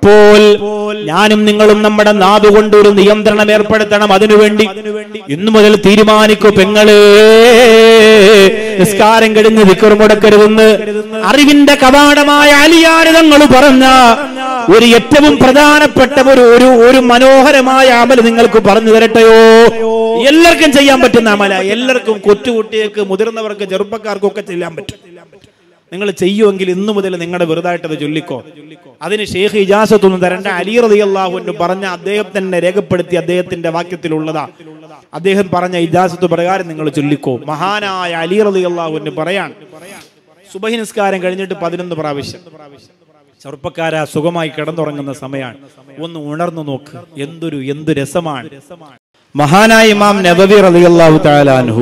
അപ്പോൾ ഞാനും നിങ്ങളും നമ്മുടെ നാവുകൊണ്ട് ഒരു നിയന്ത്രണം ഏർപ്പെടുത്തണം അതിനുവേണ്ടി ഇന്നു മുതൽ തീരുമാനിക്കൂ പെങ്ങളെ നിസ്കാരം കഴിഞ്ഞ് വിക്കർ മുടക്കരുതെന്ന് അറിവിന്റെ കവാടമായ അലിയാരിതങ്ങൾ പറഞ്ഞ ഒരു ഏറ്റവും പ്രധാനപ്പെട്ട ഒരു ഒരു ഒരു മനോഹരമായ അമൽ നിങ്ങൾക്ക് പറഞ്ഞു തരട്ടെയോ എല്ലാവർക്കും ചെയ്യാൻ പറ്റുന്ന അമല എല്ലാവർക്കും കൊച്ചുകുട്ടികൾക്ക് മുതിർന്നവർക്ക് ചെറുപ്പക്കാർക്കും ഒക്കെ ചെയ്യാൻ പറ്റും നിങ്ങൾ ചെയ്യുമെങ്കിൽ ഇന്നു മുതൽ നിങ്ങളുടെ വെറുതായിട്ടത് ചൊല്ലിക്കോ അതിന് ഷേഖ് ഇജാസത്തൊന്നും തരണ്ട അലി റളിയല്ലാഹു അൻഹു പറഞ്ഞ അദ്ദേഹം തന്നെ രേഖപ്പെടുത്തി അദ്ദേഹത്തിന്റെ വാക്യത്തിലുള്ളതാ അദ്ദേഹം പറഞ്ഞ ഇജാസത്ത് പ്രകാരം നിങ്ങൾ ചൊല്ലിക്കോ മഹാനായ അലി റളിയല്ലാഹു അൻഹു പറയാൻ സുബഹി നിസ്കാരം കഴിഞ്ഞിട്ട് പതിനൊന്ന് പ്രാവശ്യം ചെറുപ്പക്കാര സുഖമായി കിടന്നുറങ്ങുന്ന സമയമാണ് ഒന്ന് ഉണർന്നു നോക്ക് എന്തൊരു എന്തു രസമാണ് മഹാനായ ഇമാം നബവി റളിയല്ലാഹു തആല അൻഹു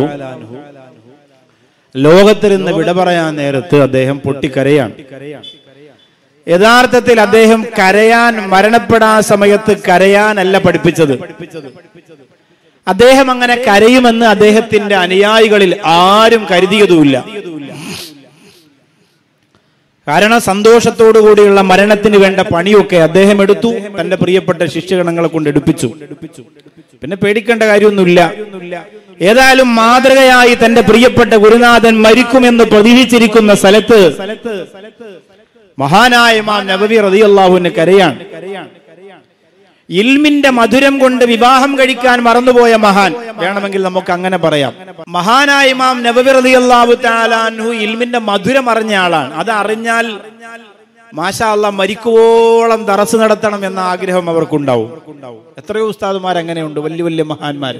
ലോകത്തിൽ നിന്ന് വിട പറയാൻ നേരത്ത് അദ്ദേഹം പൊട്ടിക്കരയാണ് യഥാർത്ഥത്തിൽ അദ്ദേഹം കരയാൻ മരണപ്പെടാൻ സമയത്ത് കരയാനല്ല പഠിപ്പിച്ചത് അദ്ദേഹം അങ്ങനെ കരയുമെന്ന് അദ്ദേഹത്തിന്റെ അനുയായികളിൽ ആരും കരുതിയതുമില്ല കാരണം സന്തോഷത്തോടു കൂടിയുള്ള മരണത്തിന് വേണ്ട പണിയൊക്കെ അദ്ദേഹം എടുത്തു തന്റെ പ്രിയപ്പെട്ട ശിഷ്യഗണങ്ങളെ കൊണ്ട് എടുപ്പിച്ചു പിന്നെ പേടിക്കേണ്ട കാര്യമൊന്നുമില്ല ഏതായാലും മാതൃകയായി തന്റെ പ്രിയപ്പെട്ട ഗുരുനാഥൻ മരിക്കുമെന്ന് പ്രതീക്ഷിച്ചിരിക്കുന്ന സ്ഥലത്ത് മഹാനായ മാം നബവി റതിയല്ലാഹുവിന് കരയാണ് ഇൽമിന്റെ മധുരം കൊണ്ട് വിവാഹം കഴിക്കാൻ മറന്നുപോയ മഹാൻ വേണമെങ്കിൽ നമുക്ക് അങ്ങനെ പറയാം മഹാനായ ഇമാം നബവി റളിയല്ലാഹു തആലാൻഹു ഇൽമിന്റെ മധുരം അറിഞ്ഞ ആളാണ് അത് അറിഞ്ഞാൽ മാഷാ അല്ല മരിക്കുവോളം ദറസ് നടത്തണം എന്ന ആഗ്രഹം അവർക്കുണ്ടാവും എത്രയോ ഉസ്താദുമാർ അങ്ങനെയുണ്ട് വലിയ വലിയ മഹാന്മാർ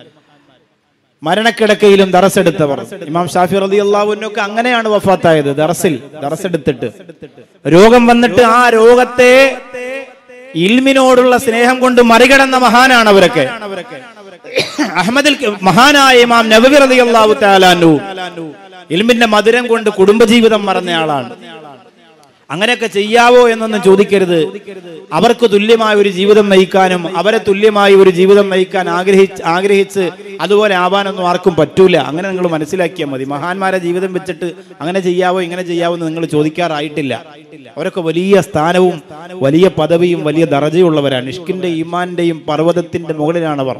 മരണക്കിടക്കയിലും ദറസെടുത്തവർ ഇമാം ഷാഫി റതി അള്ളാഹുവിനൊക്കെ അങ്ങനെയാണ് വഫാത്തായത് ദറസിൽ ദറസെടുത്തിട്ട് രോഗം വന്നിട്ട് ആ രോഗത്തെ ഇൽമിനോടുള്ള സ്നേഹം കൊണ്ട് മറികടന്ന മഹാനാണ് അവരൊക്കെ അഹമ്മദിൽ മഹാനായ ഇമാം നബവി റതി അള്ളാഹു താലാനു ഇൽമിന്റെ മധുരം കൊണ്ട് കുടുംബജീവിതം മറന്ന ആളാണ് അങ്ങനെയൊക്കെ ചെയ്യാവോ എന്നൊന്നും ചോദിക്കരുത് അവർക്ക് തുല്യമായ ഒരു ജീവിതം നയിക്കാനും അവരെ തുല്യമായ ഒരു ജീവിതം നയിക്കാൻ ആഗ്രഹിച്ച് ആഗ്രഹിച്ച് അതുപോലെ ആവാനൊന്നും ആർക്കും പറ്റൂല അങ്ങനെ നിങ്ങൾ മനസ്സിലാക്കിയാൽ മതി മഹാന്മാരെ ജീവിതം വെച്ചിട്ട് അങ്ങനെ ചെയ്യാവോ ഇങ്ങനെ ചെയ്യാവോ എന്ന് നിങ്ങൾ ചോദിക്കാറായിട്ടില്ല അവരൊക്കെ വലിയ സ്ഥാനവും വലിയ പദവിയും വലിയ ദറജയുള്ളവരാണ് ഇഷ്കിന്റെ ഈമാന്റെയും പർവ്വതത്തിന്റെ മുകളിലാണവർ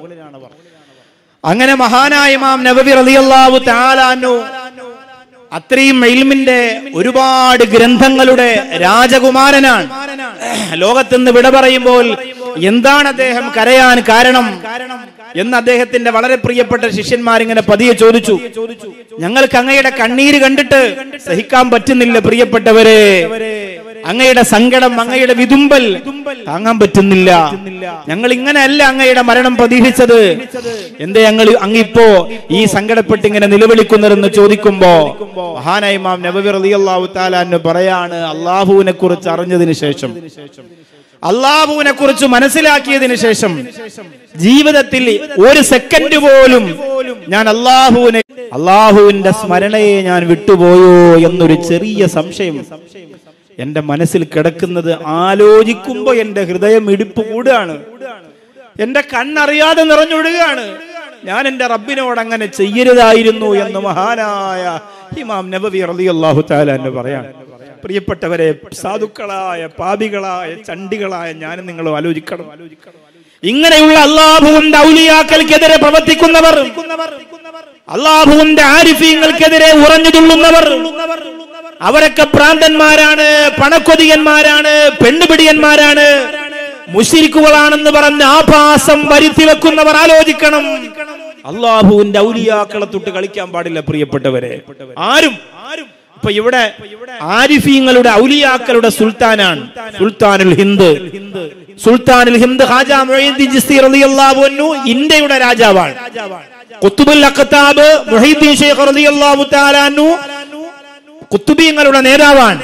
അങ്ങനെ മഹാനായ ഇമാം നബവി റളിയല്ലാഹു തആലാനു അത്രയും ഇൽമിന്റെ ഒരുപാട് ഗ്രന്ഥങ്ങളുടെ രാജകുമാരനാണ് ലോകത്തുനിന്ന് വിട പറയുമ്പോൾ എന്താണ് അദ്ദേഹം കരയാൻ കാരണം എന്ന് അദ്ദേഹത്തിന്റെ വളരെ പ്രിയപ്പെട്ട ശിഷ്യന്മാർ ഇങ്ങനെ പതിയെ ചോദിച്ചു ഞങ്ങൾക്ക് അങ്ങയുടെ കണ്ണീര് കണ്ടിട്ട് സഹിക്കാൻ പറ്റുന്നില്ല പ്രിയപ്പെട്ടവരെ അങ്ങയുടെ സങ്കടം അങ്ങയുടെ വിതുമ്പൽ താങ്ങാൻ പറ്റുന്നില്ല ഞങ്ങൾ ഇങ്ങനെയല്ല അങ്ങയുടെ മരണം പ്രതീക്ഷിച്ചത് എന്തേ ഞങ്ങൾ അങ്ങിപ്പോ ഈ സങ്കടപ്പെട്ട് ഇങ്ങനെ നിലവിളിക്കുന്നതെന്ന് ചോദിക്കുമ്പോ മഹാനായ ഇമാം നബവി റളിയല്ലാഹു തആല പറയാണ് അള്ളാഹുവിനെ കുറിച്ച് അറിഞ്ഞതിന് ശേഷം അള്ളാഹുവിനെ കുറിച്ച് മനസ്സിലാക്കിയതിന് ശേഷം ജീവിതത്തിൽ ഒരു സെക്കൻഡ് പോലും ഞാൻ അള്ളാഹുവിനെ അള്ളാഹുവിന്റെ സ്മരണയെ ഞാൻ വിട്ടുപോയോ എന്നൊരു ചെറിയ സംശയം എന്റെ മനസ്സിൽ കിടക്കുന്നത് ആലോചിക്കുമ്പോ എന്റെ ഹൃദയം ഇടിപ്പ് കൂടുകയാണ് എന്റെ കണ്ണറിയാതെ നിറഞ്ഞൊഴുകയാണ് ഞാൻ എന്റെ റബ്ബിനോട് അങ്ങനെ ചെയ്യരുതായിരുന്നു എന്ന് മഹാനായ ഇമാം നബവി റളിയല്ലാഹു തആല എന്ന് പറയാൻ പ്രിയപ്പെട്ടവരെ സാധുക്കളായ പാപികളായ ചണ്ടികളായ ഞാനും നിങ്ങൾ ആലോചിക്കണം ഇങ്ങനെയുള്ള അള്ളാഹുവിന്റെ ഔലിയാക്കൾക്കെതിരെ പ്രവർത്തിക്കുന്നവർ അള്ളാഹുവിന്റെ ആരിഫീങ്ങൾക്കെതിരെ ഉറഞ്ഞു തുള്ളുന്നവർ അവരൊക്കെ പ്രാന്തന്മാരാണ് പണക്കൊതിയന്മാരാണ് പെണ്ണുപിടിയന്മാരാണ് മുഷിരിക്കുകളാണെന്ന് പറഞ്ഞ് ആഭാസം വരുത്തി വെക്കുന്നവർ ആലോചിക്കണം അള്ളാഹുവിന്റെ ഔലിയാക്കളെ തൊട്ട് കളിക്കാൻ പാടില്ല പ്രിയപ്പെട്ടവരെ ആരും ആരും ഇപ്പൊ ഇവിടെ ആരിഫീങ്ങളുടെ ഔലിയാക്കളുടെ സുൽത്താനാണ് സുൽത്താനുൽ ഹിന്ദ് സുൽത്താനുൽ ഹിന്ദ് ഹാജാ മൊയ്തീൻ ചിസ്തി റളിയല്ലാഹു അൻഹു ഇന്ത്യയുടെ രാജാവാണ് ഖുത്ബുൽ അഖ്താബ് മുഹീദ്ദീൻ ശൈഖ് റളിയല്ലാഹു തആല അൻഹു കുത്തുബീങ്ങളുടെ നേതാവാണ്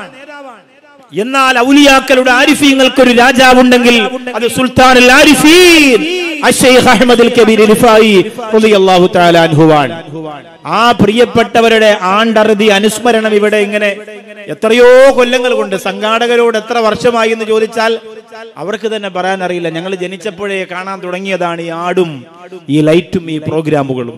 എന്നാൽ ഔലിയാക്കളുടെ ആരിഫീങ്ങൾക്ക് ഒരു രാജാവുണ്ടെങ്കിൽ അത് സുൽത്താൻ ആരിഫീൻ അഷൈഖ് അഹ്മദുൽ കബീർ റിഫായി റളിയല്ലാഹു തആല അൻഹുവാണ് ആ പ്രിയപ്പെട്ടവരുടെ ആണ്ടറുതി അനുസ്മരണം ഇവിടെ ഇങ്ങനെ എത്രയോ കൊല്ലങ്ങൾ കൊണ്ട് സംഘാടകരോട് എത്ര വർഷമായി എന്ന് ചോദിച്ചാൽ അവർക്ക് തന്നെ പറയാൻ അറിയില്ല ഞങ്ങൾ ജനിച്ചപ്പോഴേ കാണാൻ തുടങ്ങിയതാണ് ഈ ആടും ഈ ലൈറ്റും ഈ പ്രോഗ്രാമുകളും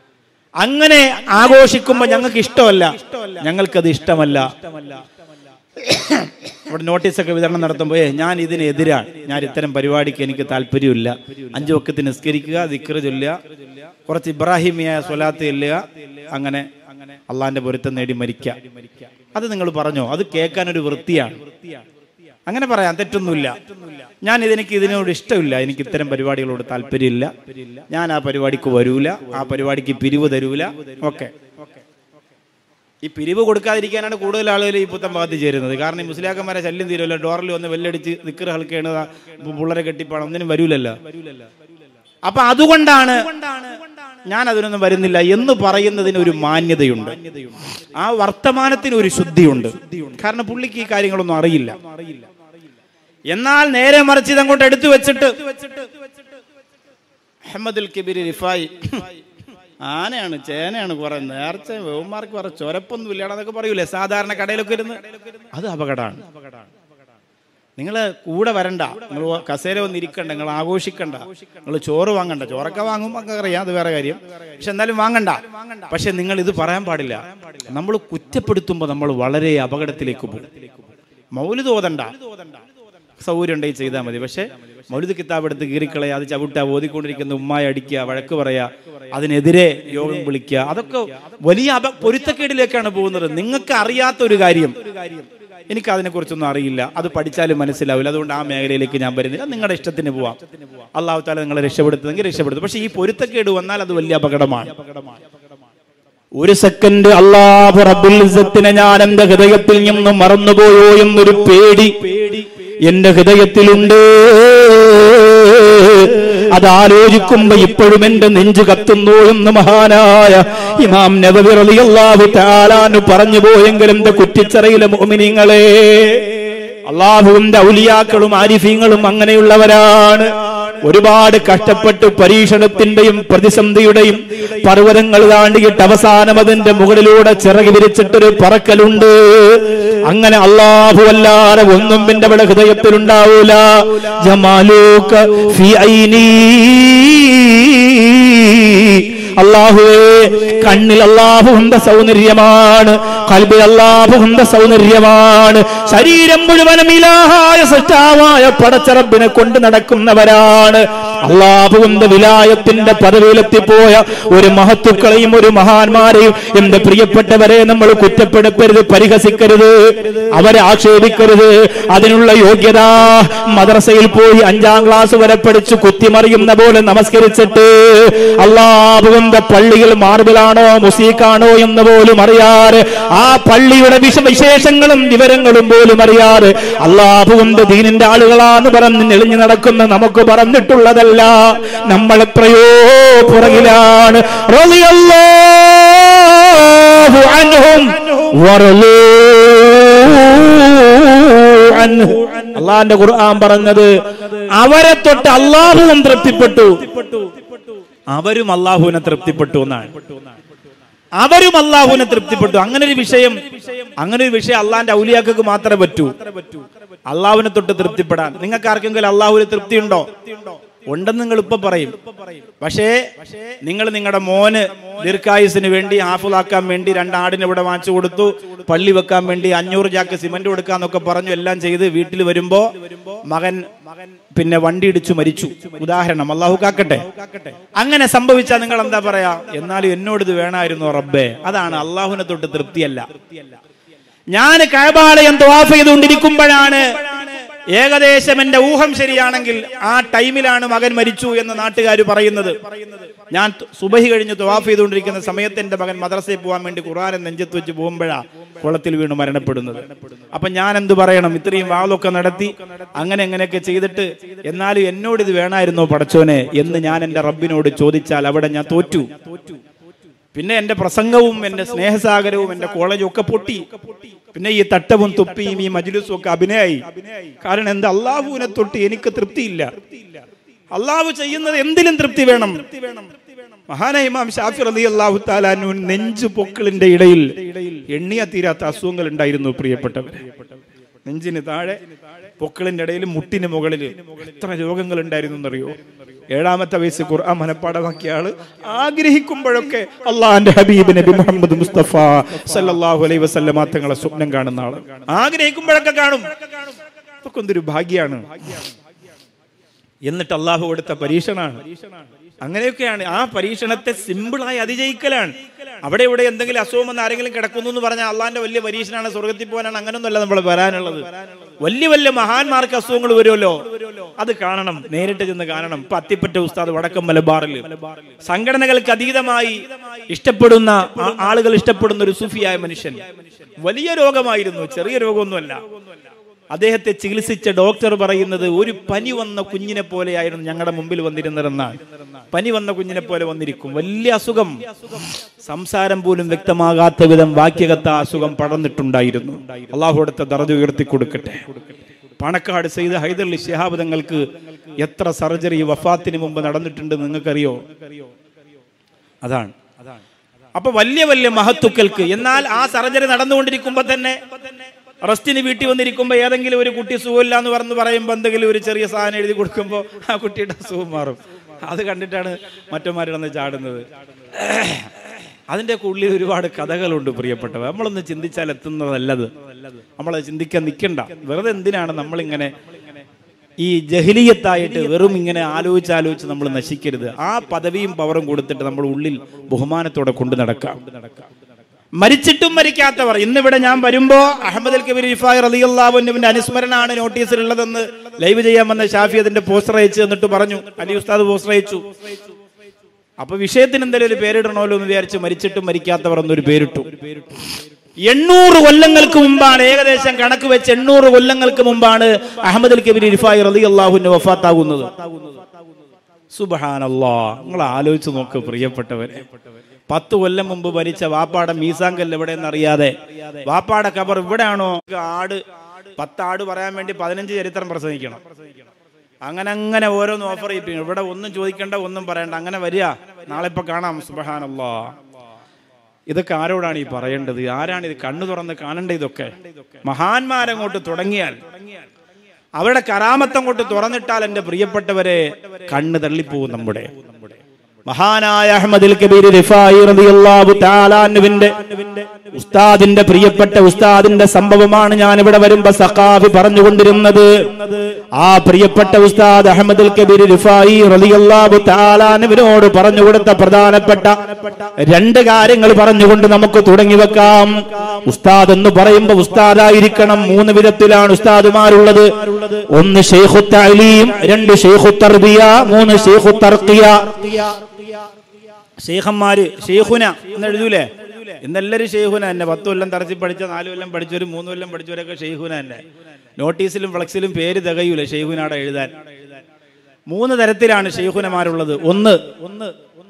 അങ്ങനെ ആഘോഷിക്കുമ്പോൾ ഞങ്ങൾക്ക് ഇഷ്ടമല്ല ഞങ്ങൾക്കത് ഇഷ്ടമല്ല ഇവിടെ നോട്ടീസൊക്കെ വിതരണം നടത്തുമ്പോൾ "ഏയ്, ഞാൻ ഇതിനെതിരാണ് ഞാൻ ഇത്തരം പരിപാടിക്ക് എനിക്ക് താല്പര്യമില്ല അഞ്ചു വക്കത്ത് നിസ്കരിക്കുക ദിക്റ് ചൊല്ലുക കുറച്ച് ഇബ്രാഹിമിയ സ്വലാത്ത് ചെല്ലുക അങ്ങനെ അള്ളാന്റെ പൊരുത്തം നേടി മരിക്കുക അത് നിങ്ങൾ പറഞ്ഞോ അത് കേൾക്കാൻ ഒരു വൃത്തിയാണ് അങ്ങനെ പറയാം തെറ്റൊന്നുമില്ല ഞാൻ ഇതെനിക്ക് ഇതിനോട് ഇഷ്ടമില്ല എനിക്ക് ഇത്തരം പരിപാടികളോട് താല്പര്യമില്ല ഞാൻ ആ പരിപാടിക്ക് വരൂല ആ പരിപാടിക്ക് പിരിവ് തരൂല ഓക്കെ ഈ പിരിവ് കൊടുക്കാതിരിക്കാനാണ് കൂടുതൽ ആളുകൾ ഈ പുത്തൻ ഭാഗത്ത് ചേരുന്നത് കാരണം ഈ മുസ്ലിയാക്കന്മാരെ ശല്യം തീരുമല്ലോ ഡോറിൽ വന്ന് വെല്ലടിച്ച് നിക്കറ് ഹൽക്കേണ് പിള്ളേരെ കെട്ടിപ്പാണം ഒന്നിനും വരൂലല്ലോ അപ്പൊ അതുകൊണ്ടാണ് ഞാൻ അതിനൊന്നും വരുന്നില്ല എന്ന് പറയുന്നതിന് ഒരു മാന്യതയുണ്ട് ആ വർത്തമാനത്തിന് ഒരു ശുദ്ധിയുണ്ട് കാരണം പുള്ളിക്ക് ഈ കാര്യങ്ങളൊന്നും അറിയില്ല എന്നാൽ നേരെ മറിച്ച് ഇതങ്ങോട്ട് എടുത്തു വെച്ചിട്ട് അഹമ്മദുൽ കബീർ റിഫായി ആനയാണ് ചേനയാണ് കുറെ നേർച്ച വേവന്മാർക്ക് കുറെ ചൊരപ്പൊന്നും ഇല്ലാണെന്നൊക്കെ പറയൂലേ സാധാരണ കടയിലൊക്കെ ഇരുന്ന് അത് അപകടമാണ് നിങ്ങൾ കൂടെ വരണ്ട നിങ്ങൾ കസേര വന്ന് ഇരിക്കണ്ട നിങ്ങൾ ആഘോഷിക്കണ്ട നിങ്ങൾ ചോറ് വാങ്ങണ്ട ചോറൊക്കെ വാങ്ങും ഒക്കെ അറിയാം അത് വേറെ കാര്യം പക്ഷെ എന്തായാലും വാങ്ങണ്ട പക്ഷെ നിങ്ങൾ ഇത് പറയാൻ പാടില്ല നമ്മൾ കുറ്റപ്പെടുത്തുമ്പോൾ നമ്മൾ വളരെ അപകടത്തിലേക്ക് പോകും മൗലിത് ഓതണ്ട സൗകര്യം ഉണ്ടെങ്കിൽ ചെയ്താൽ മതി പക്ഷേ മൗലിദ് കിതാബ് എടുത്ത് കീറിക്കളയുക അത് ചവിട്ടുക ഓതിക്കൊണ്ടിരിക്കുന്ന ഉമ്മായ അടിക്കുക വഴക്ക് പറയുക അതിനെതിരെ യോഗം വിളിക്കുക അതൊക്കെ വലിയ അപ പൊരുത്തക്കേടിലേക്കാണ് പോകുന്നത് നിങ്ങൾക്ക് അറിയാത്ത ഒരു കാര്യം എനിക്ക് അതിനെക്കുറിച്ചൊന്നും അറിയില്ല അത് പഠിച്ചാലും മനസ്സിലാവില്ല അതുകൊണ്ട് ആ മേഖലയിലേക്ക് ഞാൻ വരുന്നില്ല നിങ്ങളുടെ ഇഷ്ടത്തിന് പോവാം അള്ളാഹു താല നിങ്ങളെ രക്ഷപ്പെടുത്തുന്നെങ്കിൽ രക്ഷപ്പെടുത്തും പക്ഷേ ഈ പൊരുത്തക്കേട് വന്നാൽ അത് വലിയ അപകടമാണ് ഒരു സെക്കൻഡ് അള്ളാഹു റബ്ബുൽ ഇസ്സത്തിനെ ഞാൻ എന്റെ ഹൃദയത്തിൽ നിന്നും മറന്നുപോയോ എന്നൊരു പേടി എന്റെ ഹൃദയത്തിലുണ്ട് അത് ആലോചിക്കുമ്പോ ഇപ്പോഴും എന്റെ നെഞ്ചു കത്തുന്നു എന്ന് മഹാനായ ഇമാം നബവി റളിയല്ലാഹു തആലാന് പറഞ്ഞു പോയെങ്കിലും എന്റെ കുറ്റിച്ചറയിലെ മോമിനിങ്ങളെ അള്ളാഹുവിന്റെ ഔലിയാക്കളും ആരിഫീങ്ങളും അങ്ങനെയുള്ളവരാണ് ഒരുപാട് കഷ്ടപ്പെട്ട് പരീക്ഷണത്തിന്റെയും പ്രതിസന്ധിയുടെയും പർവ്വതങ്ങൾ താണ്ടിയിട്ട് അവസാനം അതിന്റെ മുകളിലൂടെ ചിറകി വിരിച്ചിട്ടൊരു പറക്കലുണ്ട് അങ്ങനെ അള്ളാഹു അല്ലാതെ ഒന്നും പിന്നെ അവിടെ ഹൃദയത്തിലുണ്ടാവൂല ജമാലൂക്ക ഫി ഐനീ അള്ളാഹുവേ കണ്ണിൽ അള്ളാഹുവിന്റെ സൗന്ദര്യമാണ് കൽബിൽ അള്ളാഹുവിന്റെ സൗന്ദര്യമാണ് ശരീരം മുഴുവനും ഇലാഹായ സൃഷ്ടാവായ പടച്ചറബിനെ കൊണ്ട് നടക്കുന്നവരാണ് അള്ളാഹുവിന്റെ വിലായത്തിന്റെ പദവിയിലെത്തിപ്പോയ ഒരു മഹത്തുക്കളെയും ഒരു മഹാന്മാരെയും എന്റെ പ്രിയപ്പെട്ടവരെ നമ്മൾ കുറ്റപ്പെടുത്തരുത് പരിഹസിക്കരുത് അവരെ ആക്ഷേപിക്കരുത് അതിനുള്ള യോഗ്യത മദ്രസയിൽ പോയി അഞ്ചാം ക്ലാസ് വരെ പഠിച്ച് കുത്തിമറിയുന്ന പോലെ നമസ്കരിച്ചിട്ട് അള്ളാഹുവിന്റെ പള്ളിയിൽ മാർബിളാണോ മുസീഖാണോ എന്ന് പോലും അറിയാറ് ആ പള്ളിയുടെ വിഷ വിശേഷങ്ങളും വിവരങ്ങളും പോലും അറിയാറ് അള്ളാഹുവിന്റെ ദീനിന്റെ ആളുകളാന്ന് പറഞ്ഞ് നെളിഞ്ഞു നടക്കുന്ന നമുക്ക് പറഞ്ഞിട്ടുള്ളതല്ല നമ്മൾ എത്രയോ പുറകിലാണ് റളിയല്ലാഹു അൻഹും വറളൂ അൻഹു. അള്ളാന്റെ ഖുർആൻ പറഞ്ഞത് അവരെ തൊട്ട് അള്ളാഹുവും തൃപ്തിപ്പെട്ടു അവരും അള്ളാഹുവിനെ തൃപ്തിപ്പെട്ടു എന്നാണ് അവരും അള്ളാഹുവിനെ തൃപ്തിപ്പെട്ടു അങ്ങനെ ഒരു വിഷയം അങ്ങനെ ഒരു വിഷയം അള്ളാന്റെ ഔലിയാക്കൾക്ക് മാത്രമേ പറ്റൂ അള്ളാഹുവിനെ തൊട്ട് തൃപ്തിപ്പെടാൻ നിങ്ങൾക്ക് ആർക്കെങ്കിലും അള്ളാഹുവിന് തൃപ്തിയുണ്ടോ ഉണ്ടെന്ന് നിങ്ങൾ ഇപ്പൊ പറയും പക്ഷേ നിങ്ങൾ നിങ്ങളുടെ മോന് ദീർഘായുസിന് വേണ്ടി ഹാഫിളാക്കാൻ വേണ്ടി രണ്ടാടിന് ഇവിടെ വാങ്ങിച്ചു കൊടുത്തു പള്ളി വെക്കാൻ വേണ്ടി അഞ്ഞൂറ് ചാക്ക് സിമന്റ് കൊടുക്കാന്നൊക്കെ പറഞ്ഞു എല്ലാം ചെയ്ത് വീട്ടിൽ വരുമ്പോ മകൻ പിന്നെ വണ്ടി ഇടിച്ചു മരിച്ചു ഉദാഹരണം അള്ളാഹു കാക്കട്ടെ അങ്ങനെ സംഭവിച്ചാൽ നിങ്ങൾ എന്താ പറയാ എന്നാലും എന്നോട് ഇത് വേണമായിരുന്നു റബ്ബേ അതാണ് അള്ളാഹുവിനെ തൊട്ട് തൃപ്തിയല്ല ഞാൻ കഴബാലയം ത്വാഫ് ചെയ്തുകൊണ്ടിരിക്കുമ്പോഴാണ് ഏകദേശം എന്റെ ഊഹം ശരിയാണെങ്കിൽ ആ ടൈമിലാണ് മകൻ മരിച്ചു എന്ന് നാട്ടുകാർ പറയുന്നത് ഞാൻ ത- സുബഹി കഴിഞ്ഞ് ത്വാഫ് ചെയ്തുകൊണ്ടിരിക്കുന്ന സമയത്ത് എന്റെ മകൻ മദ്രസയിൽ പോകാൻ വേണ്ടി ഖുറാനെ നെഞ്ചത്ത് വെച്ച് പോകുമ്പോഴാ കുളത്തിൽ വീണ് മരണപ്പെടുന്നത് അപ്പൊ ഞാൻ എന്ത് പറയണം ഇത്രയും വാളൊക്കെ നടത്തി അങ്ങനെ എങ്ങനെയൊക്കെ ചെയ്തിട്ട് എന്നാലും എന്നോട് ഇത് വേണമായിരുന്നോ പടച്ചോനെ എന്ന് ഞാൻ എന്റെ റബ്ബിനോട് ചോദിച്ചാൽ അവിടെ ഞാൻ തോറ്റു പിന്നെ എന്റെ പ്രസംഗവും എന്റെ സ്നേഹസാഗരവും എന്റെ കോളേജും ഒക്കെ പൊട്ടി പിന്നെ ഈ തട്ടവും തുപ്പിയും ഈ മജ്ലിസും ഒക്കെ അഭിനയായി കാരണം എന്താ അള്ളാഹുവിനെ തൊട്ട് എനിക്ക് തൃപ്തിയില്ല അള്ളാഹു ചെയ്യുന്നത് എന്തിലും തൃപ്തി വേണം മഹാന ഇമാം ഷാഫി റലി അള്ളാഹു താലാനു നെഞ്ചു പൊക്കിളിന്റെ ഇടയിൽ എണ്ണിയ തീരാത്ത അസുഖങ്ങൾ ഉണ്ടായിരുന്നു പ്രിയപ്പെട്ടവർ നെഞ്ചിന് താഴെ പൊക്കിളിന്റെ ഇടയിൽ മുട്ടിന് മുകളിൽ എത്ര രോഗങ്ങൾ ഉണ്ടായിരുന്നു എന്നറിയോ ഏഴാമത്തെ വയസ്സ് ഖുർആൻ മനപ്പാടമാക്കിയ ആള് ആഗ്രഹിക്കുമ്പോഴൊക്കെ അള്ളാഹിന്റെ ഹബീബ് നബി മുഹമ്മദ് മുസ്തഫ സല്ലല്ലാഹു അലൈഹി വസല്ലമ തങ്ങളെ സ്വപ്നം കാണുന്ന ആള് ആഗ്രഹിക്കുമ്പോഴൊക്കെ കാണും അതൊക്കെ എന്തൊരു ഭാഗ്യാണ് എന്നിട്ട് അള്ളാഹു കൊടുത്ത പരീക്ഷണാണ് അങ്ങനെയൊക്കെയാണ് ആ പരീക്ഷണത്തെ സിമ്പിളായി അതിജയിക്കലാണ് അവിടെ ഇവിടെ എന്തെങ്കിലും അസുഖം വന്ന് ആരെങ്കിലും കിടക്കുന്നു എന്ന് പറഞ്ഞാൽ അള്ളാന്റെ വലിയ പരീക്ഷണമാണ് സ്വർഗത്തിൽ പോകാനാണ് അങ്ങനൊന്നുമല്ല നമ്മൾ വരാനുള്ളത് വലിയ വലിയ മഹാന്മാർക്ക് അസുഖങ്ങൾ വരുമല്ലോ അത് കാണണം നേരിട്ട് ചെന്ന് കാണണം ഇപ്പൊ അത്തിപ്പറ്റ ഉസ്താദ് വടക്കം മലബാറിൽ സംഘടനകൾക്ക് അതീതമായി ഇഷ്ടപ്പെടുന്ന ആ- ആളുകൾ ഇഷ്ടപ്പെടുന്ന ഒരു സുഫിയായ മനുഷ്യൻ വലിയ രോഗമായിരുന്നു ചെറിയ രോഗമൊന്നുമല്ല അദ്ദേഹത്തെ ചികിത്സിച്ച ഡോക്ടർ പറയുന്നത് ഒരു പനി വന്ന കുഞ്ഞിനെ പോലെയായിരുന്നു ഞങ്ങളുടെ മുമ്പിൽ വന്നിരുന്നതെന്നാണ് പനി വന്ന കുഞ്ഞിനെ പോലെ വന്നിരിക്കും വലിയ അസുഖം സംസാരം പോലും വ്യക്തമാകാത്ത വിധം വാക്യകത്ത അസുഖം പടർന്നിട്ടുണ്ടായിരുന്നു അള്ളാഹു അടുത്ത ദറജ ഉയർത്തി കൊടുക്കട്ടെ പാണക്കാട് സെയ്ത് ഹൈദർലി ശിഹാബ് തങ്ങൾക്ക് എത്ര സർജറി വഫാത്തിന് മുമ്പ് നടന്നിട്ടുണ്ട് നിങ്ങൾക്കറിയോ അതാണ് അപ്പൊ വലിയ വലിയ മഹത്തുക്കൾക്ക് എന്നാൽ ആ സർജറി നടന്നുകൊണ്ടിരിക്കുമ്പോ തന്നെ റസ്റ്റിന് വീട്ടിൽ വന്നിരിക്കുമ്പോ ഏതെങ്കിലും ഒരു കുട്ടി സുഖമില്ല എന്ന് പറഞ്ഞു പറയുമ്പോ എന്തെങ്കിലും ഒരു ചെറിയ സാധനം എഴുതി കൊടുക്കുമ്പോ ആ കുട്ടിയുടെ അസുഖം മാറും അത് കണ്ടിട്ടാണ് മറ്റന്മാരിടന്ന് ചാടുന്നത് അതിന്റെ ഉള്ളിൽ ഒരുപാട് കഥകളുണ്ട് പ്രിയപ്പെട്ടവർ നമ്മളൊന്ന് ചിന്തിച്ചാൽ എത്തുന്നതല്ലത് നമ്മളത് ചിന്തിക്കാൻ നിൽക്കണ്ട വെറുതെ എന്തിനാണ് നമ്മളിങ്ങനെ ഈ ജഹലിയത്തായിട്ട് വെറും ഇങ്ങനെ ആലോചിച്ച് ആലോചിച്ച് നമ്മൾ നശിക്കരുത് ആ പദവിയും പവറും കൊടുത്തിട്ട് നമ്മൾ ഉള്ളിൽ ബഹുമാനത്തോടെ കൊണ്ടു നടക്കാം മരിച്ചിട്ടും മരിക്കാത്തവർ ഇന്നിവിടെ ഞാൻ വരുമ്പോ അഹമ്മദ് അൽ കബീർ ഇഫായ് റലിയുള്ളാബുവിന്റെ അനുസ്മരണമാണ് നോട്ടീസിലുള്ളതെന്ന് ലൈവ് ചെയ്യാൻ വന്ന ഷാഫി അതിന്റെ പോസ്റ്റർ അയച്ചു എന്നിട്ട് പറഞ്ഞു അലി ഉസ്താദ് പോസ്റ്റർ അയച്ചു അപ്പൊ വിഷയത്തിന് എന്തെങ്കിലും ഒരു പേരിടണമല്ലോ എന്ന് വിചാരിച്ച് മരിച്ചിട്ടും മരിക്കാത്തവർ എന്നൊരു പേരിട്ടു എണ്ണൂറ് കൊല്ലങ്ങൾക്ക് മുമ്പാണ് ഏകദേശം കണക്ക് വെച്ച് എണ്ണൂറ് കൊല്ലങ്ങൾക്ക് മുമ്പാണ് അഹമ്മദ് അൽ കബീർ ഇർഫായി റലി അള്ളാഹുവിന്റെ വഫാത്താകുന്നത് സുബഹാനല്ലാ നിങ്ങൾ ആലോചിച്ച് നോക്ക് പ്രിയപ്പെട്ടവരെ പത്ത് കൊല്ലം മുമ്പ് ഭരിച്ച വാപ്പാടെ മീസാങ്കൽ എവിടെയെന്ന് അറിയാതെ വാപ്പാടെ കബർ ഇവിടെയാണോ ആട് പത്താട് പറയാൻ വേണ്ടി പതിനഞ്ച് ചരിത്രം പ്രസംഗിക്കണം അങ്ങനെ അങ്ങനെ ഓരോന്ന് ഓഫർ ചെയ്യിപ്പിക്കും ഇവിടെ ഒന്നും ചോദിക്കണ്ട ഒന്നും പറയണ്ട അങ്ങനെ വരിക നാളെ ഇപ്പൊ കാണാം സുബഹാനല്ലാ ഇതൊക്കെ ആരോടാണ് ഈ പറയേണ്ടത് ആരാണ് ഇത് കണ്ണു തുറന്ന് കാണേണ്ട ഇതൊക്കെ മഹാന്മാരങ്ങോട്ട് തുടങ്ങിയാൽ അവരുടെ കറാമത്തങ്ങോട്ട് തുറന്നിട്ടാൽ എന്റെ പ്രിയപ്പെട്ടവരെ കണ്ണ് തള്ളിപ്പോവും നമ്മുടെ മഹാനായ അഹമ്മദിൽ കബീർ റിഫായി റളിയല്ലാഹു തആല അൻഹുവിന്റെ ഉസ്താദിന്റെ പ്രിയപ്പെട്ട ഉസ്താദിന്റെ സംഭവമാണ് ഞാൻ ഇവിടെ വരുമ്പോ സഖാഫി പറഞ്ഞുകൊണ്ടിരുന്നത് ആ പ്രിയപ്പെട്ട ഉസ്താദ് അഹമ്മദുൽ കബീർ റിഫായി റളിയല്ലാഹു തആല അൻഹുവിനോട് പറഞ്ഞു കൊടുത്ത പ്രധാനപ്പെട്ട രണ്ട് കാര്യങ്ങൾ പറഞ്ഞുകൊണ്ട് നമുക്ക് തുടങ്ങി വെക്കാം ഉസ്താദ് എന്ന് പറയുമ്പോൾ ഉസ്താദായിരിക്കണം മൂന്ന് വിധത്തിലാണ് ഉസ്താദുമാരുള്ളത് ഒന്ന് ഷെയ്ഖു തഅലീം രണ്ട് ഷെയ്ഖു തർബിയ മൂന്ന് ഷെയ്ഖു തർക്കിയ ഷെയ്ഖന്മാര് ഷെയ്ഖുന എന്ന് എഴുതൂലേ ഇന്നെല്ലാരും ഷെയ്ഖുന തന്നെ പത്ത് കൊല്ലം തറച്ച് പഠിച്ച നാല് കൊല്ലം പഠിച്ചവരും മൂന്ന് കൊല്ലം പഠിച്ചവരൊക്കെ ഷെയ്ഖുന തന്നെ നോട്ടീസിലും ഫ്ലക്സിലും പേര് തികയൂല ഷെയ്ഖുനാടെ എഴുതാൻ മൂന്ന് തരത്തിലാണ് ഷെയ്ഖുനമാരുള്ളത് ഒന്ന് ഒന്ന്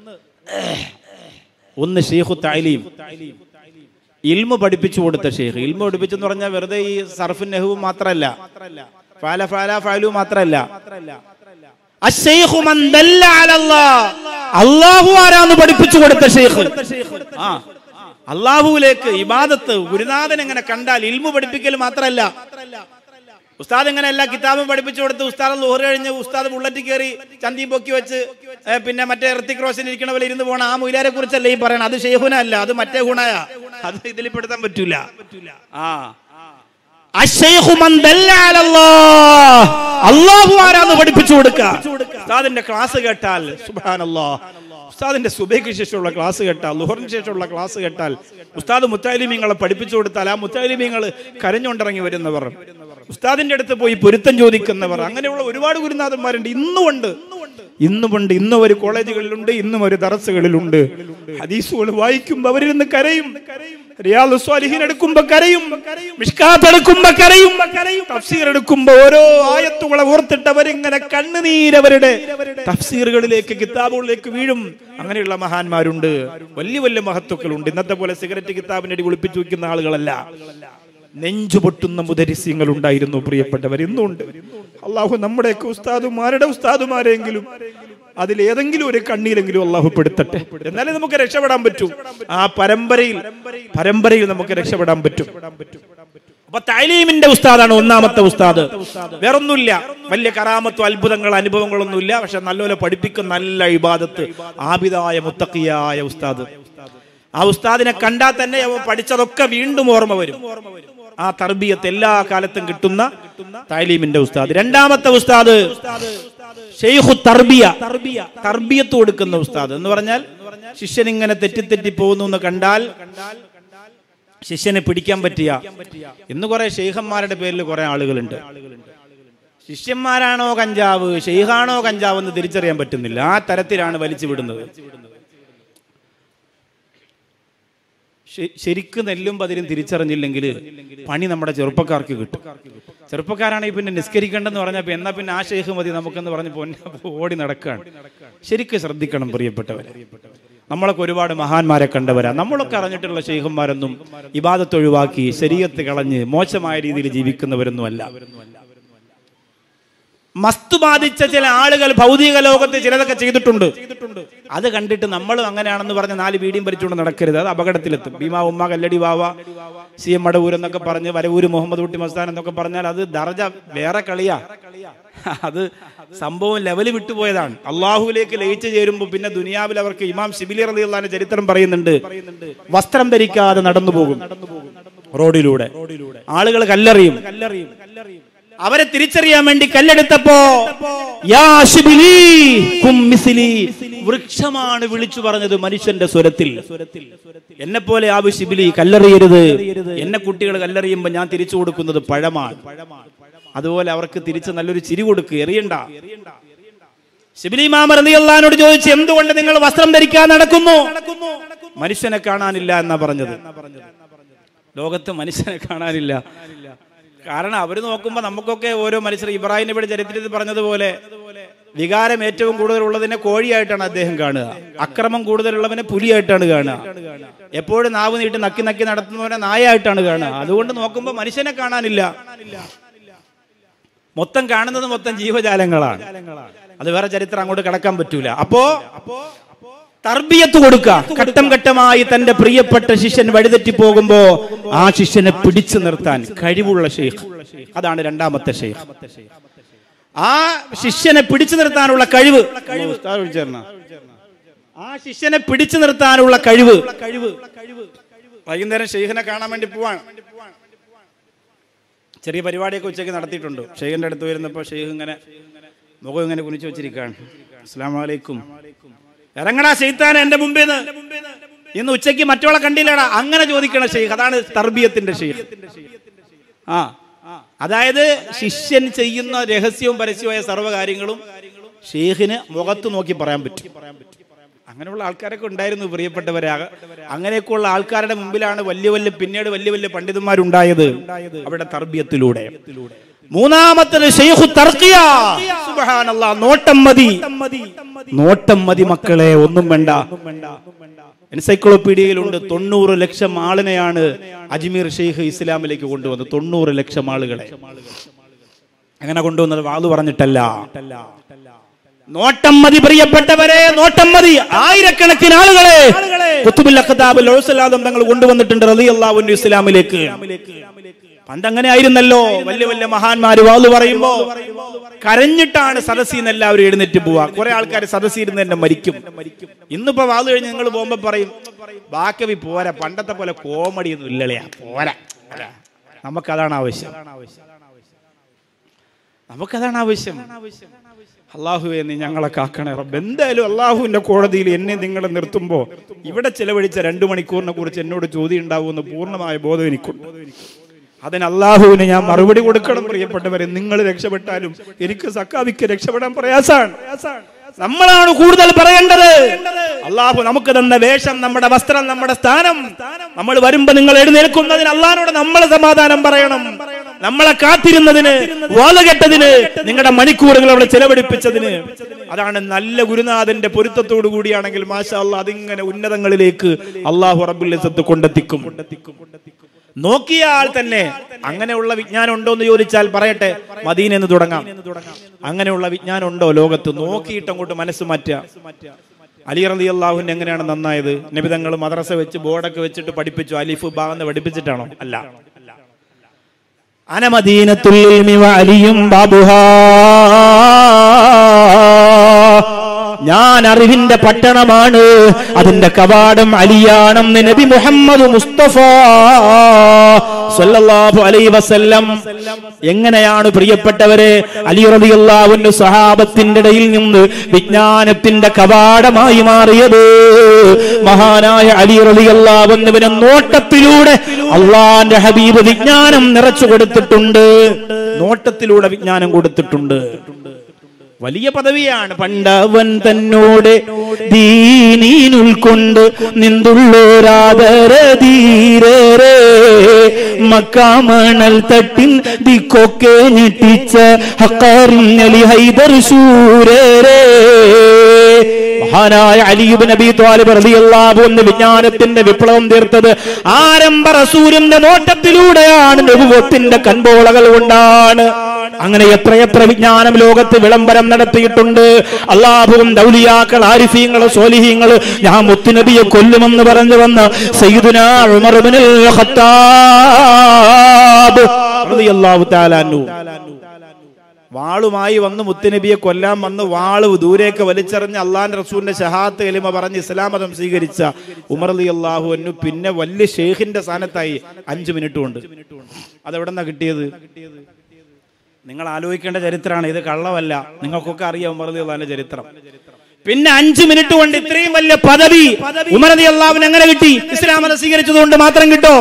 ഒന്ന് ഷെയ്ഖു താലീം ഇൽമു പഠിപ്പിച്ചു കൊടുത്ത ഷെയ്ഖ് ഇൽമു പഠിപ്പിച്ചെന്ന് പറഞ്ഞാൽ വെറുതെ ഈ സർഫും നെഹുവും മാത്രമല്ല ഫാല ഫാല ഫാലു മാത്രമല്ല അശ്ശൈഖു മൻ ദല്ല അലല്ലാഹ്. അള്ളാഹു ആരാന്ന് പഠിപ്പിച്ചു കൊടുത്ത ഷെയ്ഖ് ആ അള്ളാഹുവിലേക്ക് ഇബാദത്ത് ഗുരുനാഥൻ എങ്ങനെ കണ്ടാൽ ഇൽമു പഠിപ്പിക്കൽ മാത്രമല്ല ഉസ്താദ് എങ്ങനെ എല്ലാ കിതാബും പഠിപ്പിച്ചു കൊടുത്ത് ഉസ്താദ് ലോഹർ കഴിഞ്ഞ് ഉസ്താദ് ബുള്ളറ്റ് കയറി ചന്തിയും പൊക്കി വെച്ച് ഏ, പിന്നെ മറ്റേ ഋത്തിക് റോഷൻ ഇരിക്കണ പോലെ ഇരുന്ന് പോണ ആ മുയിലാരെ കുറിച്ചല്ല ഈ പറയണം അത് ഷെയ്ഹുന അല്ല അത് മറ്റേ ഗുണയ അത് ഇതിൽ പെടുത്താൻ പറ്റൂല ആ അശ്ശൈഖു മൻ ദല്ല അലല്ലാഹ്. അള്ളാഹു ആരാന്ന് പഠിപ്പിച്ചു കൊടുക്കുക ഉസ്താദിന്റെ ക്ലാസ് കേട്ടാൽ സുബ്ഹാനല്ലാഹ് ഉസ്താദിന്റെ സുബൈക്ക് ശേഷമുള്ള ക്ലാസ് കേട്ടാൽ ലുഹറിന് ശേഷമുള്ള ക്ലാസ് കേട്ടാൽ ഉസ്താദ് മുത്താലിമീങ്ങളെ പഠിപ്പിച്ചു കൊടുത്താൽ ആ മുത്താലിമീങ്ങൾ കരഞ്ഞുകൊണ്ടിറങ്ങി വരുന്നവർ ഉസ്താദിന്റെ അടുത്ത് പോയി പൊരുത്തം ചോദിക്കുന്നവർ അങ്ങനെയുള്ള ഒരുപാട് ഗുരുനാഥന്മാരുണ്ട് ഇന്നുമുണ്ട് ഇന്നുമുണ്ട് ഇന്നും ഒരു കോളേജുകളിലുണ്ട് ഇന്നും ഒരു ദറസുകളിലുണ്ട് ഹദീസുകൾ വായിക്കുമ്പോൾ അവരിരുന്ന് കരയും റിയാദ് സ്വാലിഹീൻ എടുക്കുമ്പോ കരയും മിഷ്കാത്ത് എടുക്കുമ്പോ കരയും തഫ്സീർ എടുക്കുമ്പോ ഓരോ ആയത്തുകളെ ഓർത്തിട്ട് അവരിങ്ങനെ കണ്ണുനീരവരുടെ തഫ്സീറുകളിലേക്ക് കിതാബുകളിലേക്ക് വീഴും അങ്ങനെയുള്ള മഹാന്മാരുണ്ട് വലിയ വലിയ മഹത്വക്കളുണ്ട് ഇന്നത്തെ പോലെ സിഗരറ്റ് കിതാബിന്റെ അടി ഒളിപ്പിച്ചു വെക്കുന്ന ആളുകളല്ല നെഞ്ചു പൊട്ടുന്ന മുദരിസ്യങ്ങൾ ഉണ്ടായിരുന്നു പ്രിയപ്പെട്ടവർ ഇന്നുണ്ട് അള്ളാഹു നമ്മുടെയൊക്കെ ഉസ്താദുമാരുടെ ഉസ്താദുമാരെങ്കിലും അതിലേതെങ്കിലും ഒരു കണ്ണീരെങ്കിലും അള്ളാഹു പെടുത്തട്ടെ എന്നാലേ നമുക്ക് രക്ഷപ്പെടാൻ പറ്റൂ ആ പരമ്പരയിൽ പരമ്പരയിൽ നമുക്ക് രക്ഷപ്പെടാൻ പറ്റും അപ്പൊ തൈലീമിന്റെ ഉസ്താദാണ് ഒന്നാമത്തെ ഉസ്താദ് വേറൊന്നുമില്ല വലിയ കറാമത്തോ അത്ഭുതങ്ങൾ അനുഭവങ്ങളൊന്നുമില്ല പക്ഷെ നല്ലപോലെ പഠിപ്പിക്കുന്ന നല്ല ഇബാദത്ത് ആബിദായ മുത്തക്കിയായ ഉസ്താദ് ആ ഉസ്താദിനെ കണ്ടാൽ തന്നെ അവൻ പഠിച്ചതൊക്കെ വീണ്ടും ഓർമ്മ വരും ആ തർബിയത്ത് എല്ലാ കാലത്തും കിട്ടുന്ന താലീമിന്റെ ഉസ്താദ് രണ്ടാമത്തെ ഉസ്താദ് ഷെയ്ഖു തർബിയ തർബിയത്ത് കൊടുക്കുന്ന ഉസ്താദ് എന്ന് പറഞ്ഞാൽ ശിഷ്യൻ ഇങ്ങനെ തെറ്റിത്തെറ്റി പോകുന്നു എന്ന് കണ്ടാൽ ശിഷ്യനെ പിടിക്കാൻ പറ്റിയ ഇന്ന് കുറെ ഷെയ്ഖന്മാരുടെ പേരിൽ കുറെ ആളുകളുണ്ട് ശിഷ്യന്മാരാണോ കഞ്ചാവ് ഷെയ്ഖാണോ കഞ്ചാവ് എന്ന് തിരിച്ചറിയാൻ പറ്റുന്നില്ല ആ തരത്തിലാണ് വലിച്ചു വിടുന്നത് ശ- ശരിക്ക് നെല്ലും പതിരും തിരിച്ചറിഞ്ഞില്ലെങ്കിൽ പണി നമ്മുടെ ചെറുപ്പക്കാർക്ക് കിട്ടും ചെറുപ്പക്കാരാണെങ്കിൽ പിന്നെ നിസ്കരിക്കേണ്ടെന്ന് പറഞ്ഞാൽ എന്നാ പിന്നെ ആ ഷെയ്ഖ് മതി നമുക്കെന്ന് പറഞ്ഞ് പൊന്ന ഓടി നടക്കുകയാണ് ശരിക്കും ശ്രദ്ധിക്കണം പ്രിയപ്പെട്ടവരെ നമ്മളൊക്കെ ഒരുപാട് മഹാന്മാരെ കണ്ടവരാ നമ്മളൊക്കെ അറിഞ്ഞിട്ടുള്ള ഷെയ്ഖന്മാരൊന്നും ഇബാദത്ത് ഒഴിവാക്കി ശരീരത്ത് കളഞ്ഞ് മോശമായ രീതിയിൽ ജീവിക്കുന്നവരൊന്നും അല്ല മസ്തു ബാധിച്ച ചില ആളുകൾ ഭൗതിക ലോകത്ത് ചിലതൊക്കെ ചെയ്തിട്ടുണ്ട് അത് കണ്ടിട്ട് നമ്മളും അങ്ങനെയാണെന്ന് പറഞ്ഞ് നാല് വീടിയും ഭരിച്ചുകൊണ്ട് നടക്കരുത് അത് അപകടത്തിലെത്തും ഭീമാ ഉമ്മ കല്ലടി വാവ സി എം മടവൂർ എന്നൊക്കെ പറഞ്ഞ് വരവൂര് മുഹമ്മദ് കുട്ടി മസ്താൻ എന്നൊക്കെ പറഞ്ഞാൽ അത് ദർജ വേറെ കളിയാ അത് സംഭവം ലെവല് വിട്ടുപോയതാണ് അള്ളാഹുവിലേക്ക് ലയിച്ചു ചേരുമ്പോൾ പിന്നെ ദുനിയാവിൽ അവർക്ക് ഇമാം ശിബിലി റളിയല്ലാഹുവിന്റെ ചരിത്രം പറയുന്നുണ്ട് വസ്ത്രം ധരിക്കാതെ നടന്നു പോകും റോഡിലൂടെ ആളുകൾ കല്ലെറിയും അവരെ തിരിച്ചറിയാൻ വേണ്ടി കല്ലെടുത്തപ്പോ യാ ശിബിലി കും മിസ്ലി. വൃക്ഷമാണ് വിളിച്ചു പറഞ്ഞത് മനുഷ്യന്റെ സ്വരത്തിൽ എന്നെ പോലെ ആബു ശിബിലി കല്ലെറിയരുത് എന്നെ കുട്ടികൾ കല്ലെറിയുമ്പോ ഞാൻ തിരിച്ചു കൊടുക്കുന്നത് പഴമാണ് അതുപോലെ അവർക്ക് തിരിച്ച് നല്ലൊരു ചിരി കൊടുക്കുക എറിയണ്ട ശിബിലി മാമർ അള്ളഹാനോട് ചോദിച്ചു എന്തുകൊണ്ട് നിങ്ങൾ വസ്ത്രം ധരിക്കാൻ നടക്കുന്നു മനുഷ്യനെ കാണാനില്ല എന്നാ പറഞ്ഞത് ലോകത്ത് മനുഷ്യനെ കാണാനില്ല കാരണം അവർ നോക്കുമ്പോൾ നമുക്കൊക്കെ ഓരോ മനുഷ്യർ ഇബ്രാഹിം നബിയുടെ ചരിത്രത്തിൽ പറഞ്ഞതുപോലെ വികാരം ഏറ്റവും കൂടുതൽ ഉള്ളതിനെ കോഴിയായിട്ടാണ് അദ്ദേഹം കാണുക അക്രമം കൂടുതലുള്ളവനെ പുലിയായിട്ടാണ് കാണുക എപ്പോഴും നാവ് നീട്ടി നക്കി നക്കി നടത്തുന്നവനെ നായായിട്ടാണ് കാണുക അതുകൊണ്ട് നോക്കുമ്പോൾ മനുഷ്യനെ കാണാനില്ല മൊത്തം കാണുന്നത് മൊത്തം ജീവജാലങ്ങളാണ് അത് വേറെ ചരിത്രം അങ്ങോട്ട് കടക്കാൻ പറ്റൂല അപ്പോ തർബിയത്ത് കൊടുക്കുക ഘട്ടം ഘട്ടമായി തന്റെ പ്രിയപ്പെട്ട ശിഷ്യൻ വഴിതെറ്റി പോകുമ്പോ ആ ശിഷ്യനെ പിടിച്ചു നിർത്താൻ കഴിവുള്ള ഷെയ്ഖ് അതാണ് രണ്ടാമത്തെ ഷെയ്ഖ് ആ ശിഷ്യനെ പിടിച്ചു നിർത്താനുള്ള കഴിവ് ഉസ്താദ് വിളിച്ചേർന്നാ? ആ ശിഷ്യനെ പിടിച്ചു നിർത്താനുള്ള കഴിവ് കഴിവ് വൈകുന്നേരം ഷെയ്ഖിനെ കാണാൻ വേണ്ടി പോവാണ് ചെറിയ പരിപാടിയൊക്കെ ഉച്ചയ്ക്ക് നടത്തിയിട്ടുണ്ട് ഷെയ്ഖിന്റെ അടുത്ത് വരുന്നപ്പോൾ ഷെയ്ഖ് ഇങ്ങനെ മുഖം ഇങ്ങനെ കുനിച്ചു വെച്ചിരിക്കുകയാണ് അസ്സാം വലൈക്കും ഇറങ്ങടാ ഷെയ്ത്താൻ എന്റെ മുമ്പിൽ നിന്ന് ഇന്ന് ഉച്ചയ്ക്ക് മറ്റോളെ കണ്ടില്ലടാ അങ്ങനെ ചോദിക്കണ ഷെയ്ഖ് അതാണ് തർബിയത്തിന്റെ ഷെയ്ഖ് ആ അതായത് ശിഷ്യൻ ചെയ്യുന്ന രഹസ്യവും പരസ്യവുമായ സർവ്വകാര്യങ്ങളും ഷെയ്ഖിന് മുഖത്ത് നോക്കി പറയാൻ പറ്റും അങ്ങനെയുള്ള ആൾക്കാരൊക്കെ ഉണ്ടായിരുന്നു പ്രിയപ്പെട്ടവരെ അക- അങ്ങനെയൊക്കെയുള്ള ആൾക്കാരുടെ മുമ്പിലാണ് വലിയ വലിയ പിന്നീട് വലിയ വലിയ പണ്ഡിതന്മാരുണ്ടായത് അവരുടെ തർബിയത്തിലൂടെ മൂന്നാമത്തത് ഷെയ്ഖു തർക്കിയ സുബ്ഹാനല്ലാ നോട്ടം മതി നോട്ടം മതി മക്കളെ ഒന്നും വേണ്ട എൻസൈക്ലോപീഡിയയിലുണ്ട് തൊണ്ണൂറ് ലക്ഷം ആളിനെയാണ് അജ്മീർ ഷെയ്ഖ് ഇസ്ലാമിലേക്ക് കൊണ്ടുവന്നത് തൊണ്ണൂറ് ലക്ഷം ആളുകളെ അങ്ങനെ കൊണ്ടുവന്നത് വാതു പറഞ്ഞിട്ടല്ല നോട്ടം മതി പ്രിയപ്പെട്ടവരെ നോട്ടം മതി ആയിരക്കണക്കിന് ആളുകളെ കുത്തുബുൽ അഖ്താബുൽ ഔസലാദം തങ്ങൾ കൊണ്ടുവന്നിട്ടുണ്ട് റളിയല്ലാഹു അൻഹു ഇസ്ലാമിലേക്ക് പണ്ട് അങ്ങനെ ആയിരുന്നല്ലോ വലിയ വലിയ മഹാന്മാര് വാതു പറയുമ്പോ കരഞ്ഞിട്ടാണ് സദസ്സിൽ നിന്ന് എല്ലാവരും എഴുന്നേറ്റ് പോവാ കുറെ ആൾക്കാർ സദസ്സിൽ ഇരുന്ന് തന്നെ മരിക്കും ഇന്നിപ്പോ വാതു കഴിഞ്ഞ് നിങ്ങൾ പോകുമ്പോ പറയും ബാക്കവി പോരാ പണ്ടത്തെ പോലെ കോമഡി ഒന്നും ഇല്ലളയാ പോരാ പോരാ. നമുക്കതാണ് ആവശ്യം നമുക്കതാണ് ആവശ്യം അള്ളാഹുവെ നീ ഞങ്ങളെ കാക്കണേ റബ്ബ് എന്തായാലും അള്ളാഹുവിന്റെ കോടതിയിൽ എന്നെ നിങ്ങളെ നിർത്തുമ്പോ ഇവിടെ ചെലവഴിച്ച രണ്ടു മണിക്കൂറിനെ കുറിച്ച് എന്നോട് ചോദ്യം ഉണ്ടാവുമെന്ന് പൂർണ്ണമായ ബോധം എനിക്കുണ്ട് അതിന് അള്ളാഹുവിന് ഞാൻ മറുപടി കൊടുക്കണം പ്രിയപ്പെട്ടവരെ നിങ്ങൾ രക്ഷപ്പെട്ടാലും എനിക്ക് സക്കാവിക്ക് രക്ഷപ്പെടാൻ പ്രയാസാണ് നമ്മളാണ് കൂടുതൽ പറയേണ്ടത് അള്ളാഹു നമുക്ക് തന്ന വേഷം നമ്മുടെ വസ്ത്രം നമ്മുടെ സ്ഥാനം നമ്മൾ വരുമ്പോ നിങ്ങൾ എഴുന്നേൽക്കുന്നതിന് അള്ളാഹിനോട് നമ്മൾ സമാധാനം പറയണം നമ്മളെ കാത്തിരുന്നതിന് വാലകെട്ടതിന് നിങ്ങളുടെ മണിക്കൂറുകൾ അവിടെ ചെലവഴിപ്പിച്ചതിന് അതാണ് നല്ല ഗുരുനാഥന്റെ പൊരുത്തത്തോടു കൂടിയാണെങ്കിൽ മാഷാ അള്ളാഹ് അതിങ്ങനെ ഉന്നതങ്ങളിലേക്ക് അള്ളാഹു റബുല്ലത്ത് കൊണ്ടെത്തിക്കും നോക്കിയ ആൾ തന്നെ അങ്ങനെയുള്ള വിജ്ഞാനം ഉണ്ടോ എന്ന് ചോദിച്ചാൽ പറയട്ടെ മദീന എന്ന് തുടങ്ങാം അങ്ങനെയുള്ള വിജ്ഞാനം ഉണ്ടോ ലോകത്ത് നോക്കിയിട്ട് അങ്ങോട്ട് മനസ്സ് മാറ്റുക അലി റലി അള്ളാഹുവിന് എങ്ങനെയാണ് നന്നായത് നബിതങ്ങൾ മദ്രസ വെച്ച് ബോർഡൊക്കെ വെച്ചിട്ട് പഠിപ്പിച്ചു അലിഫ് ബാന്ന് പഠിപ്പിച്ചിട്ടാണോ അല്ല അനമദീനത്തുൽ ഇൽമി വഅലിയും ബാബുഹാ ഞാൻ അറിവിന്റെ പട്ടണമാണ് അതിന്റെ കവാടം അലിയാണെന്ന് നബി മുഹമ്മദ് മുസ്തഫ സല്ലല്ലാഹു അലൈഹി വസല്ലം എങ്ങനെയാണ് പ്രിയപ്പെട്ടവരെ അലി റളിയല്ലാഹുവിന്റെ സഹാബത്തിന്റെ ഇടയിൽ നിന്ന് വിജ്ഞാനത്തിന്റെ കവാടമായി മാറിയത് മഹാനായ അലി റളിയല്ലാഹുവിനെ നോട്ടത്തിലൂടെ അള്ളാന്റെ ഹബീബ് വിജ്ഞാനം നിറച്ചു കൊടുത്തിട്ടുണ്ട് നോട്ടത്തിലൂടെ വിജ്ഞാനം കൊടുത്തിട്ടുണ്ട് വലിയ പദവിയാണ് പണ്ടവൻ തന്നോട് ദീനീൻ ഉൾക്കൊണ്ട് നിന്തുള്ളോരാദരധീരേ മക്കാമണൽ തട്ടിൻ ദിക്കൊക്കെ ഞെട്ടിച്ച ഹക്കാറിഞ്ഞലി ഹൈദർ ശൂരരേ മഹാനായ അലിയുബ് നബി ത്വാലിബ് റളിയല്ലാഹു അൻഹു വിജ്ഞാനത്തിന്റെ വിപ്ലവം തീർത്തത് ആരംഭ റസൂലിന്റെ നോട്ടത്തിലൂടെയാണ് നബുവത്തിന്റെ കൻപോളകൾ കൊണ്ടാണ് അങ്ങനെ എത്രയെത്ര വിജ്ഞാനം ലോകത്ത് വിളംബരം നടത്തിയിട്ടുണ്ട് അള്ളാഹുവും ദൗലിയാക്കൾ ആരിഫീങ്ങൾ സോലിഹീങ്ങൾ ഞാൻ മുത്തുനബിയെ കൊല്ലുമെന്ന് പറഞ്ഞു വന്ന സയ്യിദുന ഉമർ ഇബ്നുൽ ഖത്താബ് റളിയല്ലാഹു തആല അൻഹു വാളുമായി വന്ന് മുത്തുനബിയെ കൊല്ലാൻ വന്ന് വാള് ദൂരേക്ക് വലിച്ചെറിഞ്ഞ് അള്ളാന്റെ റസൂലിന്റെ ഷഹാത്ത് കലിമ പറഞ്ഞ് ഇസ്ലാം മതം സ്വീകരിച്ച ഉമർ അലി അള്ളാഹു അന്നു പിന്നെ വലിയ ഷെയ്ഖിന്റെ സ്ഥാനത്തായി അഞ്ചു മിനിറ്റ് കൊണ്ട് അതെവിടെ നിന്നാ കിട്ടിയത് നിങ്ങൾ ആലോചിക്കേണ്ട ചരിത്രമാണ് ഇത് കള്ളമല്ല നിങ്ങൾക്കൊക്കെ അറിയാം ഉമർ അലി അള്ളാഹിന്റെ ചരിത്രം പിന്നെ അഞ്ചു മിനിറ്റ് കൊണ്ട് ഇത്രയും വലിയ പദവി ഉമർ അലി അള്ളാഹുവിന് എങ്ങനെ കിട്ടി ഇസ്ലാം മതം സ്വീകരിച്ചതുകൊണ്ട് മാത്രം കിട്ടോ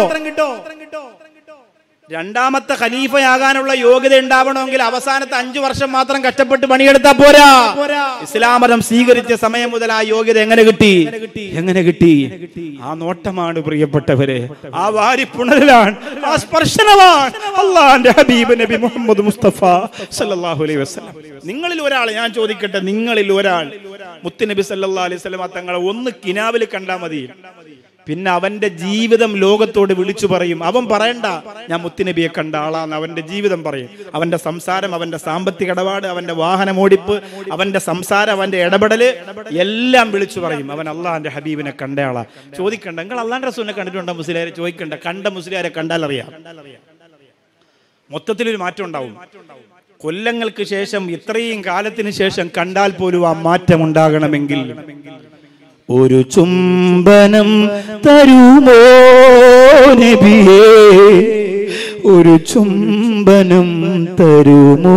രണ്ടാമത്തെ ഖലീഫയാകാനുള്ള യോഗ്യത ഉണ്ടാവണമെങ്കിൽ അവസാനത്തെ അഞ്ചു വർഷം മാത്രം കഷ്ടപ്പെട്ട് പണിയെടുത്താ പോരാ ഇസ്ലാം മതം സ്വീകരിച്ച സമയം മുതൽ ആ യോഗ്യത എങ്ങനെ കിട്ടി എങ്ങനെ കിട്ടി ആ നോട്ടമാണ് പ്രിയപ്പെട്ടവരെ ആ വാരിപ്പുണരലാണ് ആ സ്പർശനമാണ് അള്ളാന്റെ ഹബീബ് നബി മുഹമ്മദ് മുസ്തഫ സല്ലല്ലാഹു അലൈഹി വസല്ലം നിങ്ങളിൽ ഒരാൾ ഞാൻ ചോദിക്കട്ടെ നിങ്ങളിൽ ഒരാൾ മുത്തുനബി സല്ലല്ലാഹു അലൈഹി വസല്ലം തങ്ങളെ ഒന്ന് കിനാവിൽ കണ്ടാൽ മതി പിന്നെ അവന്റെ ജീവിതം ലോകത്തോട് വിളിച്ചു പറയും അവൻ പറയണ്ട ഞാൻ മുത്തുനബിയെ കണ്ട ആളാന്ന് അവന്റെ ജീവിതം പറയും അവന്റെ സംസാരം അവന്റെ സാമ്പത്തിക ഇടപാട് അവന്റെ വാഹനമോടിപ്പ് അവന്റെ സംസാരം അവന്റെ ഇടപെടല് എല്ലാം വിളിച്ചു പറയും അവൻ അള്ളാന്റെ ഹബീബിനെ കണ്ട ആളാ ചോദിക്കണ്ട നിങ്ങൾ അള്ളാന്റെ റസൂലിനെ കണ്ടിട്ടുണ്ടോ മുസ്ലിയാരെ ചോദിക്കണ്ട കണ്ട മുസ്ലിയാരെ കണ്ടാൽ അറിയാം മൊത്തത്തിലൊരു മാറ്റം ഉണ്ടാവും കൊല്ലങ്ങൾക്ക് ശേഷം ഇത്രയും കാലത്തിന് ശേഷം കണ്ടാൽ പോലും ആ മാറ്റം ഉണ്ടാകണമെങ്കിൽ ഒരു ചുംബനം തരുമോ നബിയേ ഒരു ചുംബനം തരുമോ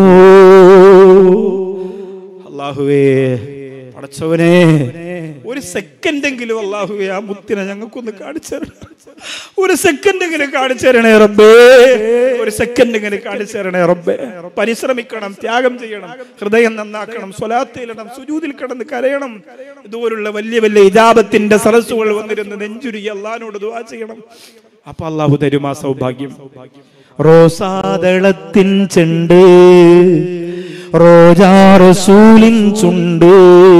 അള്ളാഹുവേ പടച്ചവനെ ഒരു സെക്കൻഡെങ്കിലും അള്ളാഹുവേ ആ മുത്തിനെ ഞങ്ങൾക്കൊന്ന് കാണിച്ചു തരണം ഒരു സെക്കൻഡെങ്കിലും കാണിച്ചു തരണേ റബ്ബേ ഒരു സെക്കൻഡെങ്കിലും കാണിച്ചു തരണേ റബ്ബേ പരിശ്രമിക്കണം ത്യാഗം ചെയ്യണം ഹൃദയം നന്നാക്കണം സ്വലാത്തിലിടണം സുജൂതിൽ കിടന്ന് കരയണം ഇതുപോലുള്ള വലിയ വലിയ ഇജാബത്തിന്റെ സരസ്സുകൾ വന്നിരുന്ന് നെഞ്ചുരുകി അള്ളഹാനോട് ദുവാ ചെയ്യണം അപ്പൊ അള്ളാഹു തരും ആ സൗഭാഗ്യം റോസാദളത്തിൻ ചെണ്ട് റോജാ റസൂലിൻ ചുണ്ട്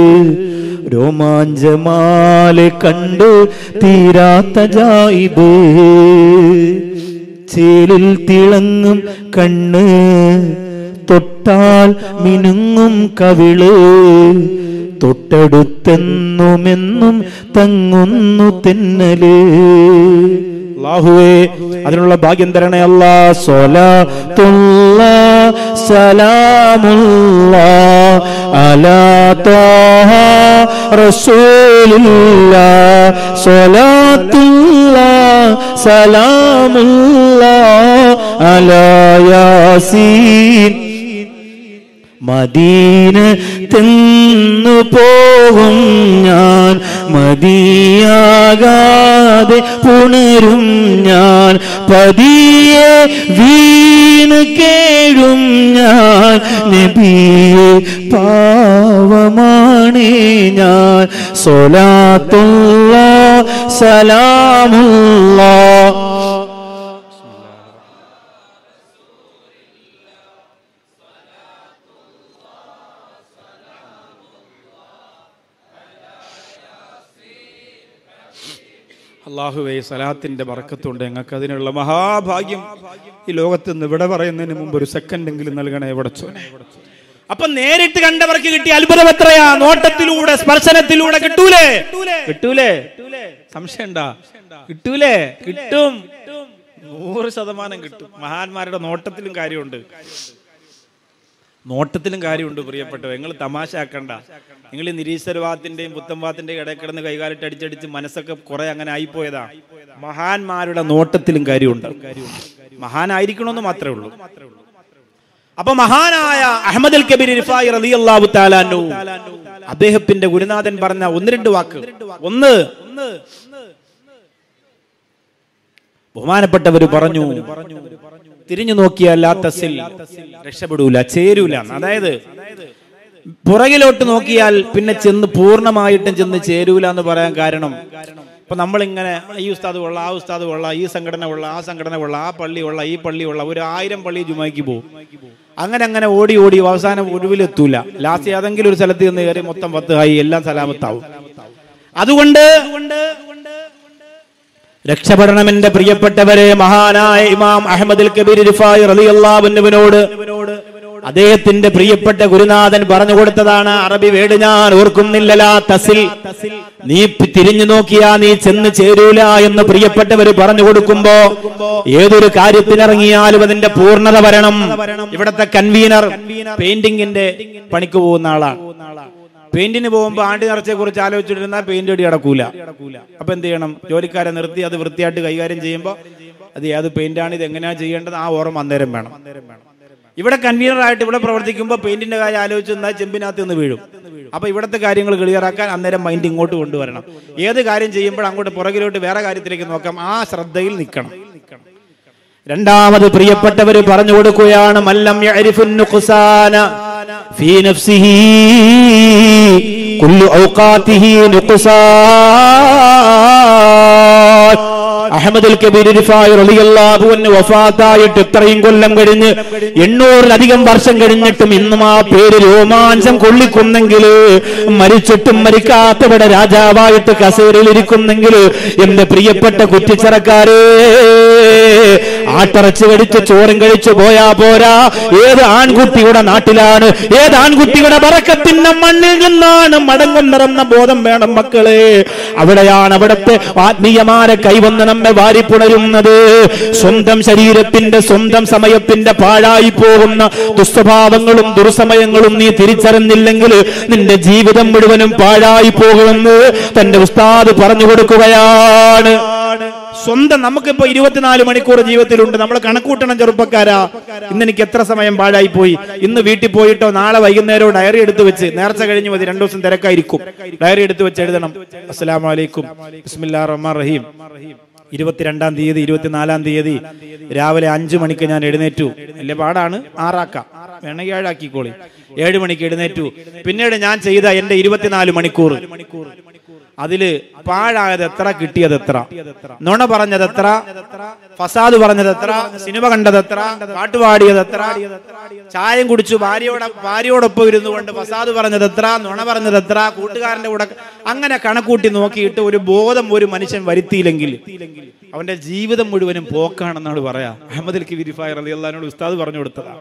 രോമാഞ്ചമാലെ കണ്ട് തീരാത്ത ജായിബ് ചേലിൽ തിളങ്ങും കണ്ണ് തൊട്ടാൽ മിനുങ്ങും കവിള് തൊട്ടടുത്തെന്നുമെന്നും തങ്ങുന്നു തെന്നല് അല്ലാഹുവേ അതിനുള്ള ഭാഗ്യം തരണേ അല്ലാ സ്വലാത്തുള്ള സലാമുള്ള അലാ ത്വാഹ റസൂലില്ല സ്വലാത്തുള്ള സലാമുള്ള അലാ യാസീൻ മദീന തിന്നു പോകും ഞാൻ മതിയാകാതെ പുണരും ഞാൻ പതിയെ വീണ് കേഴും ഞാൻ നബിയെ പാവമാണേ ഞാൻ സൊലാത്തുള്ള സലാമുള്ള അള്ളാഹുവേ സലാത്തിന്റെ ബറക്കത്തുണ്ട് ഞങ്ങൾക്ക് അതിനുള്ള മഹാഭാഗ്യം ഈ ലോകത്ത് നിന്ന് ഇവിടെ പറയുന്നതിന് മുമ്പ് ഒരു സെക്കൻഡ് എങ്കിലും നൽകണേ എവിടച്ചോനെ അപ്പൊ നേരിട്ട് കണ്ടവർക്ക് കിട്ടിയ അത്ഭുതം എത്രയാ നോട്ടത്തിലൂടെ സ്പർശനത്തിലൂടെ കിട്ടൂലേ കിട്ടൂലേ സംശയണ്ട കിട്ടൂലേ കിട്ടും നൂറ് ശതമാനം കിട്ടും മഹാന്മാരുടെ നോട്ടത്തിലും കാര്യമുണ്ട് നോട്ടത്തിലും കാര്യമുണ്ട് പ്രിയപ്പെട്ടവ നിങ്ങൾ തമാശ ആക്കണ്ട നിങ്ങൾ ഈ നിരീശ്വരവാദത്തിന്റെയും പുത്തംവാദത്തിന്റെയും ഇടയിൽ കിടന്ന് കൈകാലിട്ട് അടിച്ചടിച്ച് മനസ്സൊക്കെ കുറെ അങ്ങനെ ആയിപ്പോയതാ മഹാന്മാരുടെ നോട്ടത്തിലും കാര്യമുണ്ട് മഹാനായിരിക്കണമെന്ന് മാത്രമേ ഉള്ളൂ അപ്പൊ മഹാനായ അഹമ്മദ് അൽ കബീർ ഇർഫായി റളിയല്ലാഹു തആലാനു അദ്ദേഹത്തിന്റെ ഗുരുനാഥൻ പറഞ്ഞ ഒന്ന് രണ്ട് വാക്ക് ഒന്ന് ബഹുമാനപ്പെട്ടവർ പറഞ്ഞു തിരിഞ്ഞു നോക്കിയാൽ ലാ തസിൽ രക്ഷപ്പെടൂല ചേരൂല അതായത് പുറകിലോട്ട് നോക്കിയാൽ പിന്നെ ചെന്ന് പൂർണ്ണമായിട്ടും ചെന്ന് ചേരൂല എന്ന് പറയാൻ കാരണം ഇപ്പൊ നമ്മളിങ്ങനെ ഈ ഉസ്താദ് കൊള്ള ആ ഉസ്താദ് കൊള്ള ഈ സംഘടന കൊള്ള ആ സംഘടന കൊള്ള ആ പള്ളി കൊള്ള ഈ പള്ളി കൊള്ള ഒരു ആയിരം പള്ളി ജുമാക്ക് പോകും അങ്ങനെ അങ്ങനെ ഓടി ഓടി അവസാനം ഒടുവിലെത്തൂല ലാസ്റ്റ് ഏതെങ്കിലും ഒരു സ്ഥലത്ത് നിന്ന് കയറി മൊത്തം പത്ത് ആയി എല്ലാം സലാമത്താവും അതുകൊണ്ട് രക്ഷപ്പെടണം എന്റെ പ്രിയപ്പെട്ടവരെ മഹാനായ ഇമാം അഹമ്മദ് കബീർ റിഫായി റളിയല്ലാഹുവിനോട് അദ്ദേഹത്തിന്റെ പ്രിയപ്പെട്ട ഗുരുനാഥൻ പറഞ്ഞു കൊടുത്തതാണ് അറബി വേട് ഞാൻ ഓർക്കുന്നില്ലലാ തസിൽ നീ പി- തിരിഞ്ഞു നോക്കിയാ നീ ചെന്ന് ചേരൂല എന്ന് പ്രിയപ്പെട്ടവര് പറഞ്ഞു കൊടുക്കുമ്പോ ഏതൊരു കാര്യത്തിനിറങ്ങിയാലും അതിന്റെ പൂർണ്ണത വരണം ഇവിടത്തെ കൺവീനർ പെയിന്റിങ്ങിന്റെ പണിക്ക് പോകുന്ന ആളാണ് പെയിന്റിന് പോകുമ്പോൾ ആണ്ടി നിറച്ചെ കുറിച്ച് ആലോചിച്ചിട്ടിരുന്നാൽ പെയിന്റ് അടി അടക്കൂല അപ്പൊ എന്ത് ചെയ്യണം ജോലിക്കാരെ നിർത്തി അത് വൃത്തിയായിട്ട് കൈകാര്യം ചെയ്യുമ്പോൾ അത് ഏത് പെയിന്റാണ് ഇത് എങ്ങനെയാണ് ചെയ്യേണ്ടത് ആ ഓർമ്മ അന്നേരം വേണം ഇവിടെ കൺവീനർ ആയിട്ട് ഇവിടെ പ്രവർത്തിക്കുമ്പോൾ പെയിന്റിന്റെ കാര്യം ആലോചിച്ച് നിന്നാൽ ചെമ്പിനകത്ത് നിന്ന് വീഴും അപ്പൊ ഇവിടുത്തെ കാര്യങ്ങൾ ക്ലിയർ ആക്കാൻ അന്നേരം മൈൻഡ് ഇങ്ങോട്ട് കൊണ്ടുവരണം ഏത് കാര്യം ചെയ്യുമ്പോൾ അങ്ങോട്ട് പുറകിലോട്ട് വേറെ കാര്യത്തിലേക്ക് നോക്കാം ആ ശ്രദ്ധയിൽ നിൽക്കണം രണ്ടാമത് പ്രിയപ്പെട്ടവര് പറഞ്ഞു കൊടുക്കുകയാണ് മല്ലം യഅരിഫുൻ നുഖ്സാന ഫീ നഫ്സിഹി കുല്ലു ഔഖാതിഹി നുഖ്സാൻ അഹമ്മദുൽ കബീർ റിഫായി റളിയല്ലാഹു അൻഹു വഫാത്തായിട്ട് ഇത്രയും കൊല്ലം കഴിഞ്ഞ് എണ്ണൂറിലധികം വർഷം കഴിഞ്ഞിട്ടും ഇന്നും ആ പേര് രോമാഞ്ചം കൊള്ളിക്കുന്നെങ്കിൽ മരിച്ചിട്ടും മരിക്കാത്തവിടെ രാജാവായിട്ട് കസേരയിൽ ഇരിക്കുന്നെങ്കിൽ എന്റെ പ്രിയപ്പെട്ട കുറ്റിച്ചറക്കാരേ ആട്ടിറച്ചി കടിച്ച് ചോറും കഴിച്ചു പോയാ പോരാ ഏത് ആൺകുട്ടിയുടെ നാട്ടിലാണ് ഏത് ആൺകുട്ടിയുടെ പറക്കത്തിന്റെ മണ്ണിൽ നിന്നാണ് മടങ്ങുന്നതെന്ന ബോധം വേണം മക്കളെ അവിടെയാണ് അവിടത്തെ ആത്മീയമാരെ കൈവന്ന് നമ്മെ വാരിപ്പുണരുന്നത് സ്വന്തം ശരീരത്തിന്റെ സ്വന്തം സമയത്തിന്റെ പാഴായി പോകുന്ന ദുസ്വഭാവങ്ങളും ദുർസമയങ്ങളും നീ തിരിച്ചറിഞ്ഞില്ലെങ്കിൽ നിന്റെ ജീവിതം മുഴുവനും പാഴായി പോകുമെന്ന് തന്റെ ഉസ്താദ് പറഞ്ഞു കൊടുക്കുകയാണ് സ്വന്തം നമുക്കിപ്പോ ഇരുപത്തിനാല് മണിക്കൂർ ജീവിതത്തിലുണ്ട് നമ്മൾ കണക്കൂട്ടണം ചെറുപ്പക്കാരാ ഇന്ന് എനിക്ക് എത്ര സമയം പാഴായി പോയി ഇന്ന് വീട്ടിൽ പോയിട്ടോ നാളെ വൈകുന്നേരവും ഡയറി എടുത്തു വെച്ച് നേർച്ച കഴിഞ്ഞു മതി രണ്ടു ദിവസം തിരക്കായിരിക്കും ഡയറി എടുത്തു വെച്ച് എഴുതണം അസ്സലാം വലൈക്കും ബിസ്മില്ലാ റഹ്മാൻ റഹീം ഇരുപത്തിരണ്ടാം തീയതി ഇരുപത്തിനാലാം തീയതി രാവിലെ അഞ്ചു മണിക്ക് ഞാൻ എഴുന്നേറ്റു വലിയ പാടാണ് ആറാക്കാം വേണമെങ്കിൽ ഏഴാക്കിക്കോളി ഏഴ് മണിക്ക് എഴുന്നേറ്റു പിന്നീട് ഞാൻ ചെയ്ത എന്റെ ഇരുപത്തിനാല് മണിക്കൂർ അതില് പാഴായത് എത്ര കിട്ടിയത് എത്ര നുണ പറഞ്ഞത് എത്ര ഫസാദ് പറഞ്ഞത് എത്ര സിനിമ കണ്ടത് എത്ര പാട്ട് പാടിയത് എത്ര ചായം കുടിച്ചു ഭാര്യയോട് ഭാര്യയോടൊപ്പം ഇരുന്നു കൊണ്ട് ഫസാദ് പറഞ്ഞത് എത്ര നുണ പറഞ്ഞത് എത്ര കൂട്ടുകാരന്റെ കൂടെ അങ്ങനെ കണക്കൂട്ടി നോക്കിയിട്ട് ഒരു ബോധം ഒരു മനുഷ്യൻ വരുത്തിയില്ലെങ്കിൽ അവന്റെ ജീവിതം മുഴുവനും പോക്കാണെന്നാണ് പറയാ അഹമ്മദ് കിബിരിഫായർ അലി അള്ളഹാനോട് ഉസ്താദ് പറഞ്ഞു കൊടുത്തതാണ്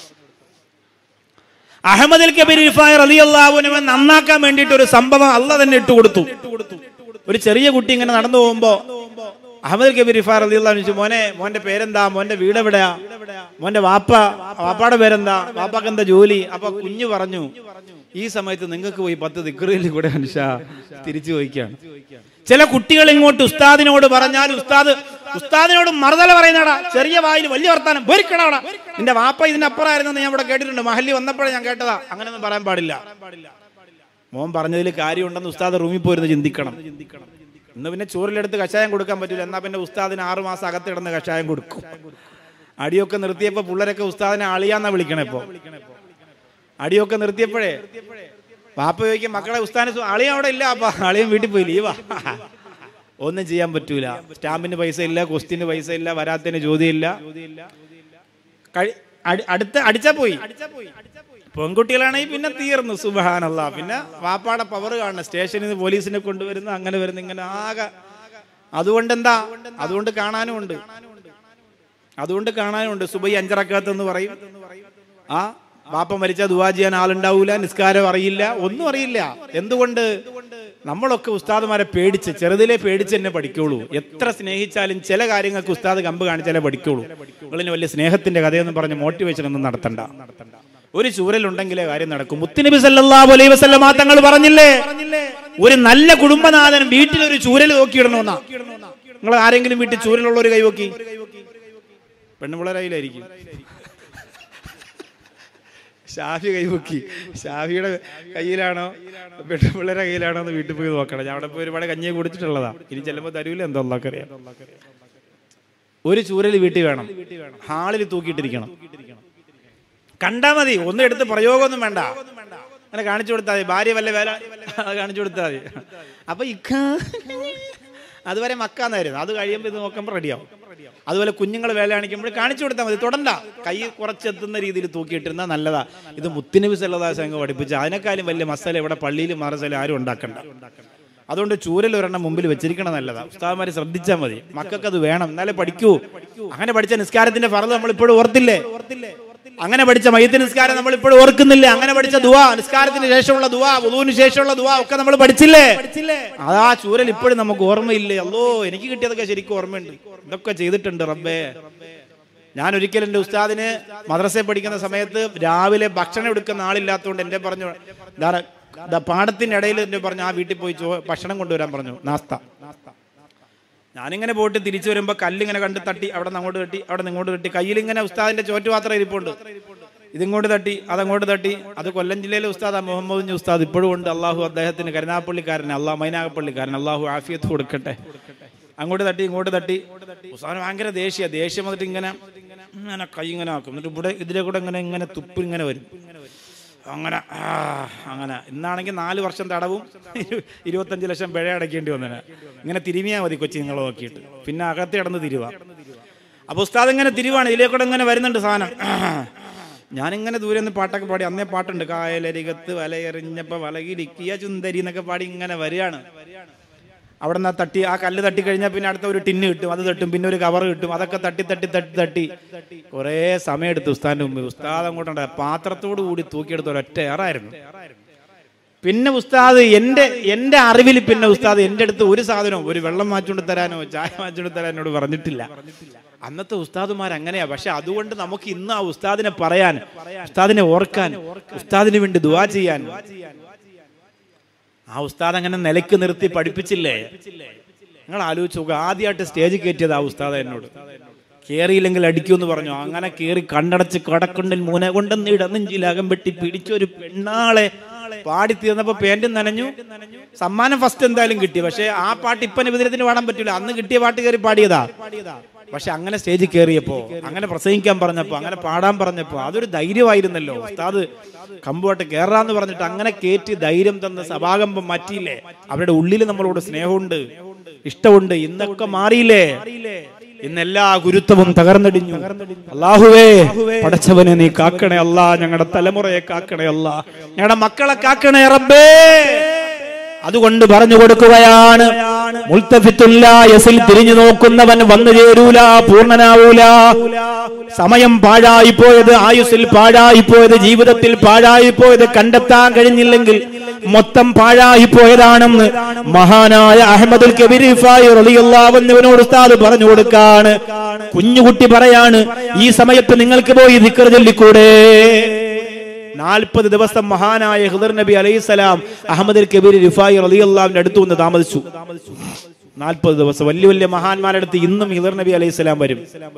അഹമ്മദ് അൽ കബീർ ഇഫായർ അലി അള്ളാഹുവിനെ നന്നാക്കാൻ വേണ്ടിയിട്ട് ഒരു സംഭവം അല്ല തന്നെ ഇട്ട് കൊടുത്തു ഒരു ചെറിയ കുട്ടി ഇങ്ങനെ നടന്നു പോകുമ്പോ അഹമ്മദ് അൽ കബീർ ഇഫാർ അലി അള്ളാഹു ചോദിച്ചു മോനെ മോന്റെ പേരെന്താ മോന്റെ വീട് എവിടെയാ മോന്റെ വാപ്പ വാപ്പാടെ പേരെന്താ വാപ്പാക്ക് എന്താ ജോലി അപ്പൊ കുഞ്ഞു പറഞ്ഞു ഈ സമയത്ത് നിങ്ങൾക്ക് പോയി പത്ത് ദിക്കറിയിൽ കൂടെ അനുഷ തിരിച്ചു ചോദിക്കുകയാണ് ചില കുട്ടികൾ ഇങ്ങോട്ട് ഉസ്താദിനോട് പറഞ്ഞാൽ ഉസ്താദ് ഉസ്താദിനോട് മറുതല പറയുന്നടാ ചെറിയ വായിൽ വലിയ വർത്താനം പൊരിക്കടാടാ നിന്റെ വാപ്പ ഇതിനപ്പുറമായിരുന്നു ഞാൻ ഇവിടെ കേട്ടിട്ടുണ്ട് മഹല്ലി വന്നപ്പോഴേ ഞാൻ കേട്ടതാ അങ്ങനെയൊന്നും പറയാൻ പാടില്ല മോൻ പറഞ്ഞതിൽ കാര്യമുണ്ടെന്ന് ഉസ്താദ് റൂമിൽ പോയിരുന്ന് ചിന്തിക്കണം ഇന്ന് പിന്നെ ചോറിലെടുത്ത് കഷായം കൊടുക്കാൻ പറ്റില്ല എന്നാ പിന്നെ ഉസ്താദിന് ആറു മാസം അകത്ത് കിടന്ന് കഷായം കൊടുക്കും അടിയൊക്കെ നിർത്തിയപ്പോ പിള്ളേരൊക്കെ ഉസ്താദിനെ അളിയാന്നാ വിളിക്കണേ ഇപ്പൊ അടിയൊക്കെ നിർത്തിയപ്പോഴേ പാപ്പ ചോദിക്കും മക്കളെ ഉസ്താദിന് സു- അളിയൻ അവിടെ ഇല്ല അപ്പ അളിയൻ വീട്ടിൽ പോയി ലീവാ ഒന്നും ചെയ്യാൻ പറ്റൂല സ്റ്റാമ്പിന് പൈസ ഇല്ല ക്വസ്റ്റിന് പൈസ ഇല്ല വരാത്തതിന് ചോദ്യമില്ല കഴി- അടി- അടുത്ത അടിച്ചാ പോയി പെൺകുട്ടികളാണെങ്കിൽ പിന്നെ തീർന്നു സുബഹാനല്ല പിന്നെ വാപ്പാടെ പവർ കാണണം സ്റ്റേഷനിൽ നിന്ന് പോലീസിനെ കൊണ്ടുവരുന്നു അങ്ങനെ വരുന്നു ഇങ്ങനെ ആകെ അതുകൊണ്ട് എന്താ അതുകൊണ്ട് കാണാനും ഉണ്ട് അതുകൊണ്ട് കാണാനുണ്ട് സുബൈ അഞ്ചറക്കകത്തെന്ന് പറയും ആ വാപ്പ മരിച്ച ദുവാ ചെയ്യാൻ ആളുണ്ടാവൂല നിസ്കാരം അറിയില്ല ഒന്നും അറിയില്ല എന്തുകൊണ്ട് നമ്മളൊക്കെ ഉസ്താദുമാരെ പേടിച്ച് ചെറുതിലെ പേടിച്ച് തന്നെ പഠിക്കുള്ളൂ എത്ര സ്നേഹിച്ചാലും ചില കാര്യങ്ങൾക്ക് ഉസ്താദ് കമ്പ് കാണിച്ചാലേ പഠിക്കുള്ളൂ നിങ്ങളിന് വലിയ സ്നേഹത്തിന്റെ കഥയെന്ന് പറഞ്ഞ് മോട്ടിവേഷൻ ഒന്നും നടത്തണ്ട ഒരു ചൂരലുണ്ടെങ്കിലേ കാര്യം നടക്കും മുത്തുനബി സല്ലല്ലാഹു അലൈഹി വസല്ലമ തങ്ങൾ പറഞ്ഞില്ലേ ഒരു നല്ല കുടുംബനാഥൻ വീട്ടിൽ ഒരു ചൂരൽ നോക്കിയിടണമെന്നാ നിങ്ങൾ ആരെങ്കിലും വീട്ടിൽ ചൂരലുള്ള ഒരു കൈവക്കി പെണ്ണുപിള്ളേരായില്ലായിരിക്കും ഷാഫി കൈവക്കി ഷാഫിയുടെ കയ്യിലാണോ പെണ്ണുപിള്ളേരുടെ കയ്യിലാണോ എന്ന് വീട്ടിൽ പോയി നോക്കണം ഞാൻ അവിടെ പോയി ഒരുപാട് കഞ്ഞിയെ കുടിച്ചിട്ടുള്ളതാ ഇനി ചെല്ലുമ്പോൾ തരൂല എന്തോ അറിയാം ഒരു ചൂരൽ വീട്ടിൽ വേണം ഹാളിൽ തൂക്കിയിട്ടിരിക്കണം കണ്ടാ മതി ഒന്നും എടുത്ത് പ്രയോഗമൊന്നും വേണ്ട അങ്ങനെ കാണിച്ചു കൊടുത്താൽ മതി ഭാര്യ വല്ല വേല അത് കാണിച്ചു കൊടുത്താൽ മതി അപ്പൊ ഇക്ക അതുവരെ മക്കാന്നായിരുന്നു അത് കഴിയുമ്പോൾ ഇത് നോക്കുമ്പോൾ റെഡിയാവും അതുപോലെ കുഞ്ഞുങ്ങൾ വേല കാണിക്കുമ്പോൾ കാണിച്ചു കൊടുത്താൽ മതി തൊടണ്ട കൈ കുറച്ചെത്തുന്ന രീതിയിൽ തൂക്കിയിട്ടിരുന്നാൽ നല്ലതാ ഇത് മുത്തുനബി സല്ലല്ലാഹു അലൈഹി പഠിപ്പിച്ച അതിനേക്കാളും വലിയ മസാല ഇവിടെ പള്ളിയിൽ മറസല ആരും ഉണ്ടാക്കണ്ട അതുകൊണ്ട് ചൂരൽ ഒരെണ്ണം മുമ്പിൽ വെച്ചിരിക്കണം നല്ലതാ ഉസ്താദ്മാര് ശ്രദ്ധിച്ചാൽ മതി മക്കൾക്ക് അത് വേണം എന്നാലേ പഠിക്കൂ അങ്ങനെ പഠിച്ച നിസ്കാരത്തിന്റെ ഫറത് നമ്മൾ ഇപ്പോഴും ഓർത്തില്ലേ അങ്ങനെ പഠിച്ച മയ്യത്ത് നിസ്കാരം നമ്മൾ ഇപ്പോഴും ഓർക്കുന്നില്ല അങ്ങനെ പഠിച്ച ദുവാ നിസ്കാരത്തിന് ശേഷമുള്ള ദുവാ വുളുവിന് ശേഷമുള്ള ദുവാ ഒക്കെ നമ്മൾ പഠിച്ചില്ലേ അതാ ചൂരൽ ഇപ്പോഴും നമുക്ക് ഓർമ്മയില്ലേ അല്ലോ എനിക്ക് കിട്ടിയതൊക്കെ ശരിക്കും ഓർമ്മയുണ്ട് ഇതൊക്കെ ചെയ്തിട്ടുണ്ട് റബ്ബേ ഞാൻ ഒരിക്കലും എൻ്റെ ഉസ്താദിന് മദ്രസയിൽ പഠിക്കുന്ന സമയത്ത് രാവിലെ ഭക്ഷണം എടുക്കുന്ന ആളില്ലാത്തതുകൊണ്ട് എന്റെ പറഞ്ഞു ധാരാ ദാ പാടത്തിന്റെ ഇടയിൽ എന്നെ പറഞ്ഞു ആ വീട്ടിൽ പോയി ചോ ഭക്ഷണം കൊണ്ടുവരാൻ പറഞ്ഞു നാസ്ത ഞാനിങ്ങനെ പോയിട്ട് തിരിച്ചു വരുമ്പോൾ കല്ലിങ്ങനെ കണ്ട് തട്ടി അവിടെ നിന്ന് അങ്ങോട്ട് തട്ടി അവിടെ നിന്ന് ഇങ്ങോട്ട് തട്ടി കയ്യിൽ ഇങ്ങനെ ഉസ്താദിന്റെ ചോറ്റുപാത്രം ഇരിപ്പുണ്ട് ഇതിങ്ങോട്ട് തട്ടി അതങ്ങോട്ട് തട്ടി അത് കൊല്ലം ജില്ലയിലെ ഉസ്താദ് മുഹമ്മദ് കുഞ്ഞ് ഉസ്താദ് ഇപ്പോഴും ഉണ്ട് അള്ളാഹു അദ്ദേഹത്തിന് കരുനാപ്പള്ളിക്കാരൻ അള്ളാഹ് മൈനാഗപ്പള്ളിക്കാരൻ അള്ളാഹു ആഫിയത്ത് കൊടുക്കട്ടെ അങ്ങോട്ട് തട്ടി ഇങ്ങോട്ട് തട്ടി ഉസ്താദിന് ഭയങ്കര ദേഷ്യ ദേഷ്യം വന്നിട്ട് ഇങ്ങനെ ഇങ്ങനെ കൈ ഇങ്ങനെ ആക്കും എന്നിട്ട് ഇവിടെ ഇതിലെ കൂടെ ഇങ്ങനെ ഇങ്ങനെ തുപ്പ് ഇങ്ങനെ വരും അങ്ങനെ ആ, അങ്ങനെ ഇന്നാണെങ്കിൽ നാല് വർഷം തടവും ഇരു- ഇരുപത്തഞ്ച് ലക്ഷം പിഴ അടയ്ക്കേണ്ടി വന്നേനെ ഇങ്ങനെ തിരുമിയാ മതി കൊച്ചി നിങ്ങൾ നോക്കിയിട്ട് പിന്നെ അകത്ത് കിടന്ന് തിരുവ അപ്പൊ ഉസ്താദ് ഇങ്ങനെ തിരുവാണ് ഇതിലേക്കൂടെ ഇങ്ങനെ വരുന്നുണ്ട് സാധനം ഞാനിങ്ങനെ ദൂരെ നിന്ന് പാട്ടൊക്കെ പാടി അന്നേ പാട്ടുണ്ട് കായലരികത്ത് വലയെറിഞ്ഞപ്പോ വലകിരിക്കിയ ചുന്തരി എന്നൊക്കെ പാടി ഇങ്ങനെ വരികയാണ് അവിടെ നിന്ന് തട്ടി ആ കല്ല് തട്ടി കഴിഞ്ഞാൽ പിന്നെ അടുത്ത ഒരു ടിന്ന് കിട്ടും അത് തട്ടും പിന്നെ ഒരു കവർ കിട്ടും അതൊക്കെ തട്ടി തട്ടി തട്ടി തട്ടി കുറേ സമയം എടുത്തു ഉസ്താദിന്റെ മുമ്പ് ഉസ്താദ് അങ്ങോട്ടുണ്ട് പാത്രത്തോട് കൂടി തൂക്കിയെടുത്ത ഒരൊറ്റ ഏറായിരുന്നു പിന്നെ ഉസ്താദ് എന്റെ എന്റെ അറിവിൽ പിന്നെ ഉസ്താദ് എന്റെ അടുത്ത് ഒരു സാധനവും ഒരു വെള്ളം മാച്ചുകൊണ്ട് തരാനോ ചായ മാച്ചുകൊണ്ട് തരാനോ എന്നോട് പറഞ്ഞിട്ടില്ല അന്നത്തെ ഉസ്താദുമാർ അങ്ങനെയാ പക്ഷെ അതുകൊണ്ട് നമുക്ക് ഇന്ന് ആ ഉസ്താദിനെ പറയാൻ ഉസ്താദിനെ ഓർക്കാൻ ഉസ്താദിന് വേണ്ടി ദുവാ ചെയ്യാൻ ആ ഉസ്താദ് അങ്ങനെ നിലക്ക് നിർത്തി പഠിപ്പിച്ചില്ലേ നിങ്ങൾ ആലോചിച്ച് നോക്കുക ആദ്യമായിട്ട് സ്റ്റേജ് കയറ്റിയത് ആ ഉസ്താദ് എന്നോട് കേറിയില്ലെങ്കിൽ അടിക്കുമെന്ന് പറഞ്ഞു അങ്ങനെ കേറി കണ്ടടച്ച് കടക്കുണ്ടിൽ മൂന കൊണ്ടെന്ന് ഇടനെഞ്ചിലകം വെട്ടി പിടിച്ചൊരു പെണ്ണാളെ പാടി തീർന്നപ്പോ പേന്റും നനഞ്ഞു സമ്മാനം ഫസ്റ്റ് എന്തായാലും കിട്ടി പക്ഷെ ആ പാട്ട് ഇപ്പൊ നിബിധനത്തിന് പാടാൻ പറ്റൂല അന്ന് കിട്ടിയ പാട്ട് കയറി പാടിയതാ പക്ഷെ അങ്ങനെ സ്റ്റേജിൽ കയറിയപ്പോ അങ്ങനെ പ്രസംഗിക്കാൻ പറഞ്ഞപ്പോ അങ്ങനെ പാടാൻ പറഞ്ഞപ്പോ അതൊരു ധൈര്യമായിരുന്നല്ലോ ഉസ്താദ് കമ്പുമായിട്ട് കയറാന്ന് പറഞ്ഞിട്ട് അങ്ങനെ കയറ്റി ധൈര്യം തന്ന സഭാകമ്പം മാറ്റിയില്ലേ അവരുടെ ഉള്ളിൽ നമ്മളോട് സ്നേഹമുണ്ട് ഇഷ്ടമുണ്ട് ഇന്നൊക്കെ മാറിയില്ലേ ഇന്ന് എല്ലാ ഗുരുത്വവും തകർന്നടിഞ്ഞു അള്ളാഹുവേ പടച്ചവനെ നീ കാക്കണേ അല്ലാ ഞങ്ങളുടെ തലമുറയെ കാക്കണേ അല്ലാ ഞങ്ങളുടെ മക്കളെ കാക്കണേ റബ്ബേ അതുകൊണ്ട് പറഞ്ഞു കൊടുക്കുകയാണ് മുൽത്തഫിത്തുല്ല യസിൽ തിരിഞ്ഞു നോക്കുന്നവൻ വന്നു ചേരൂല പൂർണ്ണനാവൂല സമയം പാഴായി പോയത് ആയുസ്സിൽ പാഴായി പോയത് ജീവിതത്തിൽ പാഴായി പോയത് കണ്ടെത്താൻ കഴിഞ്ഞില്ലെങ്കിൽ മൊത്തം പാഴായി പോയതാണെന്ന് മഹാനായ അഹമ്മദുൽ കബീർ റളിയല്ലാഹുവിനോട് ഉസ്താദ് പറഞ്ഞു കൊടുക്കാണ് കുഞ്ഞുകുട്ടി പറയാണ് ഈ സമയത്ത് നിങ്ങൾക്ക് പോയി ദിക്ർ ചൊല്ലിക്കൂടെ നാൽപ്പത് ദിവസം മഹാനായ ഹിദർ നബി അലൈഹിസ്സലാം അഹമ്മദ് കബീർ റിഫായി റളിയല്ലാഹുവിന്റെ അടുത്ത് വന്ന് താമസിച്ചു നാൽപ്പത് ദിവസം വലിയ വലിയ മഹാന്മാരുടെ അടുത്ത് ഇന്നും ഹിദർ നബി അലൈഹിസ്സലാം വരും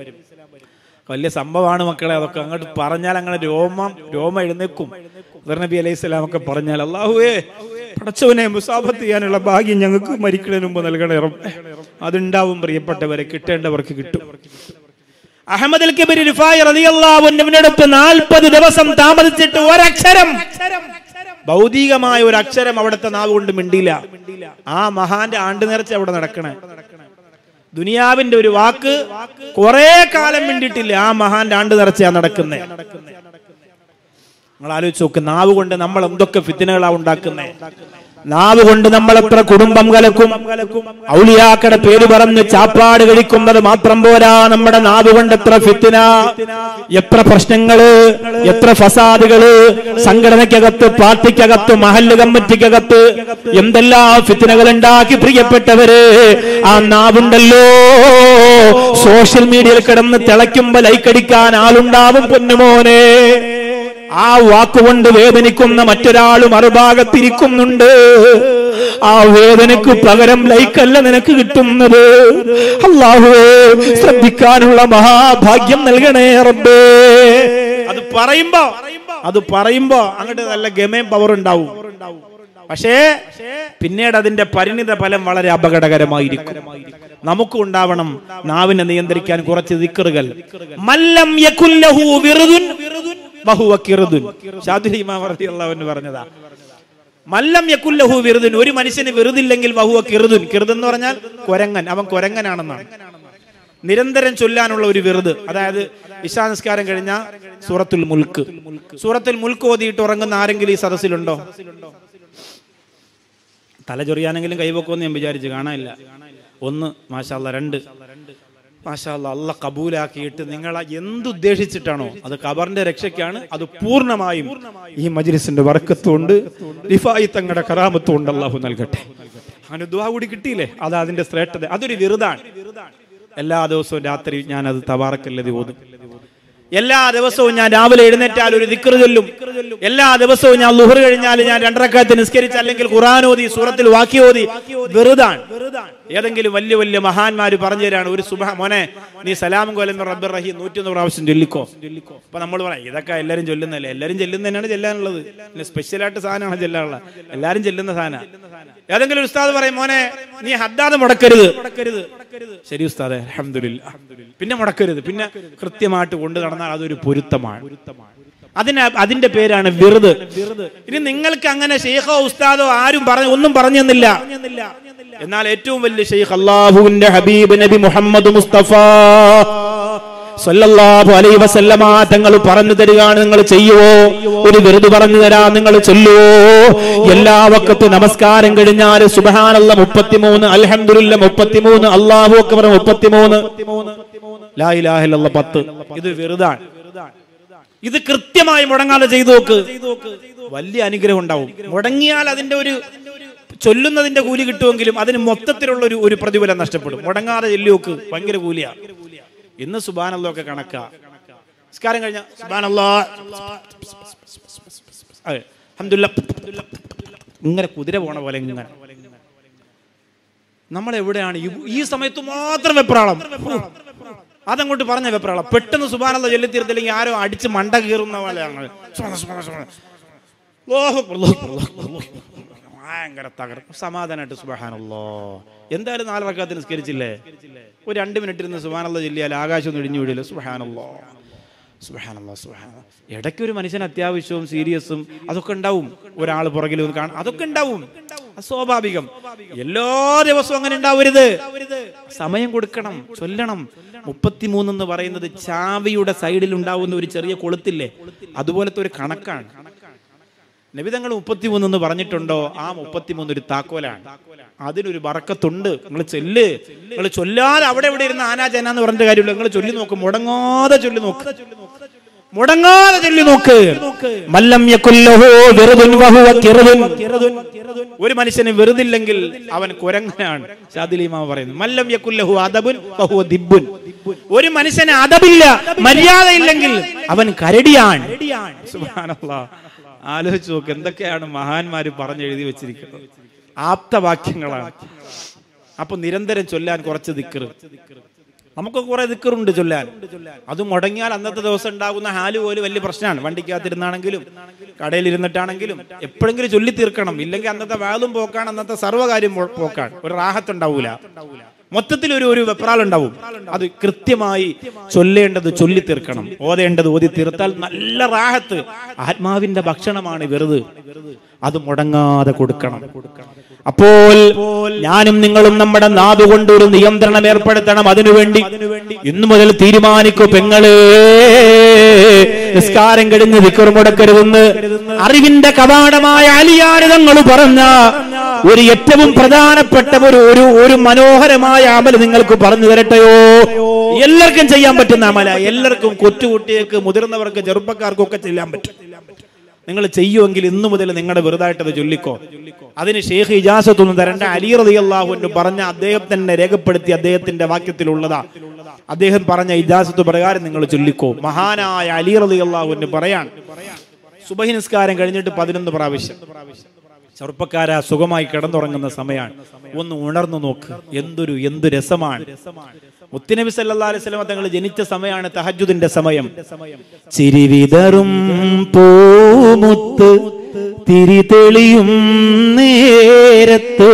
വലിയ സംഭവമാണ് മക്കളെ അതൊക്കെ അങ്ങോട്ട് പറഞ്ഞാൽ അങ്ങനെ രോമം രോമം എഴുന്നേക്കും ഹിദർ നബി അലൈഹിസ്സലാം ഒക്കെ പറഞ്ഞാൽ അള്ളാഹുവേ പടച്ചവനെ മുസാഫത്ത് ചെയ്യാനുള്ള ഭാഗ്യം ഞങ്ങൾക്ക് മരിക്കുന്നതിന് മുമ്പ് നൽകണേ റബ്ബേ. അതുണ്ടാവും പ്രിയപ്പെട്ടവരെ കിട്ടേണ്ടവർക്ക് കിട്ടും അഹമ്മദ് കബീർ റിഫായി റളിയല്ലാഹു അൻഹുവിനടുത്ത് നാൽപ്പത് ദിവസം താമസിച്ചിട്ട് ഒരക്ഷരം ഭൗതികമായ ഒരു അക്ഷരം അവിടുത്തെ നാവ് കൊണ്ട് മിണ്ടിയില്ല ആ മഹാന്റെ ആണ്ട് നേർച്ച അവിടെ നടക്കണേ ദുനിയാവിന്റെ ഒരു വാക്ക് കുറെ കാലം മിണ്ടിയിട്ടില്ല ആ മഹാന്റെ ആണ്ട് നേർച്ചയാ നടക്കുന്നേ നിങ്ങൾ ആലോചിച്ച് നോക്ക് നാവ് കൊണ്ട് നമ്മൾ എന്തൊക്കെ ഫിത്തിനകളാ ഉണ്ടാക്കുന്നേ നാവ് കൊണ്ട് നമ്മൾ എത്ര കുടുംബം കലക്കും ഔലിയാക്കടെ പേര് പറഞ്ഞ് ചാപ്പാട് കഴിക്കുന്നത് മാത്രം പോരാ നമ്മുടെ നാവ് കൊണ്ട് എത്ര ഫിത്തിന എത്ര പ്രശ്നങ്ങള് എത്ര ഫസാദുകള് സംഘടനയ്ക്കകത്ത് പാർട്ടിക്കകത്ത് മഹല്ല് കമ്മിറ്റിക്കകത്ത് എന്തെല്ലാം ഫിത്തിനകൾ ഉണ്ടാക്കി പ്രിയപ്പെട്ടവര് ആ നാവുണ്ടല്ലോ സോഷ്യൽ മീഡിയയിൽ കിടന്ന് തിളയ്ക്കുമ്പോ ലൈക്കടിക്കാൻ ആളുണ്ടാവും പൊന്നുമോനെ ആ വാക്കുകൊണ്ട് വേദനിക്കുന്ന മറ്റൊരാൾ മറുഭാഗത്തിരിക്കുന്നുണ്ട് ആ വേദനക്ക് പകരം ലൈക്കല്ല നിനക്ക് കിട്ടുന്നത് അള്ളാഹുവേ ശ്രദ്ധിക്കാനുള്ള മഹാഭാഗ്യം നൽകണേ റബ്ബേ അത് പറയുമ്പോ അത് പറയുമ്പോ അങ്ങോട്ട് നല്ല ഗമയും പവർ ഉണ്ടാവും പക്ഷേ പിന്നീട് അതിന്റെ പരിണിത ഫലം വളരെ അപകടകരമായിരിക്കും നമുക്ക് ഉണ്ടാവണം നാവിനെ നിയന്ത്രിക്കാൻ കുറച്ച് ദിക്കറുകൾ മല്ലം യകുല്ലഹു വിറുദുൻ വഹുവ കിറുദുൻ ഷാദുൽ ഇമാം റളിയല്ലാഹു അൻഹു പറഞ്ഞതാ മല്ലം യകുല്ലഹു വിറുദുൻ ഒരു മനുഷ്യന് വെറുതില്ലെങ്കിൽ വഹുവ കിറുദുൻ കിറുദ് എന്ന് പറഞ്ഞാൽ കൊരങ്ങൻ അവൻ കൊരങ്ങനാണെന്നാണ് നിരന്തരം ചൊല്ലാനുള്ള ഒരു വെറുത് അതായത് ഇശാ നിസ്കാരം കഴിഞ്ഞ സൂറത്തുൽ മുൽക്ക് സൂറത്തുൽ മുൽക്ക് ഓതിയിട്ട് ഉറങ്ങുന്ന ആരെങ്കിലും ഈ സദസ്സിലുണ്ടോ തല ചൊറിയാനെങ്കിലും കൈവക്കുമെന്ന് ഞാൻ വിചാരിച്ചു കാണാനില്ല ഒന്ന് മാഷാല്ല രണ്ട് മാഷാല്ല അല്ല കബൂലാക്കിയിട്ട് നിങ്ങൾ എന്തുദ്ദേശിച്ചിട്ടാണോ അത് ഖബറിന്റെ രക്ഷയ്ക്കാണ് അത് പൂർണ്ണമായും ഈ മജ്ലിസിന്റെ വർക്കത്തുകൊണ്ട് റിഫായി തങ്ങളുടെ കറാമത്തും ഉണ്ട് അള്ളാഹു നൽകട്ടെ അങ്ങനെ ദുവാ കൂടി കിട്ടിയില്ലേ അത് അതിന്റെ ശ്രേഷ്ഠത അതൊരു വെറുതാണ് എല്ലാ ദിവസവും രാത്രി ഞാൻ അത് തവാറക്കല്ലതി ഓതും എല്ലാ ദിവസവും ഞാൻ രാവിലെ എഴുന്നേറ്റാൽ ഒരു ദിക്റ് ചൊല്ലും എല്ലാ ദിവസവും ഞാൻ ലുഹർ കഴിഞ്ഞാൽ ഞാൻ രണ്ടരക്കാലത്ത് നിസ്കരിച്ച് അല്ലെങ്കിൽ ഖുറാൻ ഓതി സൂറത്തിൽ വാക്യ ഓതി വെറുതാണ് ഏതെങ്കിലും വലിയ വലിയ മഹാന്മാര് പറഞ്ഞു തരാണ് ഒരു സുബഹ മോനെ നീ സലാം കൊല്ലുന്ന റബ്ബർ റഹീം നൂറ്റൊന്ന് പ്രാവശ്യം ചൊല്ലിക്കോ അപ്പൊ നമ്മൾ പറയാം ഇതൊക്കെ എല്ലാവരും ചൊല്ലുന്നല്ലേ എല്ലാവരും ചെല്ലുന്ന തന്നെയാണ് ചെല്ലാനുള്ളത് പിന്നെ സ്പെഷ്യലായിട്ട് സാധനമാണ് ചെല്ലാനുള്ളത് എല്ലാവരും ചെല്ലുന്ന സാധനം ഏതെങ്കിലും ഒരു ഉസ്താദ് പറയും മോനെ നീ ഹദ്ദാദ് മുടക്കരുത് ശരി ഉസ്താദെ അൽഹംദുലില്ലാ പിന്നെ മുടക്കരുത് പിന്നെ കൃത്യമായിട്ട് കൊണ്ടു നടന്നാൽ അതൊരു പൊരുത്തമാണ് അതിന് അതിന്റെ പേരാണ് വിറുത് ഇനി നിങ്ങൾക്ക് അങ്ങനെ ഷെയ്ഖോ ഉസ്താദോ ആരും പറഞ്ഞു ഒന്നും പറഞ്ഞു തന്നില്ല എന്നാൽ ഏറ്റവും വലിയ ഷെയ്ഖ് അള്ളാഹുവിന്റെ ഹബീബ് നബി മുഹമ്മദ് മുസ്തഫ സല്ലല്ലാഹു അലൈഹി വസല്ലമ തങ്ങൾ പറഞ്ഞു തരികയാണ് നിങ്ങൾ ചെയ്യുവോ ഒരു വെറുതെ പറഞ്ഞു തരാം നിങ്ങൾ ചൊല്ലുവോ എല്ലാ വക്കത്ത് നമസ്കാരം കഴിഞ്ഞാൽ സുബ്ഹാനല്ല മുപ്പത്തിമൂന്ന് അൽഹംദുലില്ല മുപ്പത്തിമൂന്ന് അല്ലാഹു അക്ബർ മുപ്പത്തിമൂന്ന് ലാ ഇലാഹ ഇല്ലല്ലാഹ് പത്ത് ഇത് വെറുതാണ് ഇത് കൃത്യമായി മുടങ്ങാതെ ചെയ്തു നോക്ക് വലിയ അനുഗ്രഹം ഉണ്ടാവും മുടങ്ങിയാൽ അതിന്റെ ഒരു ചൊല്ലുന്നതിന്റെ കൂലി കിട്ടുമെങ്കിലും അതിന് മൊത്തത്തിലുള്ള ഒരു ഒരു പ്രതിഫലം നഷ്ടപ്പെടും മുടങ്ങാതെ ചെല്ലി നോക്ക് ഭയങ്കര കൂലിയാ ഇന്ന് സുബാനല്ലോ ഒക്കെ കണക്കാ നിസ്കാരം കഴിഞ്ഞ സുബാനല്ലോ അതെ അൽഹംദുലില്ലാ. ഇങ്ങനെ കുതിര പോണ പോലെ ഇങ്ങനെ നമ്മൾ എവിടെയാണ് ഈ- ഈ സമയത്ത് മാത്രം വെപ്രാളം ഹൂ. അതങ്ങോട്ട് പറഞ്ഞ വെപ്രാളം പെട്ടെന്ന് സുബാനല്ല ചൊല്ലിത്തീർത്തില്ലെങ്കിൽ ആരോ അടിച്ച് മണ്ട കീറുന്ന പോലെയാണ് സുബ്ഹാന, സുബ്ഹാന, സുബ്ഹാന. അല്ലാഹു അക്ബർ, അല്ലാഹു അക്ബർ, അല്ലാഹു അക്ബർ, അല്ലാഹു അക്ബർ. ഭയങ്കര തകർക്കും സമാധാനമായിട്ട് സുബഹാനല്ലോ എന്തായാലും നാല് റക്കാത്ത് നിസ്കരിച്ചില്ലേ ഒരു രണ്ട് മിനിറ്റ് ഇരുന്ന് സുബഹാനല്ല ചൊല്ലിയാൽ ആകാശം ഒന്നും ഇടിഞ്ഞു വിടില്ല സുബഹാനല്ലോ സുബഹാനല്ലോ സുബഹാന ഇടയ്ക്ക് ഒരു മനുഷ്യൻ അത്യാവശ്യവും സീരിയസും അതൊക്കെ ഉണ്ടാവും ഒരാൾ പുറകിൽ ഒന്ന് കാണാം അതൊക്കെ ഉണ്ടാവും അത് സ്വാഭാവികം എല്ലാ ദിവസവും അങ്ങനെ ഉണ്ടാവരുത് സമയം കൊടുക്കണം ചൊല്ലണം മുപ്പത്തിമൂന്ന് എന്ന് പറയുന്നത് ചാവിയുടെ സൈഡിൽ ഉണ്ടാവുന്ന ഒരു ചെറിയ കൊളുത്തില്ലേ അതുപോലത്തെ ഒരു കണക്കാണ് നബിതങ്ങൾ മുപ്പത്തിമൂന്ന് എന്ന് പറഞ്ഞിട്ടുണ്ടോ ആ മുപ്പത്തിമൂന്ന് ഒരു താക്കോലാണ് അതിനൊരു ബറക്കത്തുണ്ട് നിങ്ങൾ ചെല്ല് നിങ്ങൾ ചൊല്ലാതെ അവിടെ ഇവിടെ ഇരുന്ന് ആനാ ജന എന്ന് പറഞ്ഞിട്ട് കാര്യമില്ല നിങ്ങൾ ചൊല്ലി നോക്ക് മുടങ്ങാതെ ചൊല്ലി നോക്ക് മുടങ്ങാതെ ചൊല്ലി നോക്ക് മല്ലം യകുല്ലഹു വിറുദുൻ വഹുവ കിറുദുൻ. ഒരു മനുഷ്യന് വെറുതില്ലെങ്കിൽ അവൻ കുരങ്ങനാണ് ഷാദിലിമാ പറയുന്നു മല്ലം യകുല്ലഹു അദബുൻ വഹുവ ദിബ്ബുൻ ഒരു മനുഷ്യന് അതബില്ല മര്യാദയില്ലെങ്കിൽ അവൻ കരടിയാണ് സുബ്ഹാനല്ലാഹ് ആലോചിച്ച് നോക്ക് എന്തൊക്കെയാണ് മഹാന്മാര് പറഞ്ഞെഴുതി വെച്ചിരിക്കുന്നത് ആപ്തവാക്യങ്ങളാണ് അപ്പൊ നിരന്തരം ചൊല്ലാൻ കുറച്ച് ദിക്കറ് നമുക്ക് കുറെ ദിക്കറുണ്ട് ചൊല്ലാൻ അത് മുടങ്ങിയാൽ അന്നത്തെ ദിവസം ഉണ്ടാകുന്ന ഹാല് പോലും വലിയ പ്രശ്നമാണ് വണ്ടിക്കകത്തിരുന്നാണെങ്കിലും കടയിൽ ഇരുന്നിട്ടാണെങ്കിലും എപ്പോഴെങ്കിലും ചൊല്ലി തീർക്കണം ഇല്ലെങ്കിൽ അന്നത്തെ വാതും പോക്കാണ് അന്നത്തെ സർവ്വകാര്യം പോ- പോക്കാണ് ഒരു റാഹത്തുണ്ടാവൂല മൊത്തത്തിൽ ഒരു ഒരു വെപ്രാളുണ്ടാവും അത് കൃത്യമായി ചൊല്ലേണ്ടത് ചൊല്ലി തീർക്കണം ഓതേണ്ടത് ഓതി തീർത്താൽ നല്ല റാഹത്ത് ആത്മാവിന്റെ ഭക്ഷണമാണ് വെറുത് അത് മുടങ്ങാതെ കൊടുക്കണം അപ്പോൾ ഞാനും നിങ്ങളും നമ്മുടെ നാടുകൊണ്ട് ഒരു നിയന്ത്രണം ഏർപ്പെടുത്തണം അതിനുവേണ്ടി ഇന്നു മുതൽ തീരുമാനിക്കൂ പെങ്ങളെ നിസ്കാരം കഴിഞ്ഞ് വിക്കർ മുടക്കരുതെന്ന് അറിവിന്റെ കവാടമായ അലിയാരിതങ്ങൾ പറഞ്ഞ ഒരു ഏറ്റവും പ്രധാനപ്പെട്ട ഒരു ഒരു ഒരു മനോഹരമായ അമൽ നിങ്ങൾക്ക് പറഞ്ഞു തരട്ടെയോ എല്ലാവർക്കും ചെയ്യാൻ പറ്റുന്ന അമല എല്ലാവർക്കും കൊച്ചുകുട്ടികൾക്ക് മുതിർന്നവർക്ക് ചെറുപ്പക്കാർക്കും ഒക്കെ ചെയ്യാൻ പറ്റും നിങ്ങൾ ചെയ്യുമെങ്കിൽ ഇന്നു മുതൽ നിങ്ങളുടെ വെറുതായിട്ടത് ചൊല്ലിക്കോ അതിന് ഷേഖ് ഇജാസത്തൊന്നും തരണ്ട അലി റതി അള്ളാഹു പറഞ്ഞ അദ്ദേഹം തന്നെ രേഖപ്പെടുത്തി അദ്ദേഹത്തിന്റെ വാക്യത്തിലുള്ളതാ അദ്ദേഹം പറഞ്ഞ ഇജാസത്ത് പ്രകാരം നിങ്ങൾ ചൊല്ലിക്കോ മഹാനായ അലി റതി അള്ളാഹു പറയാൻ സുബഹി നിസ്കാരം കഴിഞ്ഞിട്ട് പതിനൊന്ന് പ്രാവശ്യം ചെറുപ്പക്കാരാ സുഖമായി കിടന്നുറങ്ങുന്ന സമയമാണ് ഒന്ന് ഉണർന്നു നോക്ക് എന്തൊരു എന്തു രസമാണ് മുത്തുനബി സല്ലല്ലാഹു അലൈഹി വസല്ലം തങ്ങൾ ജനിച്ച സമയമാണ് തഹജ്ജുദിന്റെ സമയം ചിരിവിതറും പൂമുത്ത് തിരി തെളിയും നേരത്ത്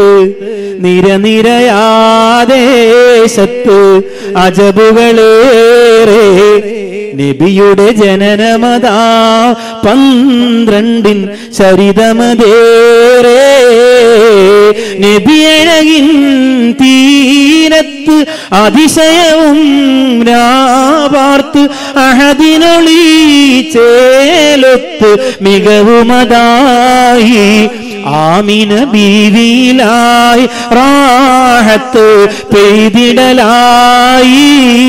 നിരനിരയാദേശത്ത് അജബുകളേറെ നബിയുടെ ജനനമതാ പന്ത്രണ്ടിൻ ചരിതമതേറെ നബിയഴകിൻ തീരത്ത് അതിശയവും രാവാർത്ത് അഹദിനൊളി ചേലൊത്ത് മികവുമതായി ആമിന ബീവിയിലായി റാഹത്ത് പെയ്തിടലായി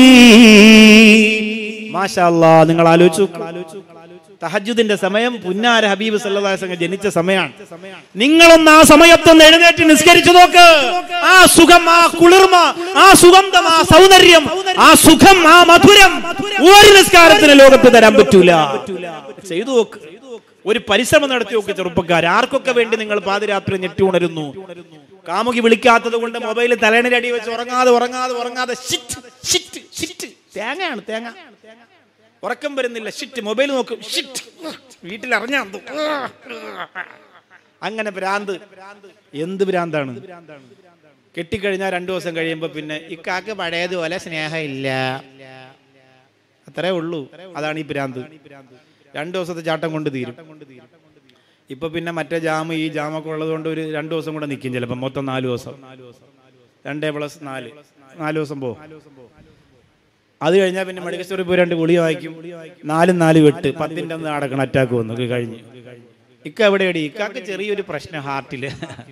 മാഷാല്ലാ നിങ്ങൾ ആലോചിച്ചു തഹജുദിന്റെ സമയം പുന്നാര ഹബീബ് സല്ലാസംഗ ജനിച്ച സമയമാണ് നിങ്ങളൊന്ന് ആ സമയത്തൊന്ന് എഴുന്നേറ്റ് നിസ്കരിച്ചു നോക്ക് ആ സുഖം ആ കുളിർമ ആ സുഗന്ധം ആ സൗന്ദര്യം ആ സുഖം ആ മധുരം ഒരു നിസ്കാരത്തിന് ലോകത്ത് തരാൻ പറ്റൂല ചെയ്തു നോക്ക് ഒരു പരിശ്രമം നടത്തി നോക്ക് ചെറുപ്പക്കാർ ആർക്കൊക്കെ വേണ്ടി നിങ്ങൾ പാതിരാത്രി ഞെട്ടി ഉണരുന്നു കാമുകി വിളിക്കാത്തത് കൊണ്ട് മൊബൈൽ തലേണിന്റെ അടി വെച്ച് ഉറങ്ങാതെ ഉറങ്ങാതെ ഉറങ്ങാതെ ഷിറ്റ് ഷിറ്റ് ഷിറ്റ് തേങ്ങയാണ് തേങ്ങ ഉറക്കം വരുന്നില്ല ഷിറ്റ് മൊബൈൽ നോക്കും ഷിറ്റ് വീട്ടിൽ അറിഞ്ഞാ അങ്ങനെ ഭ്രാന്ത് എന്ത് ഭ്രാന്താണ് കെട്ടിക്കഴിഞ്ഞാൽ രണ്ടു ദിവസം കഴിയുമ്പോ പിന്നെ ഇക്കാക്ക് പഴയതുപോലെ സ്നേഹമില്ല അത്രേ ഉള്ളൂ അതാണ് ഈ ഭ്രാന്ത് രണ്ടു ദിവസത്തെ ചാട്ടം കൊണ്ട് തീരും ഇപ്പൊ പിന്നെ മറ്റേ ജാമ് ഈ ജാമൊക്കെ ഉള്ളത് കൊണ്ട് ഒരു രണ്ടു ദിവസം കൂടെ നിൽക്കും ചിലപ്പോൾ മൊത്തം നാല് ദിവസം രണ്ടേ പ്ലസ് നാല് നാല് ദിവസം പോകും അത് കഴിഞ്ഞാൽ പിന്നെ മെഡിക്കൽ സ്റ്റോറിൽ പോയി രണ്ട് ഗുളിക വായിക്കും നാലും നാല് വെട്ട് പത്തിന്റെ ഒന്ന് നടക്കണം അറ്റാക്ക് വന്നു ഒക്കെ കഴിഞ്ഞ് ഇക്ക എവിടെയടി ഇക്കാക്ക് ചെറിയൊരു പ്രശ്നം ഹാർട്ടില്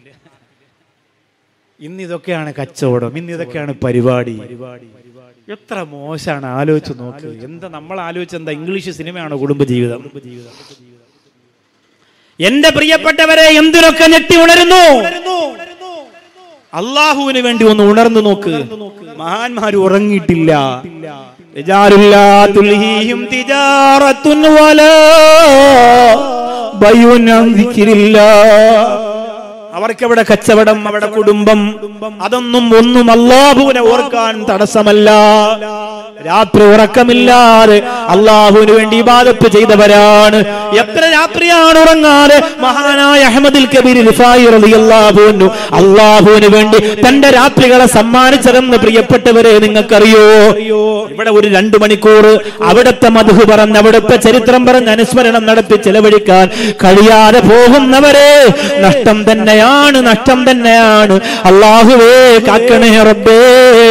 ഇന്ന് ഇതൊക്കെയാണ് കച്ചവടം ഇന്ന് ഇതൊക്കെയാണ് പരിപാടി എത്ര മോശമാണ് ആലോചിച്ച് നോക്ക് എന്താ നമ്മൾ ആലോചിച്ച എന്താ ഇംഗ്ലീഷ് സിനിമയാണോ കുടുംബജീവിതം എന്റെ പ്രിയപ്പെട്ടവരെ എന്തിനൊക്കെ ഞെട്ടി ഉണരുന്നു അള്ളാഹുവിന് വേണ്ടി ഒന്ന് ഉണർന്നു നോക്ക് മഹാന്മാർ ഉറങ്ങിയിട്ടില്ല റിജാലുല്ലാ തുൽഹീഹിം തിജാറത്തുൻ വലാ ബയ്യുൻ അൻ ദിക്രില്ലാഹ്. അവർക്കവിടെ കച്ചവടം അവിടെ കുടുംബം അതൊന്നും ഒന്നും അള്ളാഹുവിനെ ഓർക്കാൻ തടസ്സമല്ല രാത്രി ഉറക്കമില്ലാതെ അള്ളാഹുവിന് വേണ്ടി ഇബാദത്ത് ചെയ്തവരാണ് എത്ര രാത്രിയാണ് ഉറങ്ങാതെ മഹാനായ അഹമ്മദിൽ കബീർ ലിഫായി റളിയല്ലാഹു അൻഹു അള്ളാഹുവിന് വേണ്ടി തന്റെ രാത്രികളെ സമ്മാനിച്ചതെന്ന് പ്രിയപ്പെട്ടവരെ നിങ്ങൾക്കറിയോ ഇവിടെ ഒരു രണ്ടു മണിക്കൂർ അവിടുത്തെ മധു പറഞ്ഞ് അവിടുത്തെ ചരിത്രം പറഞ്ഞ് അനുസ്മരണം നടത്തി ചെലവഴിക്കാൻ കഴിയാതെ പോകുന്നവരെ നഷ്ടം തന്നെയാണ് നഷ്ടം തന്നെയാണ് അള്ളാഹുവേ കാക്കണേ റബ്ബേ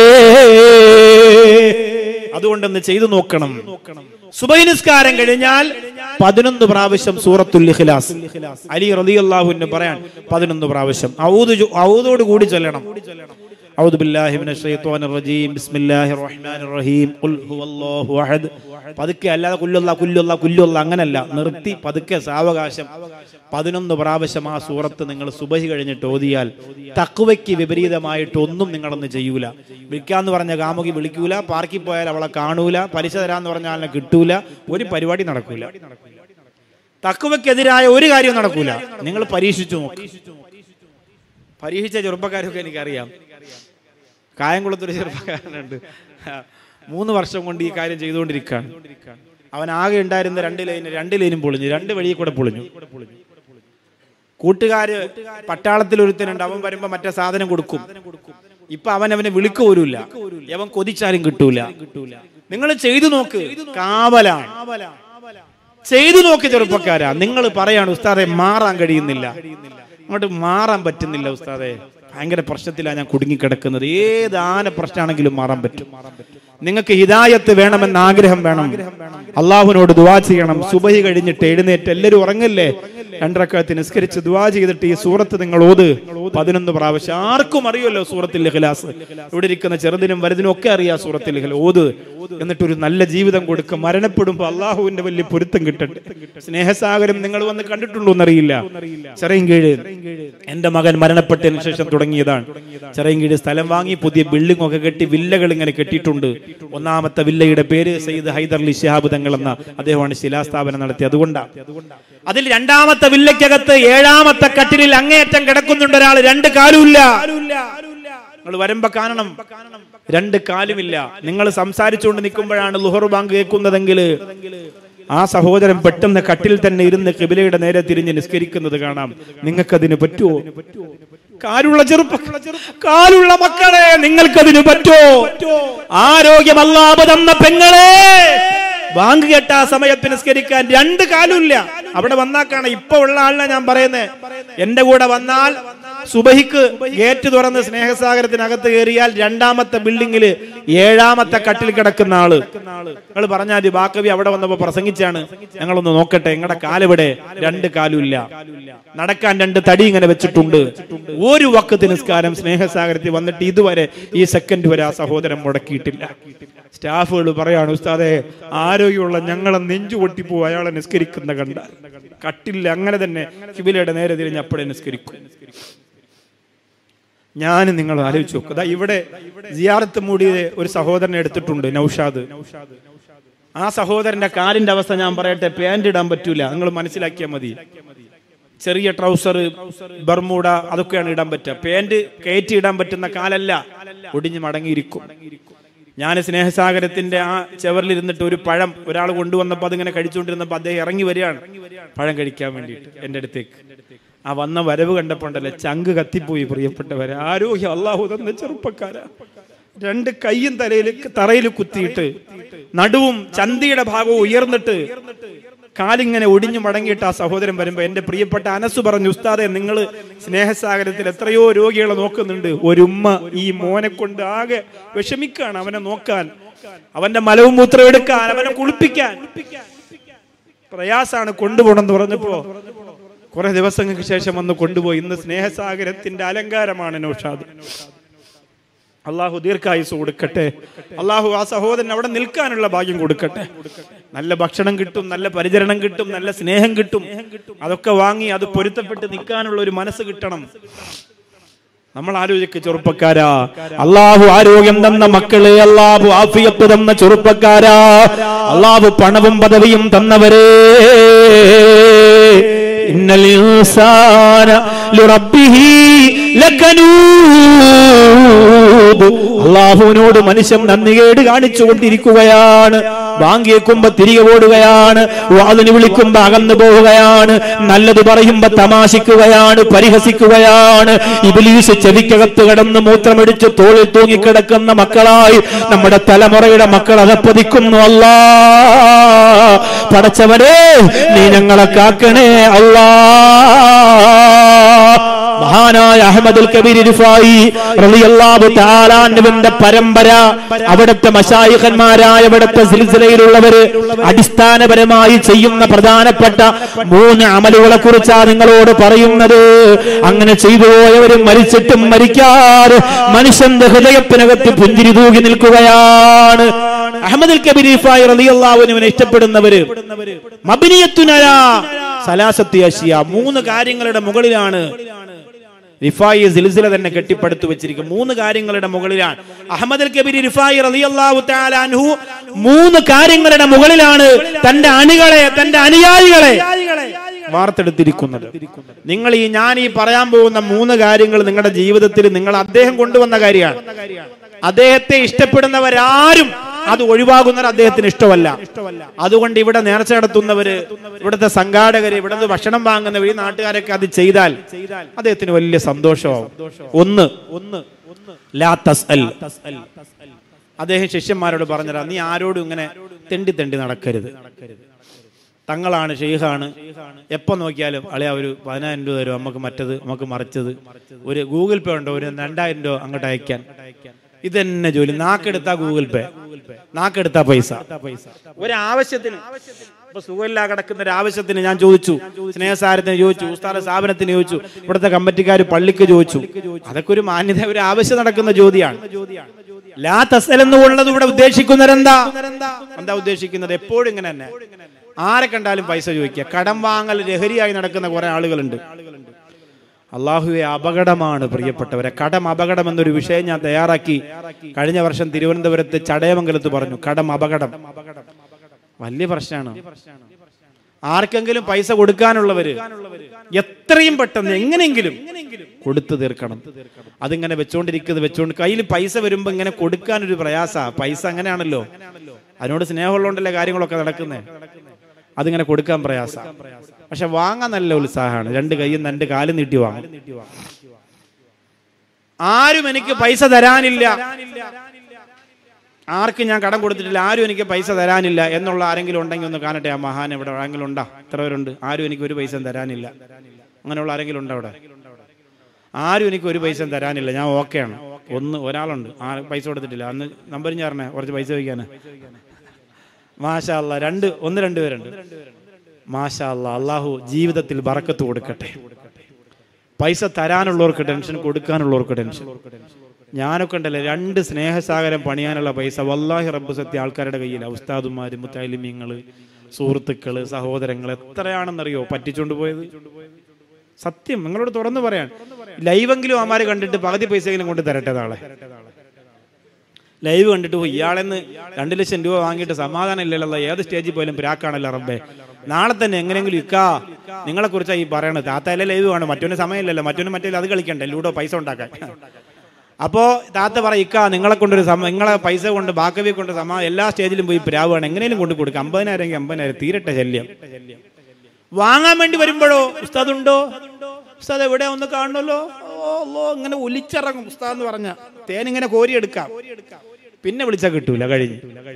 അതുകൊണ്ടൊന്ന് ചെയ്തു നോക്കണം സുബൈ നിസ്കാരം കഴിഞ്ഞാൽ പതിനൊന്ന് പ്രാവശ്യം സൂറത്തുൽ ഇഖ്ലാസ് അലി റളിയല്ലാഹുവിന് പറയാൻ പതിനൊന്ന് പ്രാവശ്യം ഔദു ചൊ- ഔദോട് കൂടി ചൊല്ലണം أعوذ بالله من الشيطان الرجيم بسم الله الرحمن الرحيم قل هو الله أحد പതുക്കെ അല്ലാതെ കുല്ലുള്ള കുല്ലുള്ള കുല്ലുള്ള അങ്ങനല്ല നിർത്തി പതുക്കെ സാവകാശം പതിനൊന്ന് പ്രാവശ്യം ആ സൂറത്ത് നിങ്ങൾ സുബഹി കഴിഞ്ഞിട്ട് ഓതിയാൽ തക്കുവയ്ക്ക് വിപരീതമായിട്ട് ഒന്നും നിങ്ങളൊന്ന് ചെയ്യൂല വിളിക്കാന്ന് പറഞ്ഞ കാമുകി വിളിക്കൂല പാർക്കിൽ പോയാൽ അവളെ കാണൂല പലിശ തരാന്ന് പറഞ്ഞാൽ അവനെ കിട്ടൂല ഒരു പരിപാടി നടക്കൂല തക്കുവയ്ക്കെതിരായ ഒരു കാര്യം നടക്കൂല നിങ്ങൾ പരീക്ഷിച്ചു നോക്കി പരീക്ഷിച്ച ചെറുപ്പക്കാരൊക്കെ എനിക്കറിയാം കായംകുളത്തൊരു ചെറുപ്പക്കാരനുണ്ട് മൂന്ന് വർഷം കൊണ്ട് ഈ കാര്യം ചെയ്തുകൊണ്ടിരിക്കുകയാണ് അവൻ ആകെ ഉണ്ടായിരുന്ന രണ്ട് ലൈന് രണ്ട് ലൈനും പൊളിഞ്ഞു രണ്ട് വഴിയിൽ കൂടെ പൊളിഞ്ഞു കൂട്ടുകാര് പട്ടാളത്തിൽ ഒരുത്തനുണ്ട് അവൻ വരുമ്പോ മറ്റേ സാധനം കൊടുക്കും ഇപ്പൊ അവൻ അവനെ വിളിക്കൂരില്ല അവൻ കൊതിച്ചാലും കിട്ടൂല നിങ്ങൾ ചെയ്തു നോക്ക് കാവലാണ് ചെയ്തു നോക്ക് ചെറുപ്പക്കാരാ നിങ്ങൾ പറയാണ് ഉസ്താദെ മാറാൻ കഴിയുന്നില്ല അങ്ങോട്ട് മാറാൻ പറ്റുന്നില്ല ഉസ്താദെ ഭയങ്കര പ്രശ്നത്തിലാണ് ഞാൻ കുടുങ്ങിക്കിടക്കുന്നത് ഏത് ആന പ്രശ്നമാണെങ്കിലും മാറാൻ പറ്റും നിങ്ങൾക്ക് ഹിദായത്ത് വേണമെന്ന് ആഗ്രഹം വേണം അള്ളാഹുവിനോട് ദുവാ ചെയ്യണം സുബഹി കഴിഞ്ഞിട്ട് എഴുന്നേറ്റ് എല്ലാവരും ഉറങ്ങല്ലേ രണ്ടരക്കാലത്ത് നിസ്കരിച്ച് ദുവാ ചെയ്തിട്ട് ഈ സൂറത്ത് നിങ്ങൾ ഓത് പതിനൊന്ന് പ്രാവശ്യം ആർക്കും അറിയുമല്ലോ സൂറത്തിൽ ഇഖ്ലാസ് ഇവിടെ ഇരിക്കുന്ന ചെറുതിനും വലുതിനും ഒക്കെ അറിയാം സൂറത്തിൽ ഇഖ്ലാസ് ഓത് എന്നിട്ടൊരു നല്ല ജീവിതം കൊടുക്കും മരണപ്പെടുമ്പോൾ അള്ളാഹുവിന്റെ വലിയ പൊരുത്തം കിട്ടട്ടെ സ്നേഹസാഗരം നിങ്ങൾ വന്ന് കണ്ടിട്ടുണ്ടോ എന്നറിയില്ല ചെറിയൻകീഴ് എന്റെ മകൻ മരണപ്പെട്ടതിന് ശേഷം തുടങ്ങിയതാണ് ചെറിയൻകീഴ് സ്ഥലം വാങ്ങി പുതിയ ബിൽഡിംഗ് ഒക്കെ കെട്ടി വില്ലകൾ ഇങ്ങനെ കെട്ടിയിട്ടുണ്ട് ഒന്നാമത്തെ വില്ലയുടെ പേര് സയ്യിദ് ഹൈദർ അലി ശിഹാബ് തങ്ങൾ എന്ന അദ്ദേഹമാണ് ശിലാസ്ഥാപനം നടത്തി അതുകൊണ്ടാണ് അതിൽ രണ്ടാമത്തെ വില്ലയ്ക്കകത്ത് ഏഴാമത്തെ കട്ടിലിൽ അങ്ങേയറ്റം കിടക്കുന്നുണ്ട് ഒരാൾ രണ്ട് കാലുമില്ല നിങ്ങൾ വരുമ്പോ കാണണം രണ്ട് കാലുമില്ല നിങ്ങൾ സംസാരിച്ചുകൊണ്ട് നിൽക്കുമ്പോഴാണ് ലുഹർ ബാങ്ക് കേൾക്കുന്നതെങ്കിൽ ആ സഹോദരൻ പെട്ടെന്ന് കട്ടിൽ തന്നെ ഇരുന്ന് കിബിലയുടെ നേരെ തിരിഞ്ഞ് നിസ്കരിക്കുന്നത് കാണാം നിങ്ങൾക്കതിന് പറ്റുമോ കാലുള്ള ചെറുപ്പ കാലുള്ള മക്കളെ നിങ്ങൾക്കതിന് പറ്റോ ആരോഗ്യമല്ലാതെ തന്ന പെങ്ങളെ ബാങ്ക് കേട്ട ആ സമയത്ത് നിസ്കരിക്കാൻ രണ്ട് കാലുമില്ല അവിടെ വന്നാക്കാണ് ഇപ്പൊ ഉള്ള ആളിനെ ഞാൻ പറയുന്നത് എന്റെ കൂടെ വന്നാൽ സുബഹിക്ക് ഗേറ്റ് തുറന്ന് സ്നേഹസാഗരത്തിനകത്ത് കയറിയാൽ രണ്ടാമത്തെ ബിൽഡിങ്ങില് ഏഴാമത്തെ കട്ടിൽ കിടക്കുന്ന ആള് നിങ്ങൾ പറഞ്ഞാൽ മതി ബാക്കവി അവിടെ വന്നപ്പോ പ്രസംഗിച്ചാണ് ഞങ്ങളൊന്ന് നോക്കട്ടെ നിങ്ങളുടെ കാലിവിടെ രണ്ട് കാലുമില്ല നടക്കാൻ രണ്ട് തടി ഇങ്ങനെ വെച്ചിട്ടുണ്ട് ഒരു വക്കത്ത് നിസ്കാരം സ്നേഹസാഗരത്തിൽ വന്നിട്ട് ഇതുവരെ ഈ സെക്കൻഡ് വരെ ആ സഹോദരൻ മുടക്കിയിട്ടില്ല സ്റ്റാഫുകൾ പറയാണ് ഉസ്താദെ ആരോഗ്യമുള്ള ഞങ്ങളെ നെഞ്ചു പൊട്ടിപ്പോ അയാളെ നിസ്കരിക്കുന്ന കണ്ട കട്ടില്ല അങ്ങനെ തന്നെ കിബിലയുടെ നേരെ തിരിഞ്ഞ് അപ്പോഴേ നിസ്കരിക്കും ഞാൻ നിങ്ങൾ ആലോചിച്ച് നോക്കുക ദാ ഇവിടെ സിയാറത്ത് മൂടിയ ഒരു സഹോദരനെ എടുത്തിട്ടുണ്ട് നൌഷാദ് ആ സഹോദരന്റെ കാലിന്റെ അവസ്ഥ ഞാൻ പറയട്ടെ പാന്റ് ഇടാൻ പറ്റൂല നിങ്ങൾ മനസ്സിലാക്കിയാൽ മതി ചെറിയ ട്രൗസർ ബർമൂട അതൊക്കെയാണ് ഇടാൻ പറ്റുക പാന്റ് കയറ്റി ഇടാൻ പറ്റുന്ന കാലല്ല ഒടിഞ്ഞു മടങ്ങിയിരിക്കും ഞാൻ സ്നേഹസാഗരത്തിന്റെ ആ ചെവറിലിരുന്നിട്ട് ഒരു പഴം ഒരാൾ കൊണ്ടുവന്നപ്പോൾ അതിങ്ങനെ കഴിച്ചുകൊണ്ടിരുന്നപ്പോൾ അദ്ദേഹം ഇറങ്ങി വരികയാണ് പഴം കഴിക്കാൻ വേണ്ടിയിട്ട് എൻ്റെ അടുത്തേക്ക് ആ വന്ന വരവ് കണ്ടപ്പോണ്ടല്ലേ ചങ്ക് കത്തിപ്പോയി പ്രിയപ്പെട്ടവരെ ആരോഗ്യം അള്ളാഹു തന്ന ചെറുപ്പക്കാരാ രണ്ട് കൈയും തലയിൽ തറയിൽ കുത്തിയിട്ട് നടുവും ചന്തിയുടെ ഭാഗവും ഉയർന്നിട്ട് കാലിങ്ങനെ ഒടിഞ്ഞു മടങ്ങിയിട്ട് ആ സഹോദരൻ വരുമ്പോ എന്റെ പ്രിയപ്പെട്ട അനസ് പറഞ്ഞു ഉസ്താദെ നിങ്ങൾ സ്നേഹസാഗരത്തിൽ എത്രയോ രോഗികളെ നോക്കുന്നുണ്ട് ഒരു ഉമ്മ ഈ മോനെ കൊണ്ട് ആകെ വിഷമിക്കാണ് അവനെ നോക്കാൻ അവന്റെ മലവും മൂത്രം എടുക്കാൻ അവനെ കുളിപ്പിക്കാൻ പ്രയാസാണ് കൊണ്ടുപോകണമെന്ന് പറഞ്ഞപ്പോ കുറെ ദിവസങ്ങൾക്ക് ശേഷം വന്ന് കൊണ്ടുപോയി ഇന്ന് സ്നേഹസാഗരത്തിന്റെ അലങ്കാരമാണ് നൗഷാദ് അള്ളാഹു ദീർഘായുസ് കൊടുക്കട്ടെ അള്ളാഹു ആ സഹോദരൻ അവിടെ നിൽക്കാനുള്ള ഭാഗ്യം കൊടുക്കട്ടെ നല്ല ഭക്ഷണം കിട്ടും നല്ല പരിചരണം കിട്ടും നല്ല സ്നേഹം കിട്ടും അതൊക്കെ വാങ്ങി അത് പൊരുത്തപ്പെട്ട് നിൽക്കാനുള്ള ഒരു മനസ്സ് കിട്ടണം നമ്മൾ ആലോചിക്ക ചെറുപ്പക്കാരാ അള്ളാഹു ആരോഗ്യം തന്ന മക്കളെ അള്ളാഹു ആഫിയത്ത് തന്ന ചെറുപ്പക്കാരാ അള്ളാഹു പണവും പദവിയും തന്നവരേ ഇന്നൽ ഇൻസാന ലിറബ്ബിഹി ലകനൂദ് അള്ളാഹുവിനോട് മനുഷ്യൻ നന്ദികേട് കാണിച്ചു കൊണ്ടിരിക്കുകയാണ് വാങ്ങിയേക്കുമ്പോ തിരികെ ഓടുകയാണ് വാതിന് വിളിക്കുമ്പോ അകന്നു പോവുകയാണ് നല്ലത് പറയുമ്പോ തമാശിക്കുകയാണ് പരിഹസിക്കുകയാണ് ഇബിലീസ് ചെവിക്കകത്ത് കിടന്ന് മൂത്രമടിച്ച് തോളിൽ തൂങ്ങിക്കിടക്കുന്ന മക്കളായി നമ്മുടെ തലമുറയുടെ മക്കൾ അകപ്പതിക്കുന്നു അല്ലാ പടച്ചവരെ നീ ഞങ്ങളെ കാക്കണേ അല്ലാ മഹാനായ അഹമ്മദുൽ കബീർ റിഫായി റളിയല്ലാഹു തആല അൻഹുവിന്റെ പരമ്പര അവിടുത്തെ മശായിഖന്മാരായ അവിടുത്തെ സിൽസിലയിലുള്ളവര് അടിസ്ഥാനപരമായി ചെയ്യുന്ന പ്രധാനപ്പെട്ട മൂന്ന് അമലുകളെ കുറിച്ചാണ് നിങ്ങളോട് പറയുന്നത് അങ്ങനെ ചെയ്തു പോയവരും മരിച്ചിട്ടും മരിക്കാറ് മനുഷ്യന്റെ ഹൃദയത്തിനകത്ത് പുഞ്ചിരി തൂകി നിൽക്കുകയാണ് അഹമ്മദുൽ കബീർ റിഫായി റളിയല്ലാഹുവിനെ ഇഷ്ടപ്പെടുന്നവര് മബിനിയത്തുനര സലാസത്തി അഷിയ മൂന്ന് കാര്യങ്ങളുടെ മുകളിലാണ് റിഫായി സിൽസില തന്നെ കെട്ടിപ്പടുത്തു വെച്ചിരിക്കും മൂന്ന് കാര്യങ്ങളുടെ മുകളിലാണ് അഹമ്മദ് അൽ കബീർ റിഫായി റളിയല്ലാഹു തആല അൻഹു മൂന്ന് കാര്യങ്ങളുടെ മുകളിലാണ് തന്റെ അണികളെ തന്റെ അനുയായികളെ വാർത്തെടുത്തിരിക്കുന്നത് നിങ്ങൾ ഈ ഞാൻ ഈ പറയാൻ പോകുന്ന മൂന്ന് കാര്യങ്ങൾ നിങ്ങളുടെ ജീവിതത്തിൽ നിങ്ങൾ അദ്ദേഹം കൊണ്ടുവന്ന കാര്യമാണ് അദ്ദേഹത്തെ ഇഷ്ടപ്പെടുന്നവരാരും അത് ഒഴിവാകുന്നത് അദ്ദേഹത്തിന് ഇഷ്ടമല്ല അതുകൊണ്ട് ഇവിടെ നേർച്ച നടത്തുന്നവര് ഇവിടുത്തെ സംഘാടകര് ഇവിടുത്തെ ഭക്ഷണം വാങ്ങുന്നവർ ഈ നാട്ടുകാരൊക്കെ അത് ചെയ്താൽ അദ്ദേഹത്തിന് വലിയ സന്തോഷമാവും ഒന്ന് ഒന്ന് ലാ തസ്അൽ അദ്ദേഹം ശിഷ്യന്മാരോട് പറഞ്ഞതാ നീ ആരോടും ഇങ്ങനെ തെണ്ടി തെണ്ടി നടക്കരുത് തങ്ങളാണ് ഷെയ്ഖാണ് എപ്പോ നോക്കിയാലും അളയാ ഒരു പതിനായിരം രൂപ തരും നമുക്ക് മറ്റത് നമുക്ക് മറിച്ചത് ഒരു ഗൂഗിൾ പേ ഉണ്ടോ ഒരു രണ്ടായിരം രൂപ അങ്ങോട്ട് അയക്കാൻ ഇത് തന്നെ ജോലി നാക്കെടുത്താ ഗൂഗിൾ പേ നാക്കെടുത്താ പൈസ ഒരാവശ്യത്തിന് അപ്പൊ സുഖമില്ല കിടക്കുന്ന ഒരു ആവശ്യത്തിന് ഞാൻ ചോദിച്ചു സ്നേഹസാരത്തിന് ചോദിച്ചു ഉസ്താദ സ്ഥാപനത്തിന് ചോദിച്ചു ഇവിടുത്തെ കമ്മിറ്റിക്കാർ പള്ളിക്ക് ചോദിച്ചു അതൊക്കെ ഒരു മാന്യത ഒരു ആവശ്യം നടക്കുന്ന ചോദ്യമാണ് ലാ തസ്അൽ എന്നുള്ളത് ഇവിടെ ഉദ്ദേശിക്കുന്നവരെന്താ എന്താ ഉദ്ദേശിക്കുന്നത് എപ്പോഴും ഇങ്ങനെ തന്നെ ആരെ കണ്ടാലും പൈസ ചോദിക്കുക കടം വാങ്ങൽ ലഹരിയായി നടക്കുന്ന കുറെ ആളുകളുണ്ട് അള്ളാഹുവെ അപകടമാണ് പ്രിയപ്പെട്ടവരെ കടം അപകടം എന്നൊരു വിഷയം ഞാൻ തയ്യാറാക്കി കഴിഞ്ഞ വർഷം തിരുവനന്തപുരത്ത് ചടയമംഗലത്ത് പറഞ്ഞു കടം അപകടം വലിയ പ്രശ്നമാണ് ആർക്കെങ്കിലും പൈസ കൊടുക്കാനുള്ളവര് എത്രയും പെട്ടെന്ന് എങ്ങനെയെങ്കിലും കൊടുത്തു തീർക്കണം അതിങ്ങനെ വെച്ചോണ്ടിരിക്കുന്നത് വെച്ചോണ്ട് കയ്യിൽ പൈസ വരുമ്പോ ഇങ്ങനെ കൊടുക്കാനൊരു പ്രയാസ പൈസ അങ്ങനെയാണല്ലോ അതിനോട് സ്നേഹമുള്ളതുകൊണ്ടല്ലേ കാര്യങ്ങളൊക്കെ നടക്കുന്നത് അതിങ്ങനെ കൊടുക്കാൻ പ്രയാസ പക്ഷെ വാങ്ങാൻ നല്ല ഉത്സാഹമാണ് രണ്ട് കൈയും രണ്ട് കാലും നീട്ടി വാങ്ങും ആരും എനിക്ക് പൈസ തരാനില്ല ആർക്കും ഞാൻ കടം കൊടുത്തിട്ടില്ല ആരും എനിക്ക് പൈസ തരാനില്ല എന്നുള്ള ആരെങ്കിലും ഉണ്ടെങ്കിൽ ഒന്ന് കാണട്ടെ ആ മഹാൻ ഇവിടെ ആരെങ്കിലും ഉണ്ടോ എത്ര പേരുണ്ട് ആരും എനിക്ക് ഒരു പൈസ തരാനില്ല അങ്ങനെയുള്ള ആരെങ്കിലും ഉണ്ടോ അവിടെ ആരും എനിക്ക് ഒരു പൈസ തരാനില്ല ഞാൻ ഓക്കെയാണ് ഒന്ന് ഒരാളുണ്ട് ആ പൈസ കൊടുത്തിട്ടില്ല അന്ന് നമ്പർ ഞാൻ പറഞ്ഞേ കുറച്ച് പൈസ വയ്ക്കാന് മാഷാ അല്ലാ രണ്ട് ഒന്ന് രണ്ട് പേരുണ്ട് മാഷാ അല്ലാ അള്ളാഹു ജീവിതത്തിൽ ബറക്കത്ത് കൊടുക്കട്ടെ പൈസ തരാനുള്ളവർക്ക് ടെൻഷൻ കൊടുക്കാനുള്ളവർക്ക് ടെൻഷൻ ഞാനൊക്കെ ഉണ്ടല്ലേ രണ്ട് സ്നേഹസാഗരം പണിയാനുള്ള പൈസ വല്ലാഹി റബ്ബ് സത്യ ആൾക്കാരുടെ കയ്യിൽ ഉസ്താദുമാര് മുത്താലിമ്യങ്ങള് സുഹൃത്തുക്കള് സഹോദരങ്ങൾ എത്രയാണെന്നറിയോ പറ്റിച്ചോണ്ട് പോയത് സത്യം നിങ്ങളോട് തുറന്നു പറയാൻ ലൈവെങ്കിലും അമാര് കണ്ടിട്ട് പകുതി പൈസയെങ്കിലും കൊണ്ട് തരട്ടെ നാളെ ലൈവ് കണ്ടിട്ട് പോയി ഇയാളെന്ന് രണ്ട് ലക്ഷം രൂപ വാങ്ങിയിട്ട് സമാധാനം ഇല്ലല്ലോ ഏത് സ്റ്റേജിൽ പോയാലും പിരാക്കാണല്ലോ റബ്ബേ നാളെ തന്നെ എങ്ങനെയെങ്കിലും ഇക്കാ നിങ്ങളെ കുറിച്ചാണ് ഈ പറയണത് താത്തയിലെ ലൈവ് കാണും മറ്റൊന്ന് സമയമില്ലല്ലോ മറ്റൊന്ന് മറ്റേ അത് കളിക്കണ്ടേ ലൂഡോ പൈസ ഉണ്ടാക്കാൻ അപ്പോ താത്ത പറ ഇക്ക നിങ്ങളെ കൊണ്ടൊരു സമ നിങ്ങളെ പൈസ കൊണ്ട് ബാക്കവി കൊണ്ട് സമ എല്ലാ സ്റ്റേജിലും പോയി പിരാവാണ് എങ്ങനെയും കൊണ്ട് കൊടുക്കുക അമ്പതിനായിരം എങ്കിൽ അമ്പതിനായിരം തീരട്ടെ ശല്യം വാങ്ങാൻ വേണ്ടി വരുമ്പോഴോ ഉസ്താദ് ഉണ്ടോ ഉസ്താദ് എവിടെ ഒന്ന് കാണണല്ലോ ഓ ഓ ഇങ്ങനെ ഒലിച്ചിറങ്ങും ഉസ്താദ് എന്ന് പറഞ്ഞ തേൻ ഇങ്ങനെ കോരിയെടുക്കാം പിന്നെ വിളിച്ചാൽ കിട്ടൂല കഴിഞ്ഞു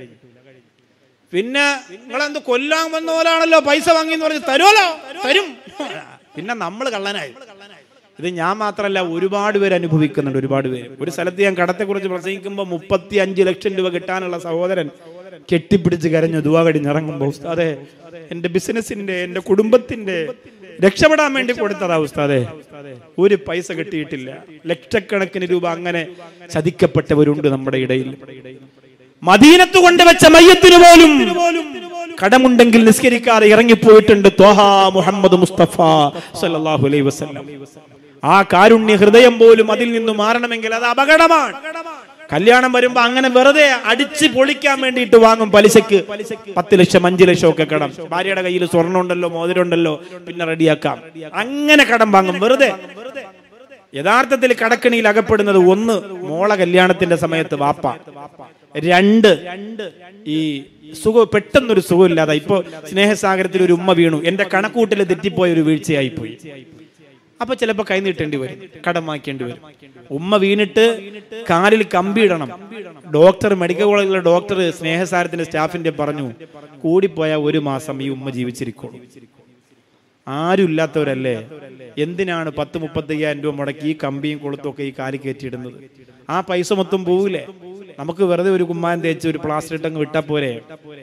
പിന്നെ നിങ്ങളെന്ത് കൊല്ലാൻ വന്ന പോലാണല്ലോ പൈസ വാങ്ങി എന്ന് പറഞ്ഞ് തരുമല്ലോ തരും പിന്നെ നമ്മൾ കള്ളനായി ഇത് ഞാൻ മാത്രമല്ല ഒരുപാട് പേര് അനുഭവിക്കുന്നുണ്ട് ഒരുപാട് പേര് ഒരു സ്ഥലത്ത് ഞാൻ കടത്തെക്കുറിച്ച് പ്രസംഗിക്കുമ്പോൾ മുപ്പത്തി അഞ്ച് ലക്ഷം രൂപ കിട്ടാനുള്ള സഹോദരൻ കെട്ടിപ്പിടിച്ച് കരഞ്ഞു ദുവാ കടിഞ്ഞിറങ്ങുമ്പോൾ ഉസ്താദെ എന്റെ ബിസിനസിന്റെ എന്റെ കുടുംബത്തിന്റെ രക്ഷപ്പെടാൻ വേണ്ടി കൊടുത്തതാ ഉസ്താദെ ഒരു പൈസ കിട്ടിയിട്ടില്ല ലക്ഷക്കണക്കിന് രൂപ അങ്ങനെ ചതിക്കപ്പെട്ടവരുണ്ട് നമ്മുടെ ഇടയിൽ മദീനത്ത് കൊണ്ടുവച്ച മയ്യത്തിന് പോലും കടമുണ്ടെങ്കിൽ നിസ്കരിക്കാതെ ഇറങ്ങിപ്പോയിട്ടുണ്ട് ത്വഹ മുഹമ്മദ് മുസ്തഫ സല്ലല്ലാഹു അലൈഹി വസല്ലം ആ കാരുണ്യ ഹൃദയം പോലും അതിൽ നിന്ന് മാറണമെങ്കിൽ അത് അപകടമാണ് കല്യാണം വരുമ്പോ അങ്ങനെ വെറുതെ അടിച്ച് പൊളിക്കാൻ വേണ്ടിയിട്ട് വാങ്ങും പലിശക്ക് പത്ത് ലക്ഷം അഞ്ചു ലക്ഷം ഒക്കെ കടം ഭാര്യയുടെ കയ്യിൽ സ്വർണ്ണം ഉണ്ടല്ലോ മോതിരം ഉണ്ടല്ലോ പിന്നെ റെഡിയാക്കാം അങ്ങനെ കടം വാങ്ങും വെറുതെ യഥാർത്ഥത്തിൽ കടക്കണിയിൽ അകപ്പെടുന്നത് ഒന്ന് മോള കല്യാണത്തിന്റെ സമയത്ത് വാപ്പ രണ്ട് ഈ സുഖം പെട്ടെന്നൊരു സുഖമില്ലാതെ ഇപ്പൊ സ്നേഹസാഗരത്തിൽ ഒരു ഉമ്മ വീണു എന്റെ കണക്കൂട്ടിൽ തെറ്റിപ്പോയ ഒരു വീഴ്ചയായി പോയി അപ്പൊ ചിലപ്പോ കൈ നീട്ടേണ്ടി വരും കടം വാങ്ങിക്കേണ്ടി വരും ഉമ്മ വീണിട്ട് കാലിൽ കമ്പി ഇടണം ഡോക്ടർ മെഡിക്കൽ കോളേജിലെ ഡോക്ടർ സ്നേഹസാരത്തിന്റെ സ്റ്റാഫിന്റെ പറഞ്ഞു കൂടിപ്പോയ ഒരു മാസം ഈ ഉമ്മ ജീവിച്ചിരിക്കുള്ളൂ ആരും ഇല്ലാത്തവരല്ലേ എന്തിനാണ് പത്ത് മുപ്പത്തയ്യായിരം രൂപ മുടക്കി ഈ കമ്പിയും കൊളുത്തും ഒക്കെ ഈ കാലി കയറ്റിയിടുന്നത് ആ പൈസ മൊത്തം പോവില്ലേ നമുക്ക് വെറുതെ ഒരു കുമ്മാൻ തേച്ച് ഒരു പ്ലാസ്റ്റർ ഇട്ടങ്ങ് വിട്ടാ പോരെ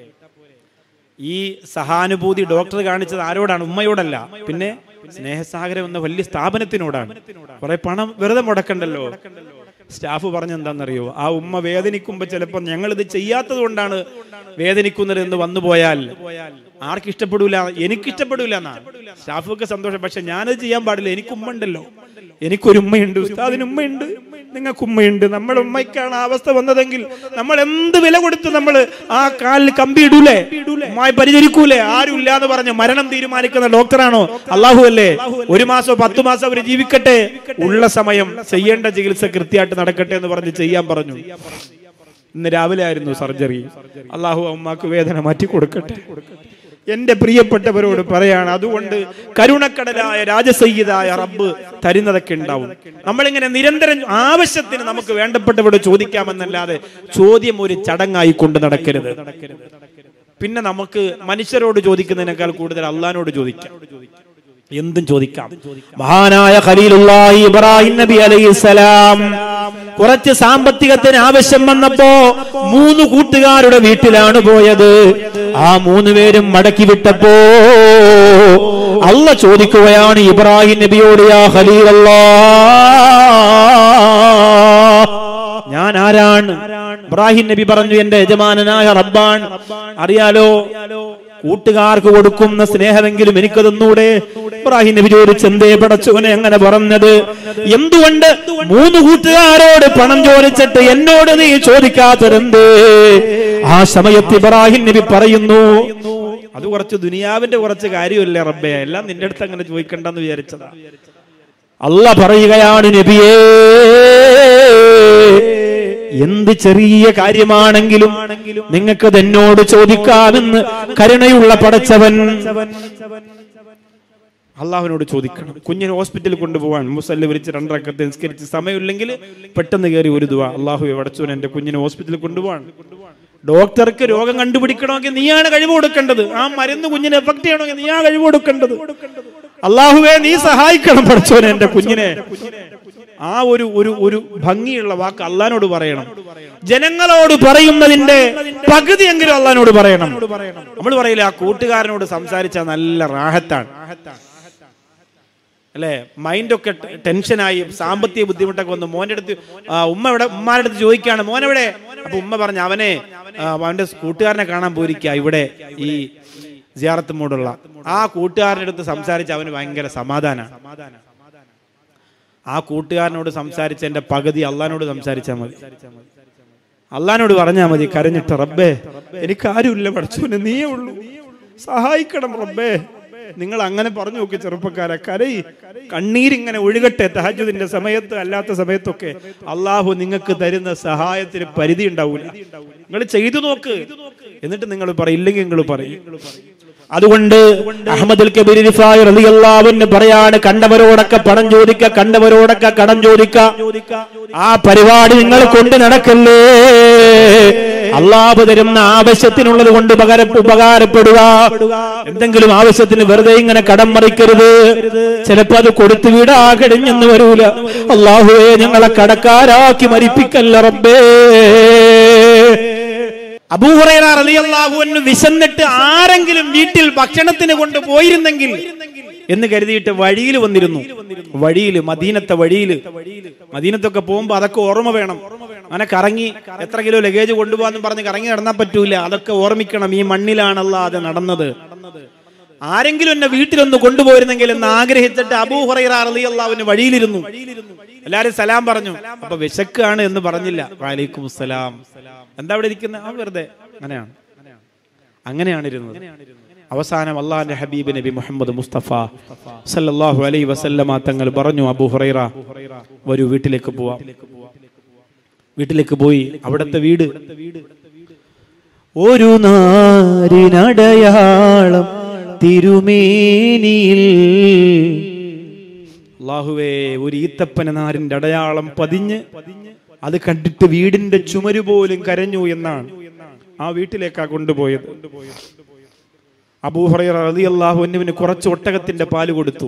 ഈ സഹാനുഭൂതി ഡോക്ടർ കാണിച്ചത് ആരോടാണ് ഉമ്മയോടല്ല പിന്നെ സ്നേഹസാഗരം എന്ന വലിയ സ്ഥാപനത്തിനോടാണ് കുറെ പണം വെറുതെ മുടക്കണ്ടല്ലോ സ്റ്റാഫ് പറഞ്ഞെന്താണെന്നറിയോ ആ ഉമ്മ വേദനിക്കുമ്പോ ചിലപ്പോൾ ഞങ്ങൾ ഇത് ചെയ്യാത്തത് കൊണ്ടാണ് വേദനിക്കുന്നത് എന്ന് വന്നു പോയാൽ ആർക്ക് ഇഷ്ടപ്പെടൂല എനിക്ക് ഇഷ്ടപ്പെടൂല എന്നാ സ്റ്റാഫൊക്കെ സന്തോഷം പക്ഷെ ഞാനത് ചെയ്യാൻ പാടില്ല എനിക്ക് ഉമ്മ ഉണ്ടല്ലോ എനിക്കൊരു ഉമ്മയുണ്ട് ഉസ്താദിന് ഉമ്മയുണ്ട് നിങ്ങൾക്ക് ഉമ്മയുണ്ട് നമ്മുടെ ഉമ്മയ്ക്കാണ് ആ അവസ്ഥ വന്നതെങ്കിൽ നമ്മൾ എന്ത് വില കൊടുത്ത് നമ്മൾ ആ കാലിൽ കമ്പി ഇടൂലേ ഉമ്മായി പരിചരിക്കൂലേ ആരും ഇല്ലാന്ന് പറഞ്ഞു മരണം തീരുമാനിക്കുന്ന ഡോക്ടറാണോ അള്ളാഹു അല്ലേ ഒരു മാസോ പത്തു മാസം അവർ ജീവിക്കട്ടെ ഉള്ള സമയം ചെയ്യേണ്ട ചികിത്സ കൃത്യമായിട്ട് നടക്കട്ടെ എന്ന് പറഞ്ഞ് ചെയ്യാൻ പറഞ്ഞു ഇന്ന് രാവിലെ ആയിരുന്നു സർജറി അള്ളാഹു അമ്മക്ക് വേദന മാറ്റി കൊടുക്കട്ടെ എന്റെ പ്രിയപ്പെട്ടവരോട് പറയാണ് അതുകൊണ്ട് കരുണക്കടലായ രാജസയ്യിദായ റബ്ബ് തരുന്നതൊക്കെ ഉണ്ടാവും നമ്മളിങ്ങനെ നിരന്തരം ആവശ്യത്തിന് നമുക്ക് വേണ്ടപ്പെട്ടവരോട് ചോദിക്കാമെന്നല്ലാതെ ചോദ്യം ഒരു ചടങ്ങായി കൊണ്ട് നടക്കരുത് പിന്നെ നമുക്ക് മനുഷ്യരോട് ചോദിക്കുന്നതിനേക്കാൾ കൂടുതൽ അള്ളഹാനോട് ചോദിക്കാം എന്തും ചോദിക്കാം മഹാനായ ഖലീലുള്ളാഹി ഇബ്രാഹിം നബി അലൈഹിസ്സലാം കുറച്ച് സാമ്പത്തികത്തിന് ആവശ്യം വന്നപ്പോ മൂന്ന് കൂട്ടുകാരുടെ വീട്ടിലാണ് പോയത് ആ മൂന്ന് പേരും മടക്കി വിട്ടപ്പോ അല്ല ചോദിക്കുകയാണ് ഇബ്രാഹിം നബിയോട് യാ ഖലീലല്ലാ ഞാൻ ആരാണ് ഇബ്രാഹിം നബി പറഞ്ഞു എന്റെ യജമാനനായ റബ്ബാൻ അറിയാലോ കൂട്ടുകാർക്ക് കൊടുക്കുന്ന സ്നേഹമെങ്കിലും എനിക്ക് തന്നൂടെ ഇബ്രാഹിം നബി ചോദിച്ചു എന്തേ പടച്ചോനെ അങ്ങനെ പറഞ്ഞത് എന്തുകൊണ്ട് മൂന്ന് കൂട്ടുകാരോട് പണം ചോദിച്ചിട്ട് എന്നോട് നീ ചോദിക്കാത്തതെന്തേ ആ സമയത്ത് ഇബ്രാഹിം നബി പറയുന്നു അത് കുറച്ച് ദുനിയാവിന്റെ കുറച്ച് കാര്യമല്ലേ റബ്ബേ എല്ലാം നിന്റെ അടുത്ത് അങ്ങനെ ചോദിക്കണ്ടെന്ന് വിചാരിച്ചതാ അല്ല പറയുകയാണ് നബിയേ എന്ത് ചെറിയ കാര്യമാണെങ്കിലും നിങ്ങൾക്ക് എന്നോട് ചോദിക്കാമെന്ന് കരുണയുള്ള പടച്ചവൻ അള്ളാഹുവിനോട് ചോദിക്കണം കുഞ്ഞിനെ ഹോസ്പിറ്റലിൽ കൊണ്ടുപോകാൻ മുസല്ല് വിരിച്ച് രണ്ടരക്കത്തെ നിസ്കരിച്ച് സമയമില്ലെങ്കിൽ പെട്ടെന്ന് കയറി ഒരു ദുവ അള്ളാഹു എവിടച്ചോൻ എന്റെ കുഞ്ഞിനെ ഹോസ്പിറ്റലിൽ കൊണ്ടുപോകാൻ ഡോക്ടർക്ക് രോഗം കണ്ടുപിടിക്കണമെങ്കിൽ നീയാണ് കഴിവ് കൊടുക്കേണ്ടത് ആ മരുന്ന് കുഞ്ഞിനെ എഫക്ട് ചെയ്യണമെങ്കിൽ നീയാ കഴിവ് കൊടുക്കേണ്ടത് അള്ളാഹുവേ നീ സഹായിക്കണം പഠിച്ചോനെ എന്റെ കുഞ്ഞിനെ ആ ഒരു ഒരു ഒരു ഭംഗിയുള്ള വാക്ക് അള്ളഹാനോട് പറയണം ജനങ്ങളോട് പറയുന്നതിന്റെ പകുതിയെങ്കിലും അള്ളഹാനോട് പറയണം നമ്മൾ പറയില്ല ആ കൂട്ടുകാരനോട് സംസാരിച്ച നല്ല റാഹത്താണ് അല്ലെ മൈൻഡൊക്കെ ടെൻഷനായി സാമ്പത്തിക ബുദ്ധിമുട്ടൊക്കെ വന്നു മോന്റെ അടുത്ത് ആ, ഉമ്മ എവിടെ ഉമ്മാരുടെ അടുത്ത് ചോദിക്കാണ് മോൻ എവിടെ അപ്പൊ ഉമ്മ പറഞ്ഞു അവനെ ആ, അവന്റെ കൂട്ടുകാരനെ കാണാൻ പോയിരിക്കുക ഇവിടെ ഈ സിയാറത്ത് മൂടുള്ള ആ കൂട്ടുകാരൻ്റെ അടുത്ത് സംസാരിച്ച് അവന് ഭയങ്കര സമാധാനമാണ് ആ കൂട്ടുകാരനോട് സംസാരിച്ച എന്റെ പകുതി അള്ളഹാനോട് സംസാരിച്ചാൽ മതി അള്ളഹാനോട് പറഞ്ഞാൽ മതി കരഞ്ഞിട്ട് റബ്ബേ എനിക്ക് ആരുമില്ല പഠിച്ചോന് നീയേ ഉള്ളൂ സഹായിക്കണം റബ്ബേ നിങ്ങൾ അങ്ങനെ പറഞ്ഞു നോക്കി ചെറുപ്പക്കാരെ കരയി കണ്ണീരിങ്ങനെ ഒഴുകട്ടെ തഹജുദിന്റെ സമയത്ത് അല്ലാത്ത സമയത്തൊക്കെ അള്ളാഹു നിങ്ങൾക്ക് തരുന്ന സഹായത്തിന് പരിധി ഉണ്ടാവൂല നിങ്ങൾ ചെയ്തു നോക്ക് എന്നിട്ട് നിങ്ങൾ പറയില്ലെങ്കിൽ നിങ്ങൾ പറയും അതുകൊണ്ട് അഹമ്മദുൽ കബീർ റിഫായി റളിയല്ലാഹു അൻഹു പറയാണ് കണ്ടവരോടൊക്കെ പണം ചോദിക്ക കണ്ടവരോടൊക്കെ കടം ചോദിക്ക ആ പരിപാടി നിങ്ങൾ കൊണ്ട് നടക്കല്ലേ അള്ളാഹു തരുന്ന ആവശ്യത്തിനുള്ളത് കൊണ്ട് ഉപകാര ഉപകാരപ്പെടുക എന്തെങ്കിലും ആവശ്യത്തിന് വെറുതെ ഇങ്ങനെ കടം മറിക്കരുത് ചിലപ്പോ അത് കൊടുത്തു വീടാ കഴിഞ്ഞെന്ന് വരൂല അള്ളാഹുവേ ഞങ്ങളെ കടക്കാരാക്കി മരിപ്പിക്കല്ല റബ്ബേ അബൂഹുറൈറ റളിയല്ലാഹു അൻഹു വിശന്നിട്ട് ആരെങ്കിലും വീട്ടിൽ ഭക്ഷണത്തിന് കൊണ്ട് പോയിരുന്നെങ്കിൽ എന്ന് കരുതിയിട്ട് വഴിയിൽ വന്നിരുന്നു വഴിയിൽ മദീനത്തെ വഴിയിൽ മദീനത്തൊക്കെ പോകുമ്പോ അതൊക്കെ ഓർമ്മ വേണം അങ്ങനെ കറങ്ങി എത്ര കിലോ ലഗേജ് കൊണ്ടുപോകാന്ന് പറഞ്ഞ് കറങ്ങി നടന്നാൽ പറ്റൂല അതൊക്കെ ഓർമ്മിക്കണം ഈ മണ്ണിലാണല്ലോ അത് നടന്നത് ആരെങ്കിലും എന്നെ വീട്ടിലൊന്ന് കൊണ്ടുപോയിരുന്നെങ്കിൽ എന്ന് ആഗ്രഹിച്ചിട്ട് അബൂഹുറൈറ റളിയല്ലാഹുവിന് വഴിയിലിരുന്നു എല്ലാരും സലാം പറഞ്ഞു അപ്പൊ വിശക്കാണ് എന്ന് പറഞ്ഞില്ല വാലൈക്കും സലാം എന്താ അവിടെ ഇരിക്കുന്നത് ആ വെറുതെ അങ്ങനെയാണ് അങ്ങനെയാണ് ഇരുന്നത് അവസാനം അള്ളാഹിന്റെ ഹബീബ് നബി മുഹമ്മദ് മുസ്തഫ സല്ലല്ലാഹു അലൈഹി വസല്ലമ തങ്ങൾ പറഞ്ഞു അബൂ ഹുറൈറ വരൂ വീട്ടിലേക്ക് പോവാം വീട്ടിലേക്ക് പോയി അവിടുത്തെ വീട് ഒരു നാരിനടയാളം തിരുമേനിയിൽ അള്ളാഹുവേ ഒരു ഈത്തപ്പന നാരിന്റെ അടയാളം പതിഞ്ഞ് അത് കണ്ടിട്ട് വീടിന്റെ ചുമര് പോലും കരഞ്ഞു എന്നാണ് ആ വീട്ടിലേക്കാ കൊണ്ടുപോയത് അബൂഹറ റതി അള്ളാഹുവിന് കുറച്ച് ഒട്ടകത്തിന്റെ പാല് കൊടുത്തു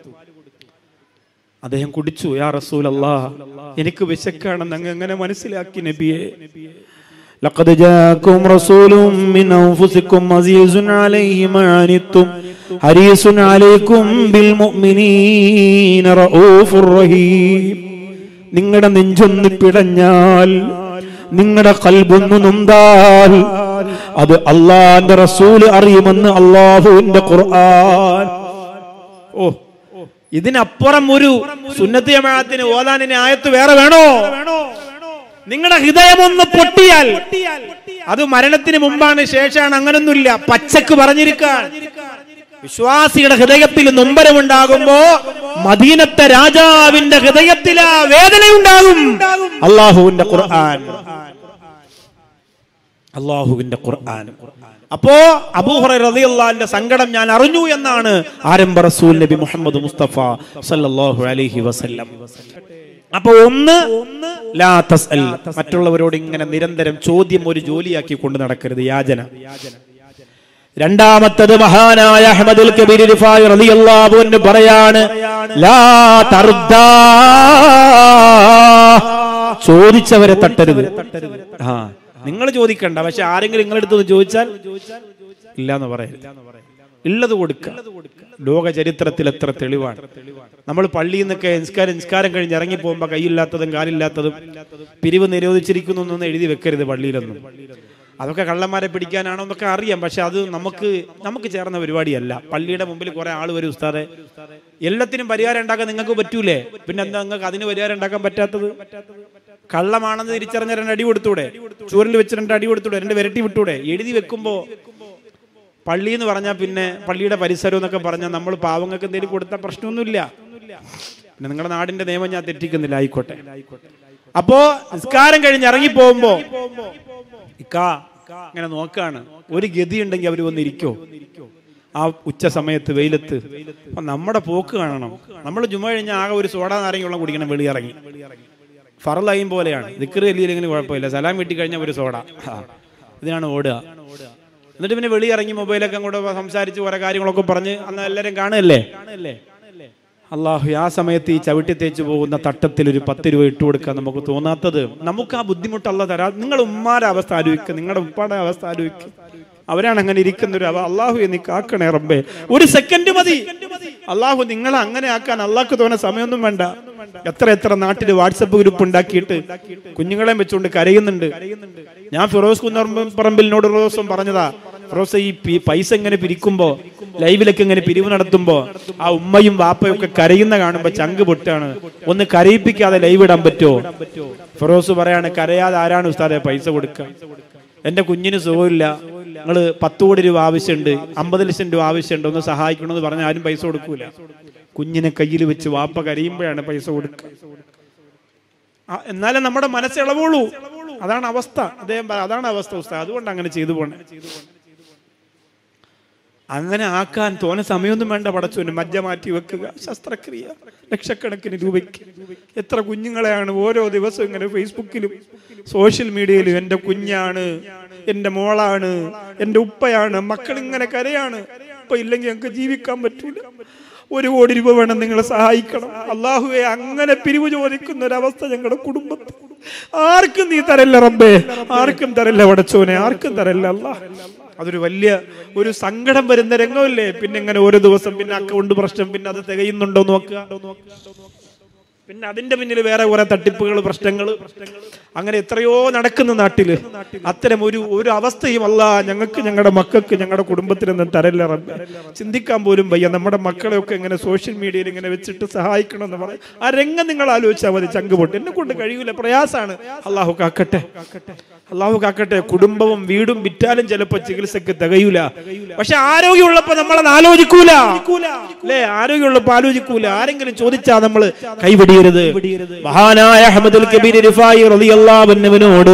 അദ്ദേഹം കുടിച്ചു യാ റസൂൽ അല്ലാഹ് എനിക്ക് വിശക്കാണെന്ന് അങ്ങ് എങ്ങനെ മനസ്സിലാക്കി നബിയെ لقد جاءكم رسول من أنفسكم عزيز عليه ما عنتم حريص عليكم بالمؤمنين رؤوف رحيم നിങ്ങളുടെ നെഞ്ചൊന്ന് പിടഞ്ഞാൽ നിങ്ങളുടെ കൽബൊന്ന് നൊന്താൽ അത് അള്ളാന്റെ റസൂല് അറിയുമെന്ന് അള്ളാഹുവിന്റെ ഖുർആൻ ഓ ഇതിനപ്പുറം ഒരു സുന്നത്തി ജമാഅത്തിന് ഓതാൻ ഇനി ആയത്ത് വേറെ വേണോ നിങ്ങളുടെ ഹൃദയമൊന്ന് പൊട്ടിയാൽ അത് മരണത്തിന് മുമ്പാണ് ശേഷമാണ് അങ്ങനൊന്നുമില്ല പച്ചക്ക് പറഞ്ഞിരിക്കാൻ വിശ്വാസിയുടെ ഹൃദയത്തിൽ നൊമ്പരമുണ്ടാകുമ്പോ മദീനത്തെ രാജാവിന്റെ ഹൃദയത്തിൽ ആ വേദനയുണ്ടാകും അള്ളാഹുവിന്റെ ഖുർആൻ അള്ളാഹുവിന്റെ ഖുർആൻ അപ്പോ അബൂഹുറിന്റെ സങ്കടം ഞാൻ അറിഞ്ഞു എന്നാണ് ആരംഭ റസൂൽ നബി മുഹമ്മദ് മുസ്തഫ സല്ലല്ലാഹു അലൈഹി വസല്ലം അപ്പൊ ഒന്ന് ലാ തസ്അൽ മറ്റുള്ളവരോട് ഇങ്ങനെ നിരന്തരം ചോദ്യം ഒരു ജോലിയാക്കി കൊണ്ട് നടക്കരുത് യാചന രണ്ടാമത്തത് മഹാനായ അഹമ്മദുൽ കബീർ റിഫായി റളിയല്ലാഹു അൻഹു പറയാണ് ലാ തർദാ ചോദിച്ചവരെ തട്ടരുത് ആ നിങ്ങൾ ചോദിക്കണ്ട പക്ഷെ ആരെങ്കിലും നിങ്ങളെടുത്ത് ചോദിച്ചാൽ ഇല്ല എന്ന് പറയരുത് ഉള്ളത് കൊടുക്കുക ലോക ചരിത്രത്തിൽ എത്ര തെളിവാണ് നമ്മൾ പള്ളിയിൽ നിന്നൊക്കെ നിസ്കാരം നിസ്കാരം കഴിഞ്ഞ് ഇറങ്ങി പോകുമ്പോൾ കൈയില്ലാത്തതും കാലില്ലാത്തതും പിരിവ് നിരോധിച്ചിരിക്കുന്നു എന്നൊന്നും എഴുതി വെക്കരുത് പള്ളിയിലൊന്നും അതൊക്കെ കള്ളന്മാരെ പിടിക്കാനാണോ എന്നൊക്കെ അറിയാം പക്ഷെ അത് നമുക്ക് നമുക്ക് ചേർന്ന പരിപാടിയല്ല പള്ളിയുടെ മുമ്പിൽ കുറെ ആൾ വരും ഉസ്താദെ എല്ലാത്തിനും പരിഹാരം ഉണ്ടാക്കാൻ നിങ്ങൾക്ക് പറ്റൂലേ പിന്നെ എന്താ നിങ്ങൾക്ക് അതിന് പരിഹാരം ഉണ്ടാക്കാൻ പറ്റാത്തത് കള്ളമാണെന്ന് തിരിച്ചറിഞ്ഞ രണ്ട് അടി കൊടുത്തൂടെ ചൂരിൽ വെച്ച് രണ്ട് അടി കൊടുത്തൂടെ രണ്ട് വിരട്ടി വിട്ടൂടെ എഴുതി വെക്കുമ്പോ പള്ളി എന്ന് പറഞ്ഞാൽ പിന്നെ പള്ളിയുടെ പരിസരം എന്നൊക്കെ പറഞ്ഞാൽ നമ്മൾ പാവങ്ങൾക്ക് എന്തെങ്കിലും കൊടുത്താൽ പ്രശ്നമൊന്നുമില്ല പിന്നെ നിങ്ങളുടെ നാടിന്റെ നിയമം ഞാൻ തെറ്റിക്കുന്നില്ല ആയിക്കോട്ടെ അപ്പോ നിസ്കാരം കഴിഞ്ഞ് ഇറങ്ങി പോകുമ്പോ ഇക്കാ ഇങ്ങനെ നോക്കാണ് ഒരു ഗതി ഉണ്ടെങ്കിൽ അവർ വന്ന് ഇരിക്കോ ആ ഉച്ച സമയത്ത് വെയിലത്ത് അപ്പൊ നമ്മുടെ പോക്ക് കാണണം നമ്മൾ ജുമ കഴിഞ്ഞാൽ ആകെ ഒരു സോഡ നാരങ്ങയുള്ള കുടിക്കണം വെളിയിറങ്ങി ഫറലയും പോലെയാണ് ദിക്കറ് വലിയില്ലെങ്കിലും കുഴപ്പമില്ല സലാം വീട്ടി കഴിഞ്ഞാൽ ഒരു സോഡ ആ, ഇതിനാണ് ഓടുക എന്നിട്ട് പിന്നെ വെളിയിറങ്ങി മൊബൈലൊക്കെ അങ്ങോട്ട് സംസാരിച്ച് കുറെ കാര്യങ്ങളൊക്കെ പറഞ്ഞ് അന്ന് എല്ലാവരും കാണുകയല്ലേ അള്ളാഹു ആ സമയത്ത് ഈ ചവിട്ടി തേച്ച് പോകുന്ന തട്ടത്തിൽ ഒരു പത്ത് രൂപ ഇട്ട് കൊടുക്കാൻ നമുക്ക് തോന്നാത്തത് നമുക്ക് ആ ബുദ്ധിമുട്ടല്ല തരാ നിങ്ങൾ ഉമ്മാരെ അവസ്ഥ ആലോചിക്കുക നിങ്ങളുടെ ഉപ്പാടെ അവസ്ഥ ആലോചിക്കുക അവരാണ് അങ്ങനെ ഇരിക്കുന്ന ഒരു അവ അള്ളാഹു നീ കാക്കണേ റബ്ബേ ഒരു സെക്കൻഡ് മതി അള്ളാഹു നിങ്ങളെ അങ്ങനെ ആക്കാൻ അള്ളാഹ്ക്ക് തോന്നുന്ന സമയമൊന്നും വേണ്ട എത്ര എത്ര നാട്ടിൽ വാട്സപ്പ് ഗ്രൂപ്പ് ഉണ്ടാക്കിയിട്ട് കുഞ്ഞുങ്ങളെ വെച്ചുകൊണ്ട് കരയുന്നുണ്ട് ഞാൻ ഫിറോസ് കുന്നറമ്പറമ്പിലിനോട് ഒരു ദിവസം പറഞ്ഞതാ ഫിറോസ് ഈ പി- പൈസ ഇങ്ങനെ പിരിക്കുമ്പോ ലൈവിലൊക്കെ ഇങ്ങനെ പിരിവ് നടത്തുമ്പോ ആ ഉമ്മയും വാപ്പയും ഒക്കെ കരയുന്ന കാണുമ്പോ ചങ്ക് പൊട്ടാണ് ഒന്ന് കരയിപ്പിക്കാതെ ലൈവ് ഇടാൻ പറ്റുമോ ഫിറോസ് പറയാണ് കരയാതെ ആരാണ് ഉസ്താദെ പൈസ കൊടുക്കുക എന്റെ കുഞ്ഞിന് സുഖമില്ല നിങ്ങൾ പത്ത് കോടി രൂപ ആവശ്യമുണ്ട് അമ്പത് ലക്ഷം രൂപ ആവശ്യമുണ്ട് ഒന്ന് സഹായിക്കണമെന്ന് പറഞ്ഞാൽ ആരും പൈസ കൊടുക്കൂല കുഞ്ഞിനെ കയ്യിൽ വെച്ച് വാപ്പ കരയുമ്പോഴാണ് പൈസ കൊടുക്കുക ആ, എന്നാലേ നമ്മുടെ മനസ്സ് ഇളവുള്ളൂ അതാണ് അവസ്ഥ അദ്ദേഹം പറ- അതാണ് അവസ്ഥ ഉസ്താദ് അതുകൊണ്ട് അങ്ങനെ ചെയ്തു പോണേ അങ്ങനെ ആക്കാൻ തോന്നെ സമയമൊന്നും വേണ്ട പടച്ചോന് മജ്ജ മാറ്റി വെക്കുക ശസ്ത്രക്രിയ ലക്ഷക്കണക്കിന് രൂപയ്ക്ക് എത്ര കുഞ്ഞുങ്ങളെയാണ് ഓരോ ദിവസവും ഇങ്ങനെ ഫേസ്ബുക്കിലും സോഷ്യൽ മീഡിയയിലും എന്റെ കുഞ്ഞാണ് എന്റെ മോളാണ് എന്റെ ഉപ്പയാണ് മക്കൾ ഇങ്ങനെ കരയാണ് ഇപ്പൊ ഇല്ലെങ്കിൽ ഞങ്ങൾക്ക് ജീവിക്കാൻ പറ്റൂല ഒരു കോടി രൂപ വേണം നിങ്ങളെ സഹായിക്കണം അള്ളാഹുവെ അങ്ങനെ പിരിവ് ചോദിക്കുന്ന ഒരവസ്ഥ ഞങ്ങളുടെ കുടുംബത്തിൽ ആർക്കും നീ തരല്ല റബ്ബേ ആർക്കും തരല്ല വടച്ചോനെ ആർക്കും തരല്ല അല്ലാ അതൊരു വലിയ ഒരു സങ്കടം വരുന്ന രംഗമല്ലേ പിന്നെ ഇങ്ങനെ ഓരോ ദിവസം പിന്നെ അക്കൗണ്ട് പ്രശ്നം പിന്നെ അത് തികയുന്നുണ്ടോ നോക്കുക പിന്നെ അതിന്റെ പിന്നിൽ വേറെ കുറെ തട്ടിപ്പുകൾ പ്രശ്നങ്ങൾ അങ്ങനെ എത്രയോ നടക്കുന്ന നാട്ടില് അത്തരം ഒരു ഒരു അവസ്ഥയും അല്ല ഞങ്ങൾക്ക് ഞങ്ങളുടെ മക്കൾക്ക് ഞങ്ങളുടെ കുടുംബത്തിനൊന്നും തരല്ല റബ്ബേ ചിന്തിക്കാൻ പോലും വയ്യ നമ്മുടെ മക്കളെയൊക്കെ ഇങ്ങനെ സോഷ്യൽ മീഡിയയിൽ ഇങ്ങനെ വെച്ചിട്ട് സഹായിക്കണം എന്ന് പറയും ആ രംഗം നിങ്ങൾ ആലോചിച്ചാൽ മതി ചങ്കുപൊട്ട് എന്നെ കൊണ്ട് കഴിയൂല പ്രയാസാണ് അള്ളാഹു കാക്കട്ടെ അള്ളാഹു കാക്കട്ടെ കുടുംബവും വീടും വിറ്റാലും ചിലപ്പോ ചികിത്സക്ക് തികയൂല പക്ഷെ ആരോഗ്യമുള്ളപ്പോ നമ്മളത് ആലോചിക്കൂല അല്ലേ ആരോഗ്യമുള്ളപ്പോ ആലോചിക്കൂല ആരെങ്കിലും ചോദിച്ചാ നമ്മൾ കൈവടിയരുത് മഹാനായ അഹമ്മദുൽ കബീർ റിഫായി റളിയല്ലാഹു അൻഹുവിനോട്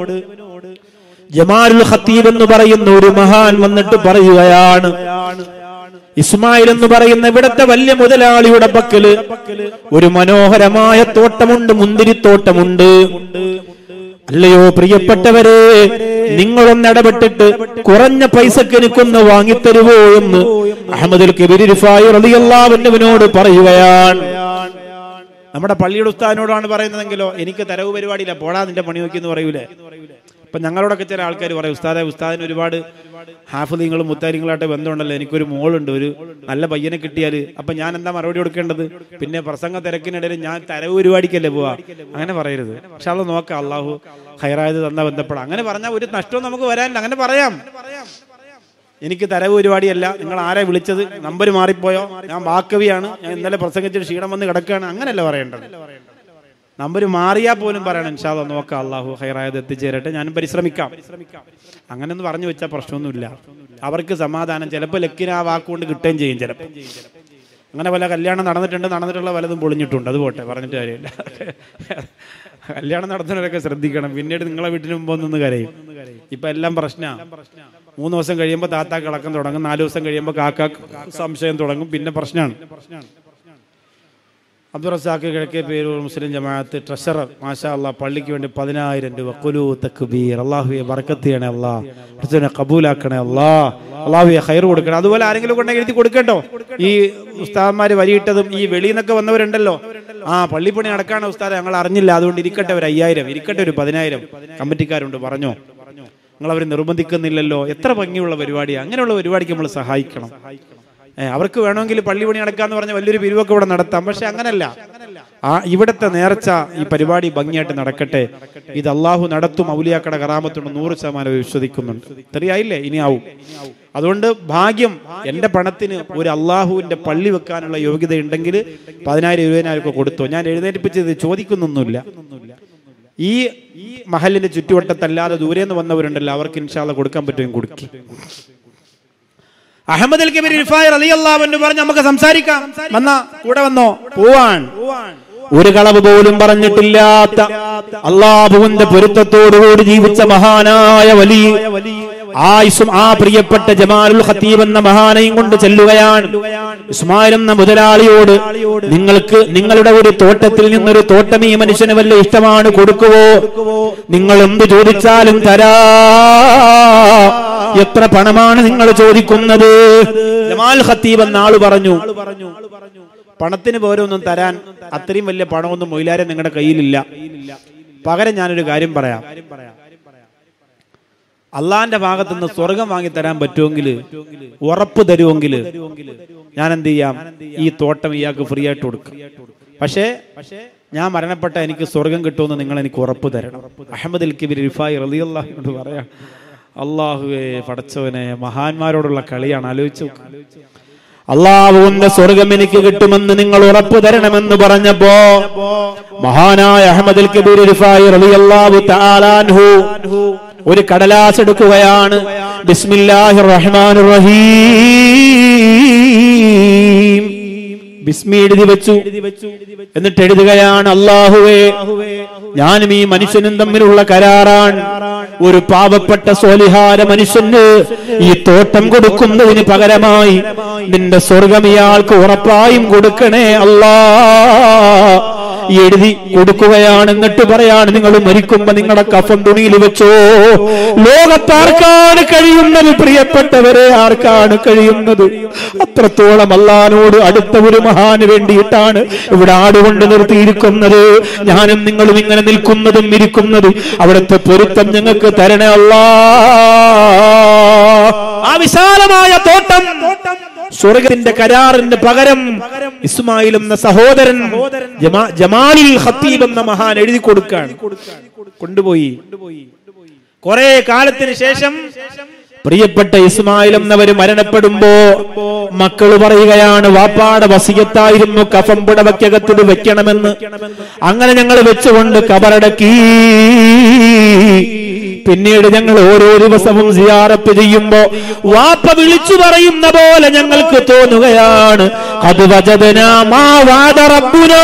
ജമാലുൽ ഖത്തീബ് എന്ന് പറയുന്ന ഒരു മഹാൻ വന്നിട്ട് പറയുകയാണ് ഇസ്മായിൽ എന്ന് പറയുന്ന ഇവിടത്തെ വലിയ മുതലാളിയുടെ പക്കല് ഒരു മനോഹരമായ തോട്ടമുണ്ട് മുന്തിരിത്തോട്ടമുണ്ട് അല്ലയോ പ്രിയപ്പെട്ടവരെ നിങ്ങളൊന്ന് ഇടപെട്ടിട്ട് കുറഞ്ഞ പൈസക്ക് എനിക്കൊന്ന് വാങ്ങിത്തരുവോ എന്ന് അഹമ്മദുൽ കബീർ റിഫായി റളിയല്ലാഹുവിനോട് പറയുകയാണ് നമ്മുടെ പള്ളിയുടെ ഉസ്താദിനോടാണ് പറയുന്നതെങ്കിലോ എനിക്ക് തരവ് പരിപാടിയില്ല പോടാ നിന്റെ പണി നോക്കി എന്ന് പറയൂലേ അപ്പൊ ഞങ്ങളോടൊക്കെ ചില ആൾക്കാർ പറയും ഉസ്താദെ ഉസ്താദിന് ഒരുപാട് ഹാഫിലിങ്ങളും മുത്താരിങ്ങളായിട്ട് ബന്ധമുണ്ടല്ലോ എനിക്കൊരു മോളുണ്ട് ഒരു നല്ല പയ്യനെ കിട്ടിയാൽ അപ്പൊ ഞാൻ എന്താ മറുപടി കൊടുക്കേണ്ടത് പിന്നെ പ്രസംഗ തിരക്കിനിടയിൽ ഞാൻ തരവ് പരിപാടിക്കല്ലേ പോവാ അങ്ങനെ പറയരുത് പക്ഷെ അത് നോക്കാം അള്ളാഹു ഹൈറായത് തന്നാ ബന്ധപ്പെടാം അങ്ങനെ പറഞ്ഞാൽ ഒരു നഷ്ടവും നമുക്ക് വരാനില്ല അങ്ങനെ പറയാം എനിക്ക് തരവ് പരിപാടിയല്ല നിങ്ങൾ ആരെ വിളിച്ചത് നമ്പർ മാറിപ്പോയോ ഞാൻ വാക്കവിയാണ് ഞാൻ ഇന്നലെ പ്രസംഗിച്ചിട്ട് ക്ഷീണം വന്ന് കിടക്കുകയാണ് അങ്ങനെയല്ല പറയേണ്ടത് നമ്പർ മാറിയാൽ പോലും പറയണം ഇൻഷാല്ല നോക്കാം അള്ളാഹു ഹൈറായത് എത്തിച്ചേരട്ടെ ഞാനും പരിശ്രമിക്കാം അങ്ങനെ ഒന്ന് പറഞ്ഞു വെച്ചാൽ പ്രശ്നമൊന്നുമില്ല അവർക്ക് സമാധാനം ചിലപ്പോൾ ലക്കിന് ആ വാക്കുകൊണ്ട് കിട്ടുകയും ചെയ്യും ചിലപ്പോൾ അങ്ങനെ പല കല്യാണം നടന്നിട്ടുണ്ട് നടന്നിട്ടുള്ള പലതും പൊളിഞ്ഞിട്ടുണ്ട് അത് പോട്ടെ പറഞ്ഞിട്ട് കാര്യമില്ല കല്യാണം നടത്തുന്നവരൊക്കെ ശ്രദ്ധിക്കണം പിന്നീട് നിങ്ങളെ വീട്ടിന് മുമ്പ് ഒന്ന് കരയും ഇപ്പൊ എല്ലാം പ്രശ്നമാണ് മൂന്ന് ദിവസം കഴിയുമ്പോൾ താത്താ കിളക്കം തുടങ്ങും നാല് ദിവസം കഴിയുമ്പോൾ കാക്ക സംശയം തുടങ്ങും പിന്നെ പ്രശ്നമാണ് അബ്ദുറസാഖ് കിഴക്കേ പേരൂർ മുസ്ലിം ജമാഅത്ത് ട്രഷറർ മാഷാ അള്ളാ പള്ളിക്ക് വേണ്ടി പതിനായിരം രൂപ കുലു തക്ബീർ അള്ളാഹുയെ ബർക്കത്ത് ചെയ്യണേ അല്ലാ പ്രശ്നം കബൂലാക്കണേ അല്ലാ അള്ളാഹുയെ ഹൈർ കൊടുക്കണം അതുപോലെ ആരെങ്കിലും കൊണ്ടെങ്കിൽ എഴുതി കൊടുക്കട്ടോ ഈ ഉസ്താദന്മാര് വരിയിട്ടതും ഈ വെളിയിൽ നിന്നൊക്കെ വന്നവരുണ്ടല്ലോ ആ പള്ളിപ്പണി നടക്കാണ് ഉസ്താദ് ഞങ്ങൾ അറിഞ്ഞില്ല അതുകൊണ്ട് ഇരിക്കട്ടെ ഒരു അയ്യായിരം ഇരിക്കട്ടെ ഒരു പതിനായിരം കമ്മിറ്റിക്കാരുണ്ട് പറഞ്ഞോ നിങ്ങൾ അവർ നിർബന്ധിക്കുന്നില്ലല്ലോ എത്ര ഭംഗിയുള്ള പരിപാടിയാണ് അങ്ങനെയുള്ള പരിപാടിക്ക് നമ്മൾ സഹായിക്കണം ഏ, അവർക്ക് വേണമെങ്കിൽ പള്ളി പണി നടക്കാന്ന് പറഞ്ഞ വലിയൊരു പിരിവൊക്കെ ഇവിടെ നടത്താം പക്ഷെ അങ്ങനല്ല ആ ഇവിടുത്തെ നേർച്ച ഈ പരിപാടി ഭംഗിയായിട്ട് നടക്കട്ടെ ഇത് അള്ളാഹു നടത്തും ഔലിയാക്കട കറാമത്തുണ്ട് നൂറ് ശതമാനം വിശ്വസിക്കുന്നുണ്ട് ഇത്രയായില്ലേ ഇനി ആവും അതുകൊണ്ട് ഭാഗ്യം എന്റെ പണത്തിന് ഒരു അള്ളാഹുവിന്റെ പള്ളി വെക്കാനുള്ള യോഗ്യത ഉണ്ടെങ്കിൽ പതിനായിരം ഇരുപതിനായിരം ഒക്കെ കൊടുത്തു ഞാൻ എഴുന്നേൽപ്പിച്ചത് ചോദിക്കുന്നൊന്നുമില്ല ഈ ഈ മഹലിന്റെ ചുറ്റുവട്ടത്തല്ലാതെ ദൂരെ നിന്ന് വന്നവരുണ്ടല്ലോ അവർക്ക് ഇൻഷാല്ല കൊടുക്കാൻ പറ്റുമെങ്കിൽ കൊടുക്കും അഹമ്മദ് അൽ കബീർ ഇർഫായ് റളിയല്ലാഹു അൻഹു പറഞ്ഞു നമുക്ക് സംസാരിക്കാം വന്ന കൂടെ വന്നോ പോവാൻ ഒരു കളവ് പോലും പറഞ്ഞിട്ടില്ലാത്ത അള്ളാഹുവിന്റെ പൊരുത്തത്തോടുകൂടി ജീവിച്ച മഹാനായ വലിയ ആയുസും ആ പ്രിയപ്പെട്ട ജമാലുൽ ഖത്തീബ് എന്ന മഹാനയും കൊണ്ട് ചെല്ലുകയാണ് ഇസ്മായിൽ എന്ന മുതലാളിയോട് നിങ്ങൾക്ക് നിങ്ങളുടെ ഒരു തോട്ടത്തിൽ നിന്നൊരു തോട്ടം ഈ മനുഷ്യന് വല്ല ഇഷ്ടമാണ് കൊടുക്കുവോ നിങ്ങൾ എന്ത് ചോദിച്ചാലും തരാ എത്ര പണമാണ് നിങ്ങൾ ചോദിക്കുന്നത് ജമാൽ ഖത്തീബ് എന്ന ആള് പറഞ്ഞു പണത്തിന് പോരൊന്നും തരാൻ അത്രയും വലിയ പണമൊന്നും മൊയിലാരെ നിങ്ങളുടെ കയ്യിലില്ല പകരം ഞാനൊരു കാര്യം പറയാം അള്ളാന്റെ ഭാഗത്ത് നിന്ന് സ്വർഗം വാങ്ങി തരാൻ പറ്റുമെങ്കിൽ ഉറപ്പ് തരുമെങ്കിൽ ഞാൻ എന്ത് ചെയ്യാം ഈ തോട്ടം ഇയാൾക്ക് ഫ്രീ ആയിട്ട് കൊടുക്കും പക്ഷേ ഞാൻ മരണപ്പെട്ട എനിക്ക് സ്വർഗം കിട്ടുമെന്ന് നിങ്ങൾ എനിക്ക് ഉറപ്പ് തരണം അഹമ്മദ് അൽ കിബിർ റിഫായി റളിയല്ലാഹുവിനോട് പറയാം അള്ളാഹുവേ പടച്ചവനെ മഹാന്മാരോടുള്ള കളിയാണ് ആലോചിച്ചു അള്ളാഹുവിന്റെ സ്വർഗം എനിക്ക് കിട്ടുമെന്ന് നിങ്ങൾ ഉറപ്പ് തരണമെന്ന് പറഞ്ഞപ്പോ മഹാനായ അഹമ്മദ് അൽ കബീർ റിഫായി റളിയല്ലാഹു തആലാൻഹു ഒരു കടലാസ് എടുക്കുകയാണ് ബിസ്മില്ലാഹിർ റഹ്മാനിർ റഹീം ബിസ്മി എഴുതി വെച്ചു എന്നിട്ട് എഴുതുകയാണ് അള്ളാഹുവേ ഞാനും ഈ മനുഷ്യനും തമ്മിലുള്ള കരാറാണ് ഒരു പാവപ്പെട്ട സോലിഹാര മനുഷ്യന് ഈ തോട്ടം കൊടുക്കുന്നതിന് പകരമായി നിന്റെ സ്വർഗം ഇയാൾക്ക് ഉറപ്പായും കൊടുക്കണേ അല്ലാ എഴുതി കൊടുക്കുകയാണ് എന്നിട്ട് പറയാണ് നിങ്ങൾ മരിക്കുമ്പോ നിങ്ങളുടെ കഫം തുണിയിൽ വെച്ചോ ലോകത്താർക്കാണ് കഴിയുന്നത് പ്രിയപ്പെട്ടവരെ ആർക്കാണ് കഴിയുന്നത് അത്രത്തോളം അള്ളഹാനോട് അടുത്ത ഒരു മഹാന് വേണ്ടിയിട്ടാണ് ഇവിടെ ആടുകൊണ്ട് നിർത്തിയിരിക്കുന്നത് ഞാനും നിങ്ങളും ഇങ്ങനെ നിൽക്കുന്നതും ഇരിക്കുന്നതും അവിടുത്തെ പൊരുത്തം ഞങ്ങൾക്ക് തരണേ അല്ലാ ആ വിശാലമായ തോട്ടം സ്വർഗത്തിന്റെ കരാറിന്റെ പകരം ഇസ്മായിൽ എന്ന സഹോദരൻ ജമാ- ജമാലിൽ ഖത്തീബ് എന്ന മഹാൻ എഴുതി കൊടുക്കാൻ കൊണ്ടുപോയി കുറെ കാലത്തിന് ശേഷം പ്രിയപ്പെട്ട ഇസ്മായിൽ എന്നവര് മരണപ്പെടുമ്പോ മക്കള് പറയുകയാണ് വാപ്പാടെ വസിയത്തായിരുന്നു കഫം പുടവയ്ക്കകത്ത് ഇത് വെക്കണമെന്ന് അങ്ങനെ ഞങ്ങൾ വെച്ചുകൊണ്ട് കബറടക്കി പിന്നീട് ഞങ്ങൾ ഓരോ ദിവസവും സിയാറത്ത് ചെയ്യുമ്പോ വാപ്പ വിളിച്ചു പറയുന്ന പോലെ ഞങ്ങൾക്ക് തോന്നുകയാണ് അത് വജദന മാ വാദ റബ്ബുനാ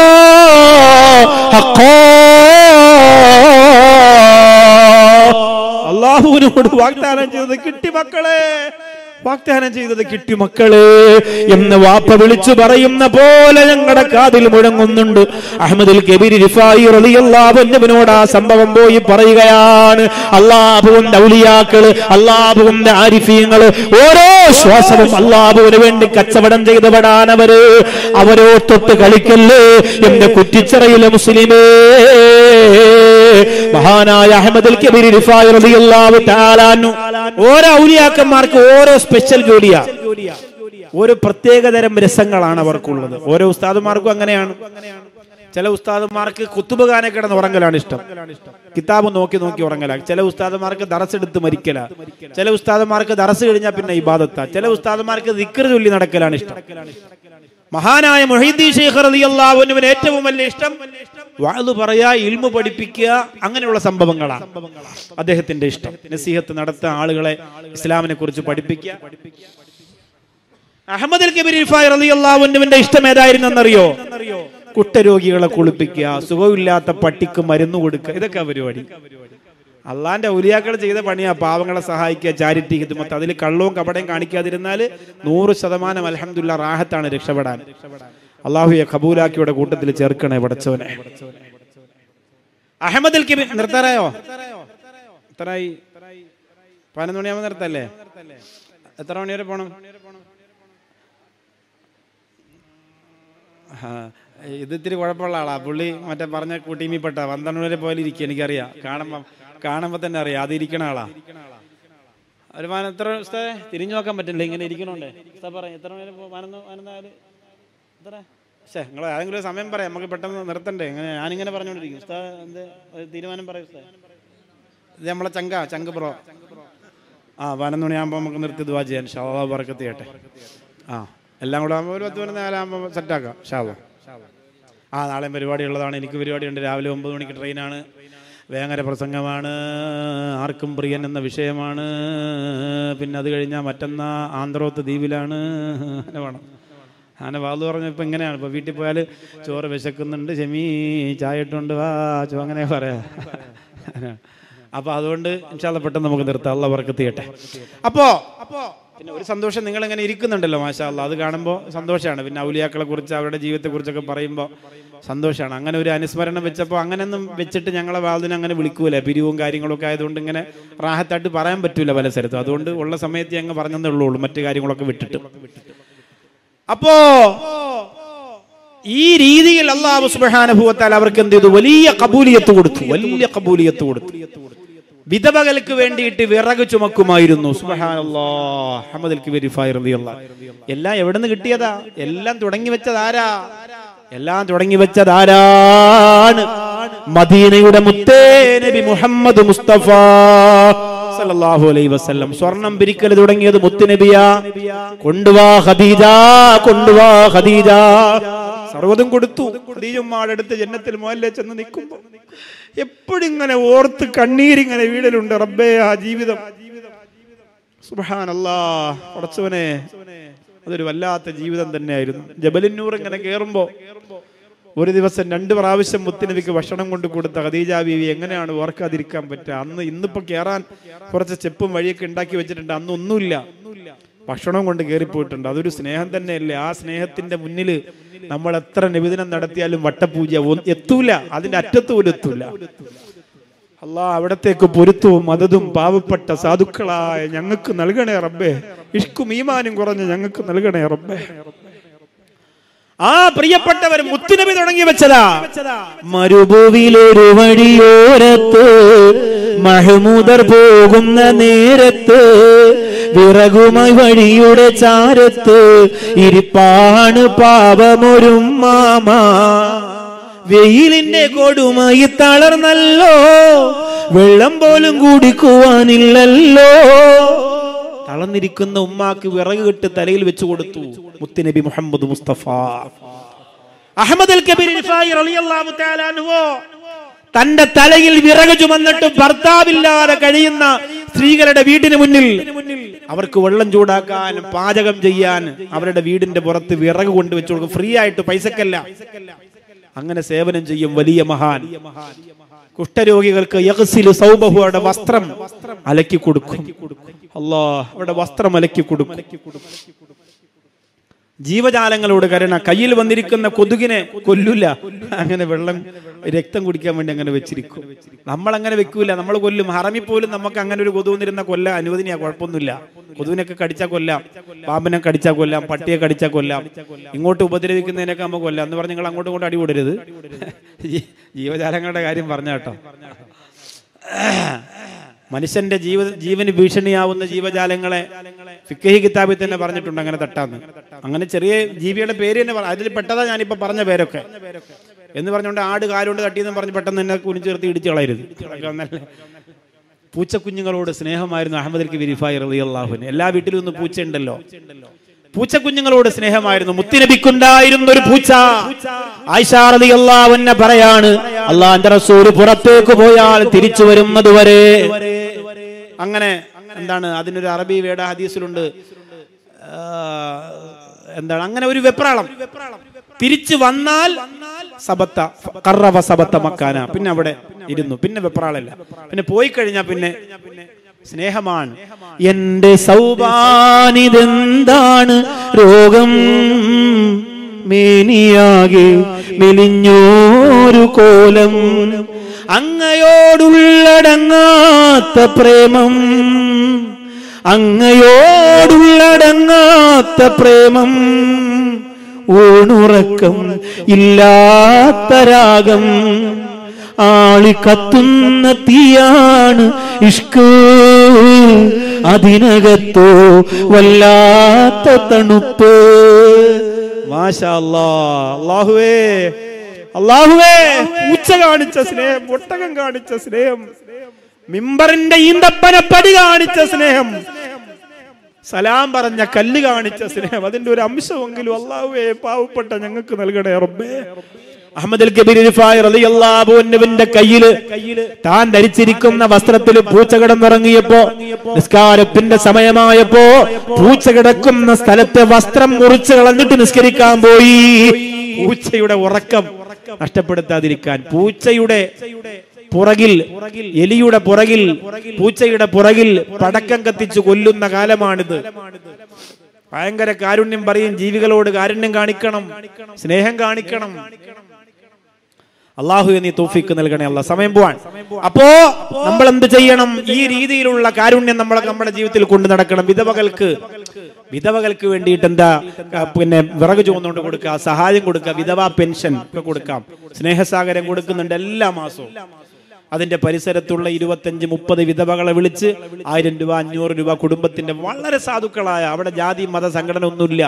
ഹഖാ. അള്ളാഹുവിനോട് വാഗ്ദാനം ചെയ്തത് കിട്ടി മക്കളെ വാഗ്ദാനം ചെയ്തത് കിട്ടി മക്കളെ എന്ന് വാപ്പ വിളിച്ചു പറയുന്ന പോലെ ഞങ്ങളുടെ കാതിൽ മുഴങ്ങുന്നുണ്ട് അഹമ്മദിൽ കബീർ റിഫായി റളിയല്ലാഹുവിനോട് ആ സംഭവം പോയി പറയുകയാണ് അള്ളാഹുവിന്റെ ഔലിയാക്കള് അള്ളാഹുവിന്റെ ആരിഫീങ്ങള് ഓരോ ശ്വാസവും അള്ളാഹുവിന് വേണ്ടി കച്ചവടം ചെയ്തവടാനവര് അവരോ തൊട്ട് കളിക്കല്ലേ എന്റെ കുറ്റിച്ചിറയിലെ മുസ്ലിമേ മഹാനായ അഹമ്മദ് കബീർ റിഫായി റളിയല്ലാഹു തആല അൻഹു ഓരോ ഔലിയാക്കന്മാർക്ക് ഓരോ സ്പെഷ്യൽ ജോലിയാ ഓരോ പ്രത്യേകതരം രസങ്ങളാണ് അവർക്കുള്ളത് ഓരോ ഉസ്താദുമാർക്കും അങ്ങനെയാണ് ചില ഉസ്താദന്മാർക്ക് കുത്തുബുഖാനെ കിടന്ന് ഉറങ്ങലാണ് ഇഷ്ടം കിതാബ് നോക്കി നോക്കി ഉറങ്ങല ചില ഉസ്താദന്മാർക്ക് ദറസ് എടുത്ത് മരിക്കല ചില ഉസ്താദന്മാർക്ക് ദറസ് കഴിഞ്ഞാൽ പിന്നെ ഇബാദത്ത ചില ഉസ്താദന്മാർക്ക് ദിക്ർ ചൊല്ലി നടക്കലാണ് ഇഷ്ടം മഹാനായ മൊഹീദ്ദീൻ ശേഖർ അലിയല്ലാവുവിന് ഏറ്റവും വലിയ ഇഷ്ടം വാള് പറയാ ഇൽമു പഠിപ്പിക്കുക അങ്ങനെയുള്ള സംഭവങ്ങളാണ് അദ്ദേഹത്തിന്റെ ഇഷ്ടം നസീഹത്ത് നടത്തുക ആളുകളെ ഇസ്ലാമിനെ കുറിച്ച് പഠിപ്പിക്കുക അഹമ്മദ് അൽ കബീർ ഇർഫായ് റളിയല്ലാഹുവിന്റെ ഇഷ്ടം ഏതായിരുന്നെന്നറിയോ കുഷ്ഠരോഗികളെ കുളിപ്പിക്കുക സുഖമില്ലാത്ത പട്ടിക്ക് മരുന്ന് കൊടുക്കുക ഇതൊക്കെ പരിപാടി അള്ളാന്റെ ഔലിയാക്കൾ ചെയ്ത പണിയാ പാവങ്ങളെ സഹായിക്കുക ചാരിറ്റി ഹിദ്മത്ത് അതിൽ കള്ളവും കപടയും കാണിക്കാതിരുന്നാൽ നൂറ് ശതമാനം അലഹമുല്ല റാഹത്താണ് രക്ഷപ്പെടാൻ അള്ളാഹുയെ കബൂലാക്കിയുടെ കൂട്ടത്തിൽ ചേർക്കണേ പടച്ചവനെ അഹമ്മദ് അൽ കബീർ നിർത്താറായോ എത്രയായി പതിനൊന്ന് മണിയാകുമ്പോൾ നിർത്തല്ലേ എത്ര മണി വരെ പോകണം ആ, ഇത് ഇത്തിരി കുഴപ്പമുള്ള ആളാ പുള്ളി മറ്റേ പറഞ്ഞ കൂട്ടീമിപ്പെട്ട പന്ത്രണ്ട് വരെ പോലെ ഇരിക്കുക എനിക്കറിയാം കാണുമ്പോൾ കാണുമ്പോൾ തന്നെ അറിയാം അത് ഇരിക്കണ ആളാ ഒരു മാനം എത്ര ഉസ്താദേ തിരിഞ്ഞു നോക്കാൻ പറ്റില്ല ഇങ്ങനെ ഇരിക്കണോണ്ടേ ഉസ്താദ് പറയാം എത്ര മണി വരെ പതിനൊന്ന് പതിനൊന്നാല് എത്ര ശേ നിങ്ങൾ ആരെങ്കിലും ഒരു സമയം പറയാം നമുക്ക് പെട്ടെന്ന് നിർത്തണ്ടേ ഇങ്ങനെ ഞാനിങ്ങനെ പറഞ്ഞുകൊണ്ടിരിക്കും ഉസ്താദ് എന്ത് ഒരു തീരുമാനം പറയും ഉസ്താദ് ഇത് നമ്മളെ ചങ്ക ചങ്ക് ബ്രോ ആ പതിനൊന്ന് മണിയാകുമ്പോൾ നമുക്ക് നിർത്തി ദുവാ ചെയ്യാൻ ഷാവാ ബർക്കത്ത് ചെയ്യട്ടെ ആ എല്ലാം കൂടെ ആകുമ്പോൾ ഒരു പത്ത് പതിനൊന്ന് നാലാകുമ്പോൾ സെറ്റാക്കാം ഷാവാ ആ നാളെയും പരിപാടി ഉള്ളതാണ് എനിക്ക് പരിപാടിയുണ്ട് രാവിലെ ഒമ്പത് മണിക്ക് ട്രെയിനാണ് വേങ്ങര പ്രസംഗമാണ് ആർക്കും പ്രിയൻ എന്ന വിഷയമാണ് പിന്നെ അത് കഴിഞ്ഞാൽ മറ്റന്നാ ആന്ധ്രോത്ത് ദ്വീപിലാണ് അങ്ങനെ വേണം അങ്ങനെ വാതു പറഞ്ഞപ്പോൾ ഇങ്ങനെയാണ് ഇപ്പോൾ വീട്ടിൽ പോയാൽ ചോറ് വിശക്കുന്നുണ്ട് ചെമീ ചായ ഇട്ടുകൊണ്ട് വാ ചോ അങ്ങനെ പറയാ അപ്പോൾ അതുകൊണ്ട് ഇൻഷാല്ല പെട്ടെന്ന് നമുക്ക് നിർത്താം അല്ല വർക്ക് ചെയ്യട്ടെ അപ്പോൾ അപ്പോൾ പിന്നെ ഒരു സന്തോഷം നിങ്ങൾ ഇങ്ങനെ ഇരിക്കുന്നുണ്ടല്ലോ മാഷാ അല്ലാ അത് കാണുമ്പോൾ സന്തോഷമാണ് പിന്നെ ഔലിയാക്കളെ കുറിച്ച് അവരുടെ ജീവിതത്തെക്കുറിച്ചൊക്കെ പറയുമ്പോൾ സന്തോഷമാണ് അങ്ങനെ ഒരു അനുസ്മരണം വെച്ചപ്പോൾ അങ്ങനെയൊന്നും വെച്ചിട്ട് ഞങ്ങളെ വാതിന് അങ്ങനെ വിളിക്കൂല പിരിവും കാര്യങ്ങളൊക്കെ ആയതുകൊണ്ട് ഇങ്ങനെ റാഹത്തായിട്ട് പറയാൻ പറ്റൂല പല സ്ഥലത്തും അതുകൊണ്ട് ഉള്ള സമയത്ത് ഞങ്ങൾ പറഞ്ഞതേ ഉള്ളൂ മറ്റു കാര്യങ്ങളൊക്കെ വിട്ടിട്ട് അപ്പോ ഈ രീതിയിൽ അള്ളാഹു സുബ്ഹാനഹുവത്താൽ അവർക്ക് എന്ത് ചെയ്തു വലിയ കബൂലിയത്ത് കൊടുത്തു വലിയ കബൂലിയത്ത് കൊടുത്തു വിധവകൾക്ക് വേണ്ടിയിട്ട് വിറക് ചുമക്കുമായിരുന്നു സുബ്ഹാനല്ലാഹ് അഹമ്മദ് വെരിഫൈ റളിയല്ലാഹു എല്ലാം എവിടെ നിന്ന് കിട്ടിയതാ എല്ലാം തുടങ്ങി വെച്ചത് ആരാ എല്ലാം തുടങ്ങി വെച്ചത് ആരാണ് മദീനയുടെ മുത്തേ നബി മുഹമ്മദ് മുസ്തഫ സല്ലല്ലാഹു അലൈഹി വസല്ലം സ്വർണം പിരിക്കൽ തുടങ്ങിയത് മുത്തുനബിയാ കൊണ്ടുവാ ഖദീജ കൊണ്ടുവാ ഖദീജ സർവ്വതും കൊടുത്തു ഖദീജമ്മാടെ അടുത്ത് ജന്നത്തിൽ മോഹല്ലേ ചെന്ന് നിൽക്കുമ്പോൾ എപ്പോഴും ഇങ്ങനെ ഓർത്ത് കണ്ണീരിങ്ങനെ വീടലുണ്ട് റബ്ബേ ആ ജീവിതം സുബ്ഹാനല്ലാ പടച്ചവനെ അതൊരു വല്ലാത്ത ജീവിതം തന്നെയായിരുന്നു ജബലിന്നൂർ ഇങ്ങനെ കയറുമ്പോ ഒരു ദിവസം രണ്ട് പ്രാവശ്യം മുത്തുനബിക്ക് ഭക്ഷണം കൊണ്ട് കൊടുത്ത ഖദീജ ബീവി എങ്ങനെയാണ് ഓർക്കാതിരിക്കാൻ പറ്റുക അന്ന് ഇന്നിപ്പോ കയറാൻ കുറച്ച് ചെപ്പും വഴിയൊക്കെ ഉണ്ടാക്കി വെച്ചിട്ടുണ്ട് അന്ന് ഒന്നുമില്ല ഭക്ഷണം കൊണ്ട് കയറിപ്പോയിട്ടുണ്ട് അതൊരു സ്നേഹം തന്നെയല്ലേ ആ സ്നേഹത്തിന്റെ മുന്നിൽ നമ്മൾ എത്ര നിവേദനം നടത്തിയാലും വട്ടപൂജ ഒ- എത്തൂല അതിന്റെ അറ്റത്ത് പോലും എത്തൂല അല്ലാ അവിടത്തേക്ക് പൊരുത്തവും മതതും പാവപ്പെട്ട സാധുക്കളായ ഞങ്ങൾക്ക് നൽകണേ റബ്ബേ ഇഷ്കും ഈമാനും കുറഞ്ഞ് ഞങ്ങൾക്ക് നൽകണേ റബ്ബേ ആ പ്രിയപ്പെട്ടവർ മുത്തുനബി തുടങ്ങി വെച്ചതാ മരുഭൂവിലൊരു വഴിയോരത്ത് മഹമൂദർ പോകുന്ന നേരത്ത് വിറകുമായി വഴിയുടെ ചാരത്ത് ഇരിപ്പാണ് പാപമൊരും മാമ വെയിലിന്റെ കൊടുമായി തളർന്നല്ലോ വെള്ളം പോലും കുടിക്കുവാനില്ലല്ലോ തളർന്നിരിക്കുന്ന ഉമ്മാക്ക് വിറക് കെട്ട് തലയിൽ വെച്ചു കൊടുത്തു മുത്തുനബി മുഹമ്മദ് മുസ്തഫ അഹമ്മദ് അൽ കബീർ റിഫായി റളിയല്ലാഹു തആല അൻഹു തന്റെ തലയിൽ വിറക് ചുമന്നിട്ട് ഭർത്താവില്ലാതെ കഴിയുന്ന സ്ത്രീകളുടെ വീടിന് മുന്നിൽ അവർക്ക് വെള്ളം ചൂടാക്കാൻ പാചകം ചെയ്യാൻ അവരുടെ വീടിന്റെ പുറത്ത് വിറക് കൊണ്ടുവച്ചു കൊടുക്കും ഫ്രീ ആയിട്ട് പൈസക്കല്ല അങ്ങനെ സേവനം ചെയ്യും വലിയ മഹാൻ കുഷ്ഠരോഗികൾക്ക് യഗ്സിലു സൗബഹു അവരുടെ വസ്ത്രം അലക്കി കൊടുക്കും അല്ലാ അവരുടെ വസ്ത്രം അലക്കി കൊടുക്കും ജീവജാലങ്ങളോട് കരുണ കയ്യിൽ വന്നിരിക്കുന്ന കൊതുകിനെ കൊല്ലൂല അങ്ങനെ വെള്ളം രക്തം കുടിക്കാൻ വേണ്ടി അങ്ങനെ വെച്ചിരിക്കും നമ്മൾ അങ്ങനെ വെക്കൂല നമ്മൾ കൊല്ലും ഹറമി പോലും നമുക്ക് അങ്ങനെ ഒരു കൊതു വന്നിരുന്ന കൊല്ല അനുവദനീയ കുഴപ്പമൊന്നുമില്ല കൊതുവിനൊക്കെ കടിച്ചാൽ കൊല്ലാം പാമ്പിനെ കടിച്ചാൽ കൊല്ലാം പട്ടിയെ കടിച്ചാൽ കൊല്ലാം ഇങ്ങോട്ട് ഉപദ്രവിക്കുന്നതിനൊക്കെ നമുക്ക് കൊല്ലാം എന്ന് പറഞ്ഞ് നിങ്ങൾ അങ്ങോട്ടും ഇങ്ങോട്ടും അടികൂടരുത് ജീ- ജീവജാലങ്ങളുടെ കാര്യം പറഞ്ഞ കേട്ടോ മനുഷ്യന്റെ ജീവ ജീവന് ഭീഷണിയാവുന്ന ജീവജാലങ്ങളെ ഫിക്കഹി കിതാബിൽ തന്നെ പറഞ്ഞിട്ടുണ്ട് അങ്ങനെ തട്ടാന്ന് അങ്ങനെ ചെറിയ ജീവിയുടെ പേര് തന്നെ പറ- അതിൽ പെട്ടതാ ഞാനിപ്പോ പറഞ്ഞ പേരൊക്കെ എന്ന് പറഞ്ഞുകൊണ്ട് ആട് കാലുകൊണ്ട് തട്ടിയെന്ന് പറഞ്ഞ് പെട്ടെന്ന് തന്നെ കുനിച്ചു ചേർത്ത് ഇടിച്ചു കളയരുത് അതൊക്കെ ഒന്നല്ലേ. പൂച്ചക്കുഞ്ഞുങ്ങളോട് സ്നേഹമായിരുന്നു അഹമ്മദ് അൽ വിരിഫായി റളിയല്ലാഹുവിന് എല്ലാ വീട്ടിലും ഒന്ന് പൂച്ച ഉണ്ടല്ലോ പൂച്ചക്കുഞ്ഞുങ്ങളോട് സ്നേഹമായിരുന്നു മുത്തിനബിക്കുണ്ടായിരുന്ന ഒരു പൂച്ച ആയിഷാ റളിയല്ലാഹു അൻഹ പറയാണ് അള്ളാന്റെ റസൂൽ പുറത്തേക്ക് പോയാൽ തിരിച്ചു വരുന്നത് വരെ അങ്ങനെ എന്താണ് അതിനൊരു അറബി വേട ഹദീസിലുണ്ട് ആ, എന്താണ് അങ്ങനെ ഒരു വെപ്രാളം തിരിച്ചു വന്നാൽ സബത്ത കറവ സബത്ത മക്കാന പിന്നെ അവിടെ ഇരുന്നു പിന്നെ വെപ്രാളല്ല പിന്നെ പോയി കഴിഞ്ഞാൽ പിന്നെ സ്നേഹമാണ് എന്റെ സൗബാനിതെന്താണ് രോഗം മേനിയാകെ മെലിഞ്ഞോരു കോലം അങ്ങയോടുള്ളടങ്ങാത്ത പ്രേമം അങ്ങയോടുള്ളടങ്ങാത്ത പ്രേമം ഊണുറക്കം ഇല്ലാത്ത രാഗം ആളി കത്തുന്ന തീയാണ് ഇഷ്ക് അതിനകത്തോ വല്ലാത്ത തണുപ്പ് മാഷാ അല്ലാ. അല്ലാഹുവേ അല്ലാഹുവേ പൂച്ച കാണിച്ച സ്നേഹം ഒട്ടകം കാണിച്ച സ്നേഹം മിമ്പറിന്റെ ഈന്തപ്പന പടി കാണിച്ച സ്നേഹം സലാം പറഞ്ഞ കല്ല് കാണിച്ച സ്നേഹം അതിന്റെ ഒരു അംശമെങ്കിലും അള്ളാഹുവേ പാവപ്പെട്ട ഞങ്ങൾക്ക് നൽകണേ റബ്ബേ അഹമ്മദ് കബീർ റിഫായി റളിയല്ലാഹു അൻഹുവിന്റെ കയ്യില് താൻ ധരിച്ചിരിക്കുന്ന വസ്ത്രത്തിൽ പൂച്ച കിടന്നിറങ്ങിയപ്പോ നിസ്കാരത്തിന്റെ സമയമായപ്പോ പൂച്ച കിടക്കുന്ന സ്ഥലത്തെ വസ്ത്രം മുറിച്ച് കളഞ്ഞിട്ട് നിസ്കരിക്കാൻ പോയി പൂച്ചയുടെ ഉറക്കം നഷ്ടപ്പെടുത്താതിരിക്കാൻ പൂച്ചയുടെ പുറകിൽ എലിയുടെ പുറകിൽ പൂച്ചയുടെ പുറകിൽ പടക്കം കത്തിച്ചു കൊല്ലുന്ന കാലമാണിത് ഭയങ്കര കാരുണ്യം പറയും ജീവികളോട് കാരുണ്യം കാണിക്കണം സ്നേഹം കാണിക്കണം അള്ളാഹു നീ തോഫിക്ക് നൽകണേ അല്ല സമയം പോവാൻ അപ്പോ നമ്മൾ എന്ത് ചെയ്യണം ഈ രീതിയിലുള്ള കാരുണ്യം നമ്മൾ നമ്മുടെ ജീവിതത്തിൽ കൊണ്ടു നടക്കണം വിധവകൾക്ക് വിധവകൾക്ക് വേണ്ടിയിട്ട് എന്താ ആ, പിന്നെ വിറക് ചുവന്നുകൊണ്ട് കൊടുക്കുക സഹായം കൊടുക്കുക വിധവാ പെൻഷൻ ഒക്കെ കൊടുക്കാം സ്നേഹസാഗരം കൊടുക്കുന്നുണ്ട് എല്ലാ മാസവും അതിന്റെ പരിസരത്തുള്ള ഇരുപത്തഞ്ച് മുപ്പത് വിധവകളെ വിളിച്ച് ആയിരം രൂപ അഞ്ഞൂറ് രൂപ കുടുംബത്തിന്റെ വളരെ സാധുക്കളായ അവിടെ ജാതി മത സംഘടന ഒന്നുമില്ല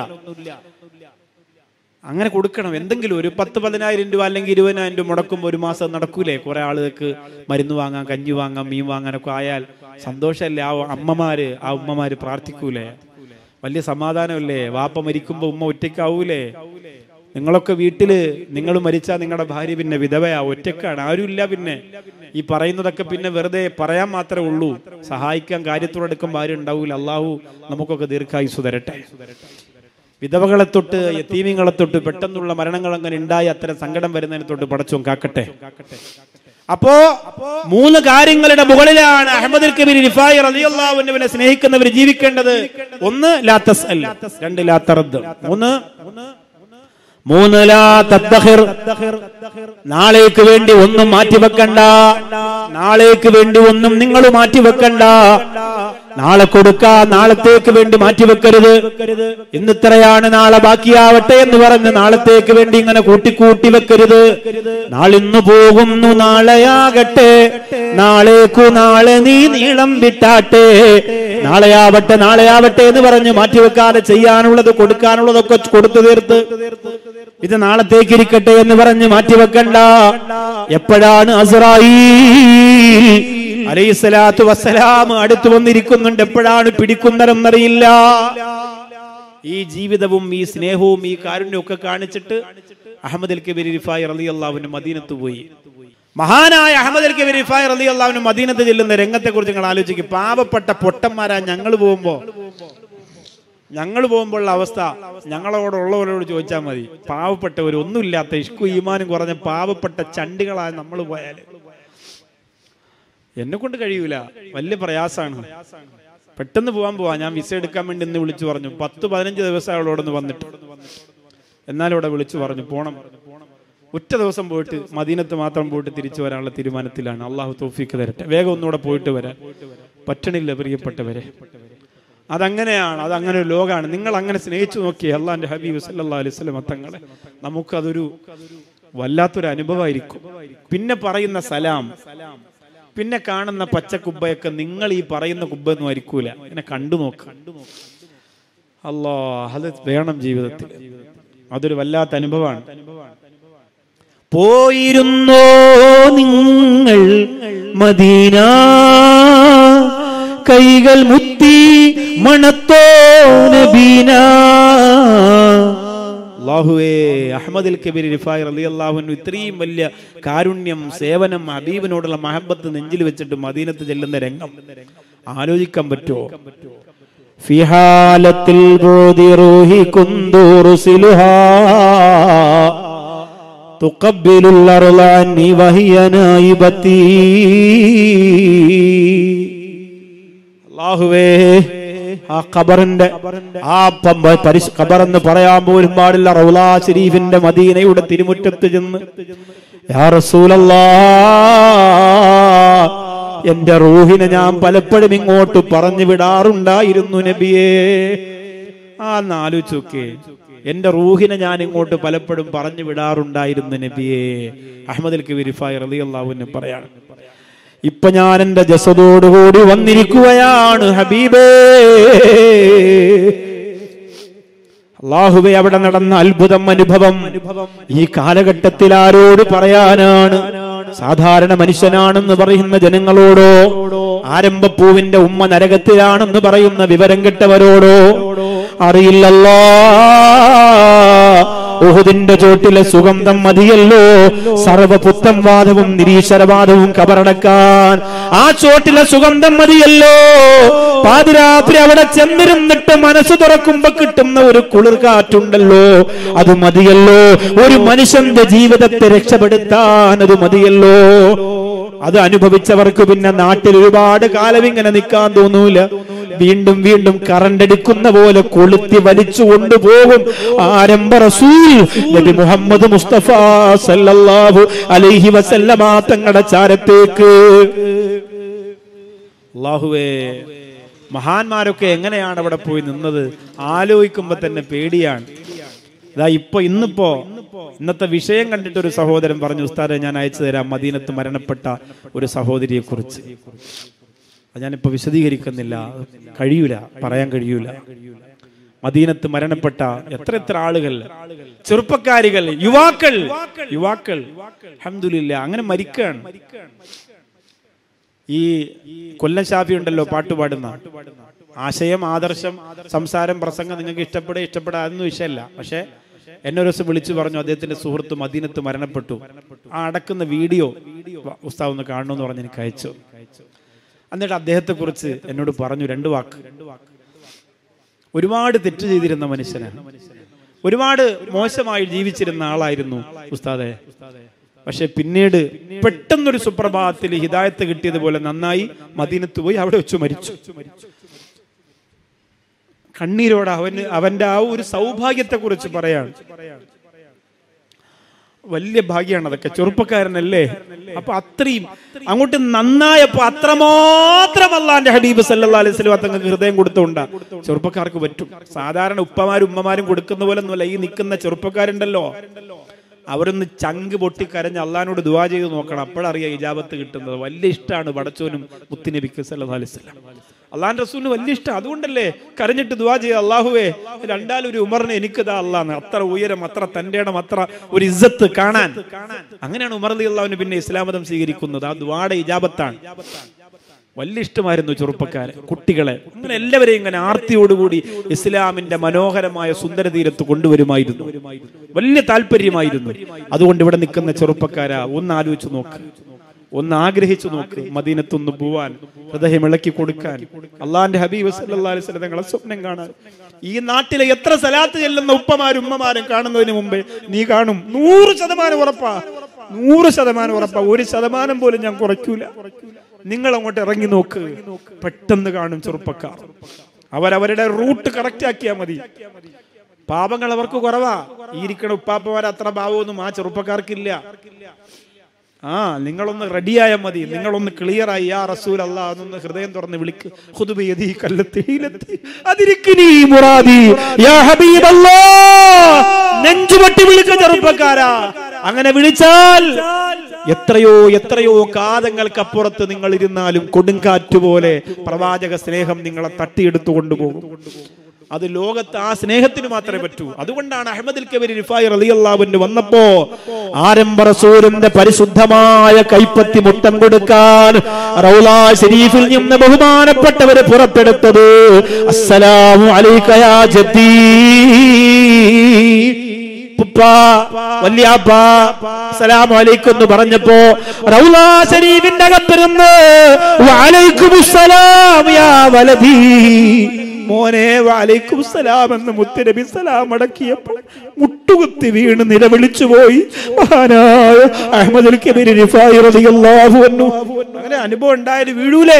അങ്ങനെ കൊടുക്കണം എന്തെങ്കിലും ഒരു പത്ത് പതിനായിരം രൂപ അല്ലെങ്കിൽ ഇരുപതിനായിരം രൂപ മുടക്കുമ്പോൾ ഒരു മാസം നടക്കൂലേ കുറെ ആളുകൾക്ക് മരുന്ന് വാങ്ങാം കഞ്ഞി വാങ്ങാം മീൻ വാങ്ങാനൊക്കെ ആയാൽ സന്തോഷമല്ലേ ആ അമ്മമാര് ആ ഉമ്മമാര് പ്രാർത്ഥിക്കൂലേ വലിയ സമാധാനമല്ലേ വാപ്പ മരിക്കുമ്പോ ഉമ്മ ഒറ്റയ്ക്കാവൂലേ നിങ്ങളൊക്കെ വീട്ടില് നിങ്ങൾ മരിച്ചാൽ നിങ്ങളുടെ ഭാര്യ പിന്നെ വിധവയാ ഒറ്റക്കാണ് ആരുമില്ല പിന്നെ ഈ പറയുന്നതൊക്കെ പിന്നെ വെറുതെ പറയാൻ മാത്രമേ ഉള്ളൂ സഹായിക്കാൻ കാര്യത്തോടെടുക്കും ഭാര്യ ഉണ്ടാവൂല അള്ളാഹു നമുക്കൊക്കെ ദീർഘായുസ് തരട്ടെ വിധവകളെ തൊട്ട് യത്തീമിങ്ങളെ തൊട്ട് പെട്ടെന്നുള്ള മരണങ്ങൾ അങ്ങനെ ഉണ്ടായി അത്തരം സങ്കടം വരുന്നതിനെ തൊട്ട് പടച്ചോൻ കാക്കട്ടെ അപ്പോ മൂന്ന് കാര്യങ്ങളുടെ മുകളിലാണ് അഹമ്മദ് കബീർ റിഫായി റളിയല്ലാഹുവിനെ സ്നേഹിക്കുന്നവർ ജീവിക്കേണ്ടത് ഒന്ന് ലാത്തസ് അൽ രണ്ട് ലാത്തറദ് മൂന്ന് മൂന്ന് ലാ തദ്ദഖിർ നാളേക്ക് വേണ്ടി ഒന്നും മാറ്റിവെക്കണ്ട നാളേക്ക് വേണ്ടി ഒന്നും നിങ്ങൾ മാറ്റിവെക്കണ്ട നാളെ കൊടുക്കാ നാളത്തേക്ക് വേണ്ടി മാറ്റിവെക്കരുത് ഇന്നിത്രയാണ് നാളെ ബാക്കിയാവട്ടെ എന്ന് പറഞ്ഞ് നാളത്തേക്ക് വേണ്ടി ഇങ്ങനെ കൂട്ടിക്കൂട്ടി വെക്കരുത് നാളിന്നു പോകുന്നു നാളെയാകട്ടെ നാളേക്കു നാളെ നീ നീളം വിട്ടാട്ടെ നാളെയാവട്ടെ നാളെയാവട്ടെ എന്ന് പറഞ്ഞ് മാറ്റിവെക്കാതെ ചെയ്യാനുള്ളത് കൊടുക്കാനുള്ളതൊക്കെ കൊടുത്തു തീർത്ത് ഇത് നാളത്തേക്ക് ഇരിക്കട്ടെ എന്ന് പറഞ്ഞ് മാറ്റിവെക്കണ്ട എപ്പോഴാണ് അസറായി അലൈഹിസ്സലാത്തു വസ്സലാം അടുത്തു വന്നിരിക്കുന്നുണ്ട് എപ്പോഴാണ് പിടിക്കുന്നതെന്നറിയില്ല ഈ ജീവിതവും ഈ സ്നേഹവും ഈ കാരുണ്യവും ഒക്കെ കാണിച്ചിട്ട് അഹമ്മദ് അൽ കബീർ റിഫായി റലി അള്ളാഹുവിന് മദീനത്ത് പോയി മഹാനായ അഹമ്മദ് അൽ കബീർ റിഫായി റലി അള്ളാഹുവിന് മദീനത്ത് ചെല്ലുന്ന രംഗത്തെ കുറിച്ച് നിങ്ങൾ ആലോചിക്കും പാവപ്പെട്ട പൊട്ടന്മാരാ ഞങ്ങൾ പോകുമ്പോ ഞങ്ങൾ പോകുമ്പോഴുള്ള അവസ്ഥ ഞങ്ങളോടുള്ളവരോട് ചോദിച്ചാൽ മതി പാവപ്പെട്ടവർ ഒന്നുമില്ലാത്ത ഇഷ്കു ഈമാനും കുറഞ്ഞ പാവപ്പെട്ട ചണ്ടികളായ നമ്മൾ പോയാൽ എന്നെ കൊണ്ട് കഴിയൂല വലിയ പ്രയാസമാണ് പെട്ടെന്ന് പോകാൻ പോവാ ഞാൻ വിസ എടുക്കാൻ വേണ്ടി ഇന്ന് വിളിച്ചു പറഞ്ഞു പത്ത് പതിനഞ്ച് ദിവസം അവളോടൊന്ന് വന്നിട്ട് എന്നാലും ഇവിടെ വിളിച്ചു പറഞ്ഞു പോണം ഒറ്റ ദിവസം പോയിട്ട് മദീനത്ത് മാത്രം പോയിട്ട് തിരിച്ചു വരാനുള്ള തീരുമാനത്തിലാണ് അള്ളാഹു തോഫിക്ക് തരട്ടെ വേഗം ഒന്നുകൂടെ പോയിട്ട് വരാൻ പറ്റണില്ല പ്രിയപ്പെട്ടവരെ അതങ്ങനെയാണ് അതങ്ങനെ ഒരു ലോകമാണ് നിങ്ങൾ അങ്ങനെ സ്നേഹിച്ചു നോക്കി അള്ളാന്റെ ഹബീബ് സല്ലാ അലൈഹി സ്വലം തങ്ങളെ നമുക്കതൊരു വല്ലാത്തൊരു അനുഭവമായിരിക്കും പിന്നെ പറയുന്ന സലാം പിന്നെ കാണുന്ന പച്ച കുബ്ബയൊക്കെ നിങ്ങൾ ഈ പറയുന്ന കുബ്ബൊന്നും ആയിരിക്കൂല ഇങ്ങനെ കണ്ടു നോക്ക് അല്ലോ അത് വേണം ജീവിതത്തിൽ അതൊരു വല്ലാത്ത അനുഭവമാണ് പോയിരുന്നോ നിങ്ങൾ മദീന കൈകൾ മുത്തി മണത്തോ നബീന അള്ളാഹുവേ അഹമ്മദ് കബീർ റിഫായ് റലി അള്ളാഹുവിന് ഇത്രയും വലിയ കാരുണ്യം സേവനം ഹബീബിനോടുള്ള മഹബത്ത് നെഞ്ചിൽ വെച്ചിട്ട് മദീനത്ത് ചെല്ലുന്ന രംഗം ആലോചിക്കാൻ പറ്റുമോ في حالة البعد روحي كنت أرسلها تقبل الأرض عني وهي نائبتي അള്ളാഹുവേ ആ ഖബറിന്റെ ആ പമ്പ- പരിശ് ഖബർ എന്ന് പറയാൻ പോലും പാടില്ല റൗലാ ഷരീഫിന്റെ മദീനയുടെ തിരുമുറ്റത്ത് ചെന്ന് യാ റസൂലല്ലാ എന്റെ റൂഹിനെ ഞാൻ പലപ്പോഴും ഇങ്ങോട്ട് പറഞ്ഞു വിടാറുണ്ടായിരുന്നു നബിയേ ആ ആലോചിച്ച് നോക്കേ എന്റെ റൂഹിനെ ഞാൻ ഇങ്ങോട്ട് പലപ്പോഴും പറഞ്ഞു വിടാറുണ്ടായിരുന്നു നബിയേ അഹമ്മദ് കബീരിഫായി റളിയല്ലാഹുവിന് പറയാണ് ഇപ്പൊ ഞാൻ എന്റെ ജസദോടുകൂടി വന്നിരിക്കുകയാണ് ഹബീബേ അള്ളാഹുവെ അവിടെ നടന്ന അത്ഭുതം അനുഭവം ഈ കാലഘട്ടത്തിൽ ആരോട് പറയാനാണ് സാധാരണ മനുഷ്യനാണെന്ന് പറയുന്ന ജനങ്ങളോടോ ആരംഭപ്പൂവിന്റെ ഉമ്മ നരകത്തിലാണെന്ന് പറയുന്ന വിവരം കെട്ടവരോടോ അറിയില്ലല്ലോ ഉഹുദിന്റെ ചോട്ടിലെ സുഗന്ധം മതിയല്ലോ സർവപുത്തം വാദവും നിരീശ്വരവാദവും കബറടക്കാൻ ആ ചോട്ടിലെ സുഗന്ധം മതിയല്ലോ പാതിരാത്രി അവിടെ ചെന്നിരുന്നിട്ട് മനസ്സ് തുറക്കുമ്പോ കിട്ടുന്ന ഒരു കുളിർ കാറ്റുണ്ടല്ലോ അത് മതിയല്ലോ ഒരു മനുഷ്യന്റെ ജീവിതത്തെ രക്ഷപ്പെടുത്താൻ അത് മതിയല്ലോ അത് അനുഭവിച്ചവർക്ക് പിന്നെ നാട്ടിൽ ഒരുപാട് കാലം ഇങ്ങനെ നിൽക്കാൻ തോന്നൂല വീണ്ടും വീണ്ടും കറണ്ട് എടുക്കുന്ന പോലെ കൊളുത്തി വലിച്ചു കൊണ്ടുപോകും ആരംഭ റസൂൽ നബി മുഹമ്മദ് മുസ്തഫ സല്ലല്ലാഹു അലൈഹി വസല്ലമ തങ്ങളുടെ ചാരത്തേക്ക് അള്ളാഹുവേ മഹാന്മാരൊക്കെ എങ്ങനെയാണ് അവിടെ പോയി നിന്നത് ആലോചിക്കുമ്പോ തന്നെ പേടിയാണ് ഇതാ ഇപ്പൊ ഇന്നിപ്പോ ഇന്നത്തെ വിഷയം കണ്ടിട്ട് ഒരു സഹോദരൻ പറഞ്ഞു ഉസ്താദെ ഞാൻ അയച്ചു തരാം മദീനത്ത് മരണപ്പെട്ട ഒരു സഹോദരിയെ കുറിച്ച് അത് ഞാനിപ്പോ വിശദീകരിക്കുന്നില്ല കഴിയൂല പറയാൻ കഴിയൂല മദീനത്ത് മരണപ്പെട്ട എത്ര എത്ര ആളുകൾ ചെറുപ്പക്കാരികൾ യുവാക്കൾ യുവാക്കൾ അഹമ്മദില്ല അങ്ങനെ മരിക്കാണ് ഈ കൊല്ലം ഷാഫി ഉണ്ടല്ലോ പാട്ടുപാടുന്ന ആശയം ആദർശം സംസാരം പ്രസംഗം നിങ്ങൾക്ക് ഇഷ്ടപ്പെടുക ഇഷ്ടപ്പെടാതൊന്നും വിഷയമല്ല പക്ഷെ എന്നെ ഒരു ദിവസം വിളിച്ചു പറഞ്ഞു അദ്ദേഹത്തിന്റെ സുഹൃത്ത് മദീനത്ത് മരണപ്പെട്ടു ആ അടക്കുന്ന വീഡിയോ ഉസ്താവ് ഒന്ന് കാണണമെന്ന് പറഞ്ഞ് എനിക്ക് അയച്ചു എന്നിട്ട് അദ്ദേഹത്തെ കുറിച്ച് എന്നോട് പറഞ്ഞു രണ്ട് വാക്ക് ഒരുപാട് തെറ്റ് ചെയ്തിരുന്ന മനുഷ്യനാണ് ഒരുപാട് മോശമായി ജീവിച്ചിരുന്ന ആളായിരുന്നു ഉസ്താദെ പക്ഷെ പിന്നീട് പെട്ടെന്നൊരു സുപ്രഭാതത്തിൽ ഹിദായത്ത് കിട്ടിയതുപോലെ നന്നായി മദീനത്ത് പോയി അവിടെ വെച്ച് മരിച്ചു കണ്ണീരോടെ അവന് അവന്റെ ആ ഒരു സൗഭാഗ്യത്തെ കുറിച്ച് പറയാണ് വലിയ ഭാഗ്യമാണ് അതൊക്കെ ചെറുപ്പക്കാരനല്ലേ അപ്പൊ അത്രയും അങ്ങോട്ട് നന്നായപ്പോ അത്രമാത്രം അള്ളാന്റെ ഹബീബ് സല്ലാ അലൈഹി സ്വലം തങ്ങൾക്ക് ഹൃദയം കൊടുത്തുകൊണ്ടാ ചെറുപ്പക്കാർക്ക് പറ്റും സാധാരണ ഉപ്പമാരും ഉമ്മമാരും കൊടുക്കുന്ന പോലെ ഒന്നുമല്ല ഈ നിൽക്കുന്ന ചെറുപ്പക്കാരുണ്ടല്ലോ അവരൊന്ന് ചങ്ക് പൊട്ടി കരഞ്ഞ് അള്ളഹാനോട് ദുവാ ചെയ്ത് നോക്കണം അപ്പോഴറിയാം ഇജാബത്ത് കിട്ടുന്നത് വലിയ ഇഷ്ടമാണ് പടച്ചോനും മുത്തുനബിക്ക് സല്ലാ അലൈഹി സ്വലം അള്ളാഹാൻ റസൂലിന് വലിയ ഇഷ്ടം അതുകൊണ്ടല്ലേ കരഞ്ഞിട്ട് ദുവാ ചെയ്ത് അള്ളാഹുവേ രണ്ടാലും ഒരു ഉമറിനെ എനിക്കിതാ അള്ളാന്ന് അത്ര ഉയരം അത്ര തന്റെ ഇടം അത്ര ഒരു ഇസ്സത്ത് കാണാൻ അങ്ങനെയാണ് ഉമർ അലി അള്ളാഹുവിന് പിന്നെ ഇസ്ലാം മതം സ്വീകരിക്കുന്നത് ആ ദുവാടെ ഇജാബത്താണ് വലിയ ഇഷ്ടമായിരുന്നു ചെറുപ്പക്കാരെ കുട്ടികളെ അങ്ങനെ എല്ലാവരെയും ഇങ്ങനെ ആർത്തിയോടുകൂടി ഇസ്ലാമിന്റെ മനോഹരമായ സുന്ദര തീരത്ത് കൊണ്ടുവരുമായിരുന്നു വലിയ താല്പര്യമായിരുന്നു അതുകൊണ്ട് ഇവിടെ നിൽക്കുന്ന ചെറുപ്പക്കാരാ ഒന്ന് ആലോചിച്ച് നോക്ക് ഒന്ന് ആഗ്രഹിച്ചു നോക്ക് മദീനത്തൊന്ന് പോവാൻ ഹൃദയം ഇളക്കി കൊടുക്കാൻ അള്ളാന്റെ ഹബീബ് സല്ലല്ലാഹു അലൈഹി വസല്ലം തങ്ങളെ സ്വപ്നം കാണാൻ ഈ നാട്ടിലെ എത്ര സലാത്ത് ചെല്ലുന്ന ഉപ്പമാരും ഉമ്മമാരും കാണുന്നതിന് മുമ്പേ നീ കാണും നൂറ് ശതമാനം ഉറപ്പാ നൂറ് ശതമാനം ഉറപ്പാ ഒരു ശതമാനം പോലും ഞാൻ കുറയ്ക്കൂല നിങ്ങൾ അങ്ങോട്ട് ഇറങ്ങി നോക്ക് പെട്ടെന്ന് കാണും ചെറുപ്പക്കാർ അവരവരുടെ റൂട്ട് കറക്റ്റ് ആക്കിയാൽ മതി പാപങ്ങൾ അവർക്ക് കുറവാ ഈ ഇരിക്കണ ഉപ്പാപ്പമാർ അത്ര ഭാവമൊന്നും ആ ചെറുപ്പക്കാർക്കില്ല ആ നിങ്ങളൊന്ന് റെഡിയായാൽ മതി നിങ്ങളൊന്ന് ക്ലിയർ ആയി യാ റസൂൽ അല്ലാ എന്നൊന്ന് ഹൃദയം തുറന്ന് വിളിക്ക് ഖുതുബയദി കല്ലത്തിയിലെത്തി അതിരിക്കിനി മുറാദി യാ ഹബീബല്ലാ നെഞ്ചുപൊട്ടി വിളിക്ക ചെറുപ്പക്കാരാ അങ്ങനെ വിളിച്ചാൽ എത്രയോ എത്രയോ കാതങ്ങൾക്കപ്പുറത്ത് നിങ്ങൾ ഇരുന്നാലും കൊടുങ്കാറ്റ് പോലെ പ്രവാചക സ്നേഹം നിങ്ങളെ തട്ടിയെടുത്തു കൊണ്ടുപോകും അത് ലോകത്ത് ആ സ്നേഹത്തിന് മാത്രമേ പറ്റൂ അതുകൊണ്ടാണ് അഹമ്മദ് കബീർ റിഫായി റളിയല്ലാഹുവിന് വന്നപ്പോ ആരംഭ റസൂലിന്റെ പരിശുദ്ധമായ കൈപ്പത്തി മുത്തം കൊടുക്കാൻ റൗലാ ഷരീഫിൽ നിന്ന് ബഹുമാനപ്പെട്ടവര് പുറത്തെടുത്തത് അസ്സലാമു അലൈക യാ ജദ്ദീ വല്യാപ്പ സലാമു അലൈക്കും എന്ന് പറഞ്ഞപ്പോ റൗലാ ഷരീഫിന്റെ അകത്തിരുന്ന് വലൈക്കുമുസ്സലാം യാ വലദീ മോനെ വാലൈക്കും സലാം എന്ന് മുത്തുനബി സലാം അടക്കിയപ്പോൾ മുട്ടുകുത്തി വീണ് നിലവിളിച്ചു പോയി മഹാനായ അഹമ്മദ് കബീർ റിഫായി റളിയല്ലാഹു അൻഹു അങ്ങനെ അനുഭവം ഉണ്ടായാലും വീഴൂലേ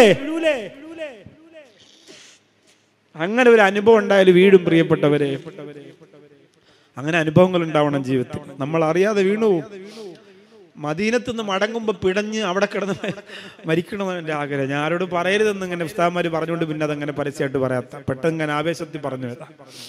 അങ്ങനെ ഒരു അനുഭവം ഉണ്ടായാലും വീടും പ്രിയപ്പെട്ടവരെ അങ്ങനെ അനുഭവങ്ങൾ ഉണ്ടാവണം ജീവിതത്തിൽ നമ്മൾ അറിയാതെ വീണു പോകും. മദീനത്ത് നിന്ന് മടങ്ങുമ്പോൾ പിടഞ്ഞ് അവിടെ കിടന്ന് മരിക്കണമെന്ന് എൻ്റെ ആഗ്രഹം ഞാൻ ആരോട് പറയരുതെന്ന് ഇങ്ങനെ ഉസ്താദ്മാർ പറഞ്ഞുകൊണ്ട് പിന്നെ അതങ്ങനെ പരസ്യമായിട്ട് പറയാത്ത പെട്ടെന്ന് ഇങ്ങനെ ആവേശത്തിൽ പറഞ്ഞു പോയതാ.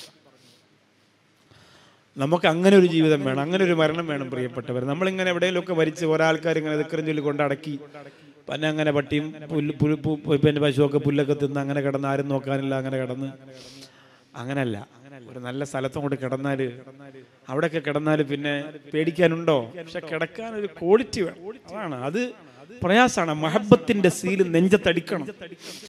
നമുക്ക് അങ്ങനെ ഒരു ജീവിതം വേണം അങ്ങനെ ഒരു മരണം വേണം പ്രിയപ്പെട്ടവർ നമ്മളിങ്ങനെ എവിടെയെങ്കിലുമൊക്കെ മരിച്ച് ഒരാൾക്കാർ ഇങ്ങനെ ദിക്കറും ചൊല്ലി കൊണ്ട് അടക്കി പിന്നെ അങ്ങനെ പട്ടിയും പുല്ല് പുല്ല് പു- പു- പിന്നെ പശുവൊക്കെ പുല്ലൊക്കെ തിന്ന് അങ്ങനെ കിടന്ന് ആരും നോക്കാനില്ല അങ്ങനെ കിടന്ന് അങ്ങനല്ല ഒരു നല്ല സ്ഥലത്തും കൂടെ കിടന്നാൽ അവിടെയൊക്കെ കിടന്നാൽ പിന്നെ പേടിക്കാനുണ്ടോ പക്ഷെ കിടക്കാൻ ഒരു ക്വാളിറ്റി വേണം അതാണ് അത് പ്രയാസമാണ് മഹബത്തിന്റെ സീല് നെഞ്ചത്തടിക്കണം